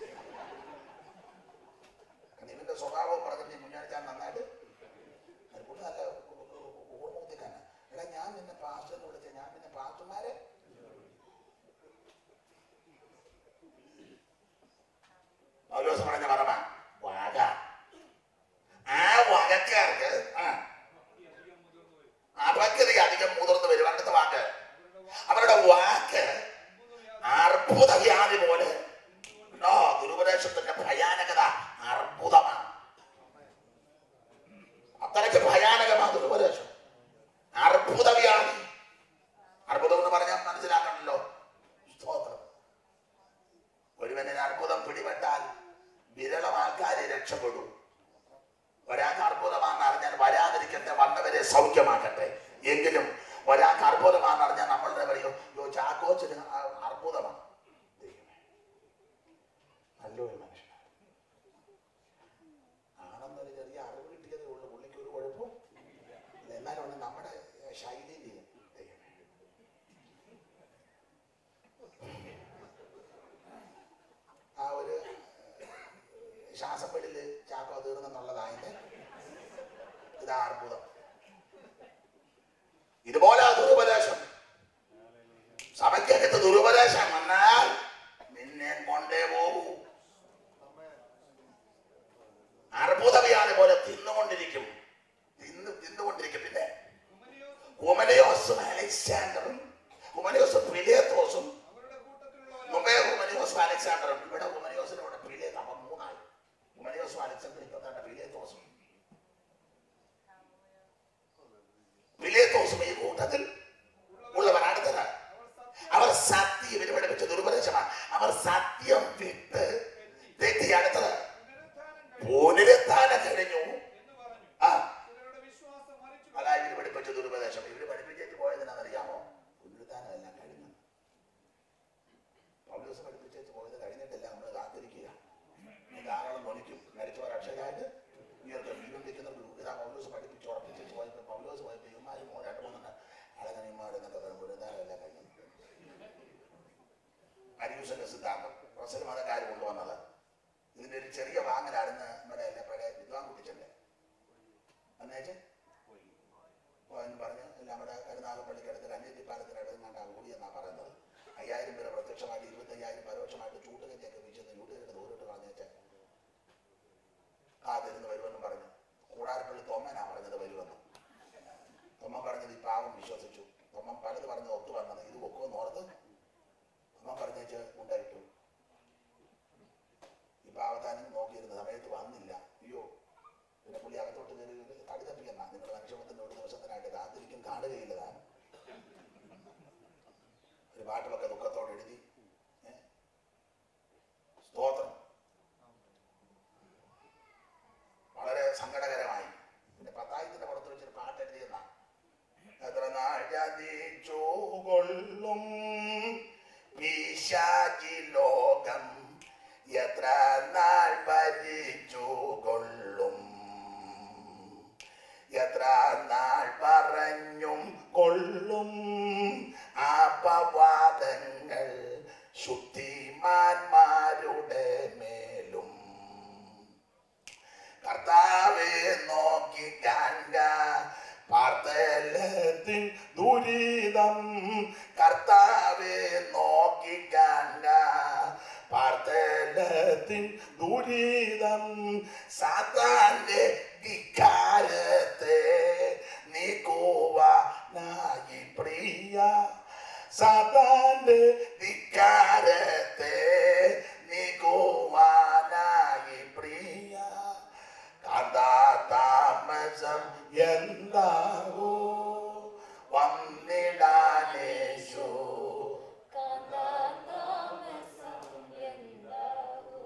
കാരണം ഇവന്റെ സ്വഭാവം പറഞ്ഞിട്ട് കുഞ്ഞാനച്ചാൻ നന്നായിട്ട് അത് പുള്ളി നല്ല ഓർമ്മത്തിക്കാണ് എടാ ഞാൻ നിന്നെ പാസ്റ്റർ എന്ന് വിളിച്ച ഞാൻ പിന്നെ പാസ്റ്റർമാരെ പൗലോസ് പറഞ്ഞ പറമ വക ആ വകക്കാർക്ക് ആ അപക്യത അധികം മുതിർന്നു വരും അടുത്ത വാക്ക് അവരുടെ വാക്ക് അർബുദ വ്യാധി പോലെ ഉണ്ടോ ദുരുപദേശത്തിന്റെ ഭയാനകത അർബുദമാണ് അത്രയ്ക്ക് ഭയാനകമാണ് ദുരുപദേശം അർബുദ വ്യാധി അർബുദം എന്ന് പറഞ്ഞാൽ മനസ്സിലാക്കണല്ലോ സ്തോത്രം ഒരുവനെ അർബുദം പിടിപെട്ടാൽ വിരളം ആൾക്കാരെ രക്ഷപ്പെടൂ ഒരാൾക്ക് അർബുദമാണെന്ന് അറിഞ്ഞാൽ വരാതിരിക്കട്ടെ വന്നവരെ സൗഖ്യമാക്കട്ടെ എങ്കിലും ഒരാൾക്ക് അർബുദമാണെന്ന് അറിഞ്ഞാൽ നമ്മളുടെ പറയും യോ ചാക്കോച്ചിന് അ- അർബുദമാണ് ദൈവമേ. നല്ലൊരു മനുഷ്യനാണ് ആണെന്നൊരു ചെറിയ അറിവ് കിട്ടിയതേ ഉള്ളൂ പുള്ളിക്ക് ഒരു കുഴപ്പവും ഇല്ല. എന്നാലും നമ്മുടെ ശൈലിയിൽ ദൈവമേ ആ ഒരു ശ്വാസപ്പെടില് ചാക്കോ തീർന്നെന്നുള്ളതായതിന്റെ ഇതാ അർബുദം ഇതുപോലെ ദുരുപദേശം സഭയ്ക്കകത്ത് ദുരുപദേശം വന്നാൽ നിന്നെ കൊണ്ടേ പോകൂ അർബുദ വ്യാധി പോലെ തിന്നുകൊണ്ടിരിക്കും തിന്ന് തിന്നുകൊണ്ടിരിക്കും പിന്നെ ഹുമനയോസും അലക്സാണ്ടറും ഹുമനയോസും പിലേത്തോസും അവരുടെ കൂട്ടത്തിലുള്ള മുമ്പേ ഹുമനിയോസും അലക്സാണ്ടറും ഇവിടെ ഹുമനിയോസിന് ഇവിടെ പിലേ അപ്പൊ മൂന്നായി ഹുമനിയോസും അലക്സാണ്ടറും ഇപ്പൊ തന്നെ പിലേത്തോസും പിലേത്തോസും ഈ കൂട്ടത്തിൽ ഉള്ളവർ അടുത്തത് അവർ സത്യം ഇവര് പഠിപ്പിച്ച ദുർപദേശമാണ് അവർ സത്യം വിട്ട് തെറ്റി അടുത്തത് പുനരുത്ഥാനം കഴിഞ്ഞു എന്ന് പറഞ്ഞു ആ ചിലരുടെ വിശ്വാസം മരിച്ചു അതാ ഇവര് പഠിപ്പിച്ച ദുരുപദേശം ഇവര് പഠിപ്പിച്ചിട്ട് പോയതിനാണെന്നറിയാമോ പുനരുത്ഥാനം എല്ലാം കഴിഞ്ഞു പൗലോസ് പഠിപ്പിച്ചു പോയത് കഴിഞ്ഞിട്ടില്ല നമ്മൾ കാത്തിരിക്കുക ഈ ധാരാളം തൊലിക്കും മരിച്ചവർ അക്ഷരായിട്ട് ഇവർക്ക് വീണ്ടും നിൽക്കുന്ന ഇതാ പൗലോസ് പഠിപ്പിച്ച് ഉറപ്പിച്ചു പോയപ്പോൾ പൗലോസ് പോയപ്പോൾ ഇവന്മാരും മൂന്ന് രണ്ട് മൂന്നെണ്ണം അളകനിമാർ എന്നൊക്കെ പറയും പുനരുദ്ധാനം എല്ലാം കഴിഞ്ഞു അരിയൂസന്റെ സിദ്ധാന്തം പ്രസൽ മതക്കാർ കൊണ്ടുവന്നത് ഇതിന്റെ ഒരു ചെറിയ വാങ്ങലാണെന്ന് നമ്മുടെ എല്ലാ പഴയ വിദ്വാൻ കുട്ടിച്ചല്ലേ അന്നേച്ച് ഓ എന്ന് പറഞ്ഞ് നമ്മുടെ കരുനാഗപ്പള്ളിക്കടുത്ത് കന്യത്തി പാലത്തിനടുത്ത് കൂടി എന്നാ പറയുന്നത് അയ്യായിരം പേര് പ്രത്യക്ഷമായിട്ട് ഇരുപത്തയ്യായിരം പരോക്ഷമായിട്ട് ചൂട്ടുകഞ്ഞൊക്കെ വീശുന്ന ചൂട്ടുകഞ്ഞ ദൂരോട്ട് പറഞ്ഞേച്ച് കാത്തിരുന്ന് വരുമെന്നും പറഞ്ഞു കൂടാരപ്പള്ളി തൊമ്മനാ പറഞ്ഞത് വരുമെന്ന് തൊമ്മൻ പറഞ്ഞത് ഈ പാവം വിശ്വസിച്ചു തൊമ്മൻ പലത് പറഞ്ഞത് ഒത്തു വന്നത് ഇത് ഒക്കുമെന്ന് ഓർത്ത് തൊമ്മൻ പറഞ്ഞേച്ച് ഉണ്ടായിട്ടു ഈ പാവത്താനും നോക്കിയിരുന്ന സമയത്ത് വന്നില്ല അയ്യോ പിന്നെ പുള്ളി അകത്തോട്ട് കയറി തടി തപ്പിക്കുന്ന നിങ്ങൾ മനുഷ്യത്തിന്റെ ഒരു ദിവസത്തിനായിട്ട് കാത്തിരിക്കും കാണുകയില്ല താൻ ഒരു പാട്ടുമൊക്കെ ദുഃഖത്തോടെ എഴുതി ഏ? സ്തോത്രം വളരെ സങ്കടകരമായി പിന്നെ പത്തായത്തിന്റെ പുറത്ത് വെച്ചൊരു പാട്ട് എഴുതിയെന്ന എത്ര നാൾ ജാതിച്ചു കൊള്ളും പിശാചി ലോകം എത്ര നാൾ ഭരിച്ചു കൊള്ളും കർത്താവെ നോക്കി കാണുക പാർത്തലത്തിൻ ദുരിതം കർത്താവെ നോക്കി കാണുക പാർത്തലത്തിൻ ദുരിതം സാത്താന്റെ ധിക്കാരത്തെ നീക്കുവാനായി പ്രിയ സാത്താന്റെ ധിക്കാരത്തെ നീക്കുവാനായി പ്രിയ കഥാതാമസം എന്താവോ വന്നിടാനേശു കാന്താതാമസം എന്താവൂ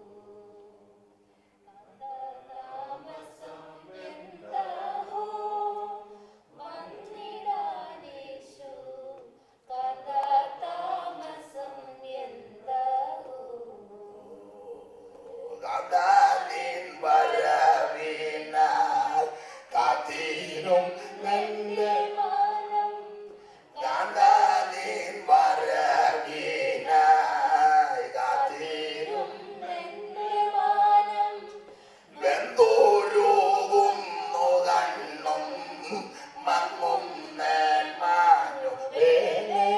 കാന്താതാമസം എന്താവൂ വന്നിടാനേശു കാന്താതാമസം എന്താവൂ കഥാനിൻ വരവിനായി കാത്തിരും നന്റെ മാനം കഥാനിൻ വരവിനായി കാത്തിരും നിന്റെ മാനം വെന്തോരോകുന്നു കണ്ണും മങ്ങും മാനു വേലേ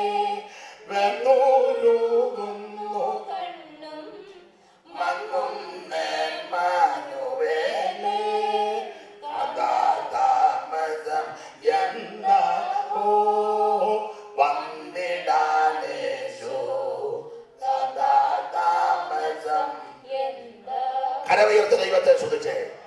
വെന്തോരോകുന്നു കണ്ണും മങ്ങും മാനു വേലേ കഥാതാമസം എന്താ ഓ വന്നിടാനേശോ കഥാതാമസം എന്താ കരവുയർത്ത് ദൈവത്തെ ശ്രദ്ധിച്ചേ